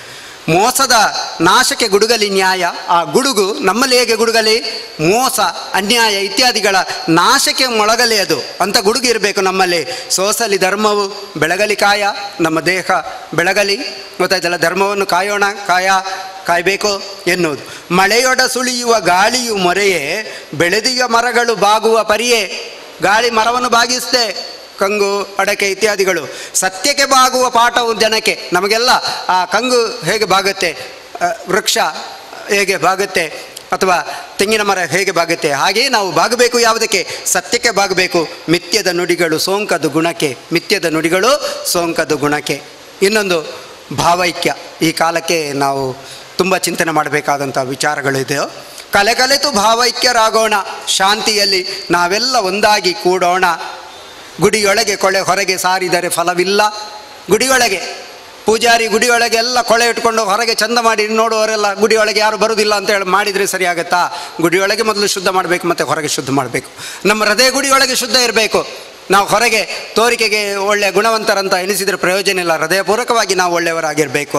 ಮೋಸದ ನಾಶಕ್ಕೆ ಗುಡುಗಲಿ ನ್ಯಾಯ ಆ ಗುಡುಗು ನಮ್ಮಲ್ಲಿ ಹೇಗೆ ಗುಡುಗಲಿ ಮೋಸ ಅನ್ಯಾಯ ಇತ್ಯಾದಿಗಳ ನಾಶಕ್ಕೆ ಮೊಳಗಲಿ ಅದು ಅಂತ ಗುಡುಗು ಇರಬೇಕು ನಮ್ಮಲ್ಲಿ ಸೋಸಲಿ ಧರ್ಮವು ಬೆಳಗಲಿ ಕಾಯ ನಮ್ಮ ದೇಹ ಬೆಳಗಲಿ ಗೊತ್ತಾಯ್ತಲ್ಲ ಧರ್ಮವನ್ನು ಕಾಯೋಣ ಕಾಯ ಕಾಯಬೇಕು ಎನ್ನುವುದು ಮಳೆಯೊಡ ಸುಳಿಯುವ ಗಾಳಿಯು ಮೊರೆಯೇ ಬೆಳೆದಿಯ ಮರಗಳು ಬಾಗುವ ಪರಿಯೇ ಗಾಳಿ ಮರವನ್ನು ಬಾಗಿಸ್ತೆ ಕಂಗು ಅಡಕೆ ಇತ್ಯಾದಿಗಳು ಸತ್ಯಕ್ಕೆ ಬಾಗುವ ಪಾಠವು ಜನಕ್ಕೆ ನಮಗೆಲ್ಲ ಆ ಕಂಗು ಹೇಗೆ ಬಾಗುತ್ತೆ ಆ, ವೃಕ್ಷ ಹೇಗೆ ಬಾಗುತ್ತೆ ಅಥವಾ ತೆಂಗಿನ ಮರ ಹೇಗೆ ಬಾಗುತ್ತೆ ಹಾಗೆಯೇ ನಾವು ಬಾಗಬೇಕು ಯಾವುದಕ್ಕೆ ಸತ್ಯಕ್ಕೆ ಬಾಗಬೇಕು ಮಿಥ್ಯದ ನುಡಿಗಳು ಸೋಂಕದು ಗುಣಕ್ಕೆ ಮಿಥ್ಯದ ನುಡಿಗಳು ಸೋಂಕದು ಗುಣಕ್ಕೆ ಇನ್ನೊಂದು ಭಾವೈಕ್ಯ ಈ ಕಾಲಕ್ಕೆ ನಾವು ತುಂಬ ಚಿಂತನೆ ಮಾಡಬೇಕಾದಂಥ ವಿಚಾರಗಳಿದೆ ಕಲೆ ಕಲೆತು ಭಾವೈಕ್ಯರಾಗೋಣ ಶಾಂತಿಯಲ್ಲಿ ನಾವೆಲ್ಲ ಒಂದಾಗಿ ಕೂಡೋಣ ಗುಡಿಯೊಳಗೆ ಕೊಳೆ ಹೊರಗೆ ಸಾರಿದರೆ ಫಲವಿಲ್ಲ ಗುಡಿಯೊಳಗೆ ಪೂಜಾರಿ ಗುಡಿಯೊಳಗೆ ಎಲ್ಲ ಕೊಳೆ ಇಟ್ಕೊಂಡು ಹೊರಗೆ ಚಂದ ಮಾಡಿ ನೋಡುವವರೆಲ್ಲ ಗುಡಿಯೊಳಗೆ ಯಾರು ಬರುವುದಿಲ್ಲ ಅಂತ ಹೇಳಿ ಮಾಡಿದರೆ ಸರಿಯಾಗತ್ತಾ ಗುಡಿಯೊಳಗೆ ಮೊದಲು ಶುದ್ಧ ಮಾಡಬೇಕು ಮತ್ತು ಹೊರಗೆ ಶುದ್ಧ ಮಾಡಬೇಕು ನಮ್ಮ ಹೃದಯ ಗುಡಿಯೊಳಗೆ ಶುದ್ಧ ಇರಬೇಕು ನಾವು ಹೊರಗೆ ತೋರಿಕೆಗೆ ಒಳ್ಳೆಯ ಗುಣವಂತರಂತ ಎನಿಸಿದರೆ ಪ್ರಯೋಜನ ಇಲ್ಲ ಹೃದಯಪೂರ್ವಕವಾಗಿ ನಾವು ಒಳ್ಳೆಯವರಾಗಿರಬೇಕು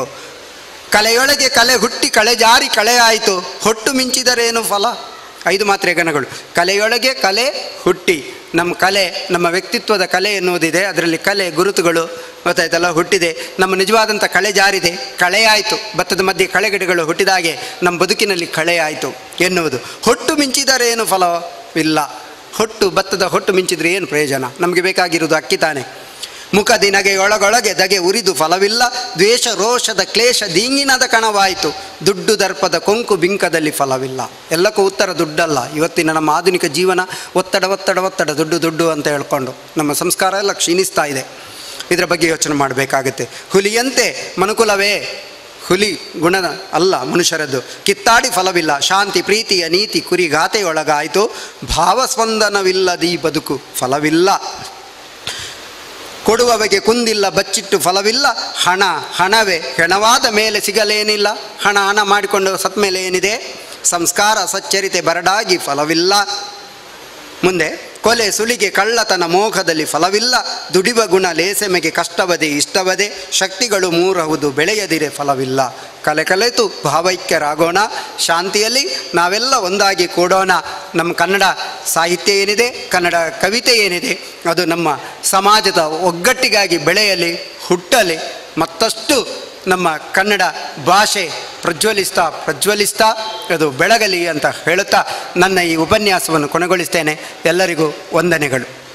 ಕಲೆಯೊಳಗೆ ಕಲೆ ಹುಟ್ಟಿ ಕಳೆ ಜಾರಿ ಕಳೆ ಆಯಿತು ಹೊಟ್ಟು ಮಿಂಚಿದರೇನು ಫಲ ಐದು ಮಾತ್ರೆ ಗಣಗಳು ಕಲೆಯೊಳಗೆ ಕಲೆ ಹುಟ್ಟಿ ನಮ್ಮ ಕಲೆ ನಮ್ಮ ವ್ಯಕ್ತಿತ್ವದ ಕಲೆ ಎನ್ನುವುದಿದೆ ಅದರಲ್ಲಿ ಕಲೆ ಗುರುತುಗಳು ಗೊತ್ತಾಯ್ತಲ್ಲ ಹುಟ್ಟಿದೆ ನಮ್ಮ ನಿಜವಾದಂಥ ಕಳೆ ಜಾರಿದೆ ಕಳೆಯಾಯಿತು ಭತ್ತದ ಮಧ್ಯೆ ಕಳೆಗಿಡಗಳು ಹುಟ್ಟಿದಾಗೆ ನಮ್ಮ ಬದುಕಿನಲ್ಲಿ ಕಳೆಯಾಯಿತು ಎನ್ನುವುದು ಹೊಟ್ಟು ಮಿಂಚಿದರೇನು ಫಲವಿಲ್ಲ ಹೊಟ್ಟು ಭತ್ತದ ಹೊಟ್ಟು ಮಿಂಚಿದ್ರೆ ಏನು ಪ್ರಯೋಜನ ನಮಗೆ ಬೇಕಾಗಿರುವುದು ಅಕ್ಕಿ ತಾನೆ ಮುಖ ದಿನಗೆ ಒಳಗೊಳಗೆ ದಗೆ ಉರಿದು ಫಲವಿಲ್ಲ ದ್ವೇಷ ರೋಷದ ಕ್ಲೇಶ ದೀಂಗಿನದ ಕಣವಾಯಿತು ದುಡ್ಡು ದರ್ಪದ ಕೊಂಕು ಬಿಂಕದಲ್ಲಿ ಫಲವಿಲ್ಲ ಎಲ್ಲಕ್ಕೂ ಉತ್ತರ ದುಡ್ಡಲ್ಲ ಇವತ್ತಿನ ನಮ್ಮ ಆಧುನಿಕ ಜೀವನ ಒತ್ತಡ ಒತ್ತಡ ಒತ್ತಡ ದುಡ್ಡು ದುಡ್ಡು ಅಂತ ಹೇಳ್ಕೊಂಡು ನಮ್ಮ ಸಂಸ್ಕಾರ ಎಲ್ಲ ಕ್ಷೀಣಿಸ್ತಾ ಇದೆ ಇದರ ಬಗ್ಗೆ ಯೋಚನೆ ಮಾಡಬೇಕಾಗುತ್ತೆ ಹುಲಿಯಂತೆ ಮನುಕುಲವೇ ಹುಲಿ ಗುಣದ ಅಲ್ಲ ಮನುಷ್ಯರದ್ದು ಕಿತ್ತಾಡಿ ಫಲವಿಲ್ಲ ಶಾಂತಿ ಪ್ರೀತಿಯ ನೀತಿ ಕುರಿ ಗಾತೆಯೊಳಗಾಯಿತು ಭಾವಸ್ಪಂದನವಿಲ್ಲದೀ ಬದುಕು ಫಲವಿಲ್ಲ ಕೊಡುವವಗೆ ಕುಂದಿಲ್ಲ ಬಚ್ಚಿಟ್ಟು ಫಲವಿಲ್ಲ ಹಣ ಹಣವೇ ಹೆಣವಾದ ಮೇಲೆ ಸಿಗಲೇನಿಲ್ಲ ಹಣ ಹಣ ಮಾಡಿಕೊಂಡು ಸತ್ ಮೇಲೆ ಏನಿದೆ ಸಂಸ್ಕಾರ ಸಚ್ಚರಿತೆ ಬರಡಾಗಿ ಫಲವಿಲ್ಲ ಮುಂದೆ ಕೊಲೆ ಸುಲಿಗೆ ಕಳ್ಳತನ ಮೋಹದಲ್ಲಿ ಫಲವಿಲ್ಲ ದುಡಿವ ಗುಣ ಲೇಸೆಮೆಗೆ ಕಷ್ಟವದೆ ಇಷ್ಟವದೆ ಶಕ್ತಿಗಳು ಮೂರಹುದು ಬೆಳೆಯದಿರೆ ಫಲವಿಲ್ಲ ಕಲೆ ಕಲೆತು ಭಾವೈಕ್ಯರಾಗೋಣ ಶಾಂತಿಯಲ್ಲಿ ನಾವೆಲ್ಲ ಒಂದಾಗಿ ಕೂಡೋಣ ನಮ್ಮ ಕನ್ನಡ ಸಾಹಿತ್ಯ ಏನಿದೆ ಕನ್ನಡ ಕವಿತೆ ಏನಿದೆ ಅದು ನಮ್ಮ ಸಮಾಜದ ಒಗ್ಗಟ್ಟಿಗಾಗಿ ಬೆಳೆಯಲಿ ಹುಟ್ಟಲಿ ಮತ್ತಷ್ಟು ನಮ್ಮ ಕನ್ನಡ ಭಾಷೆ ಪ್ರಜ್ವಲಿಸ್ತಾ ಪ್ರಜ್ವಲಿಸ್ತಾ ಅದು ಬೆಳಗಲಿ ಅಂತ ಹೇಳುತ್ತಾ ನನ್ನ ಈ ಉಪನ್ಯಾಸವನ್ನು ಕೊನೆಗೊಳಿಸ್ತೇನೆ ಎಲ್ಲರಿಗೂ ವಂದನೆಗಳು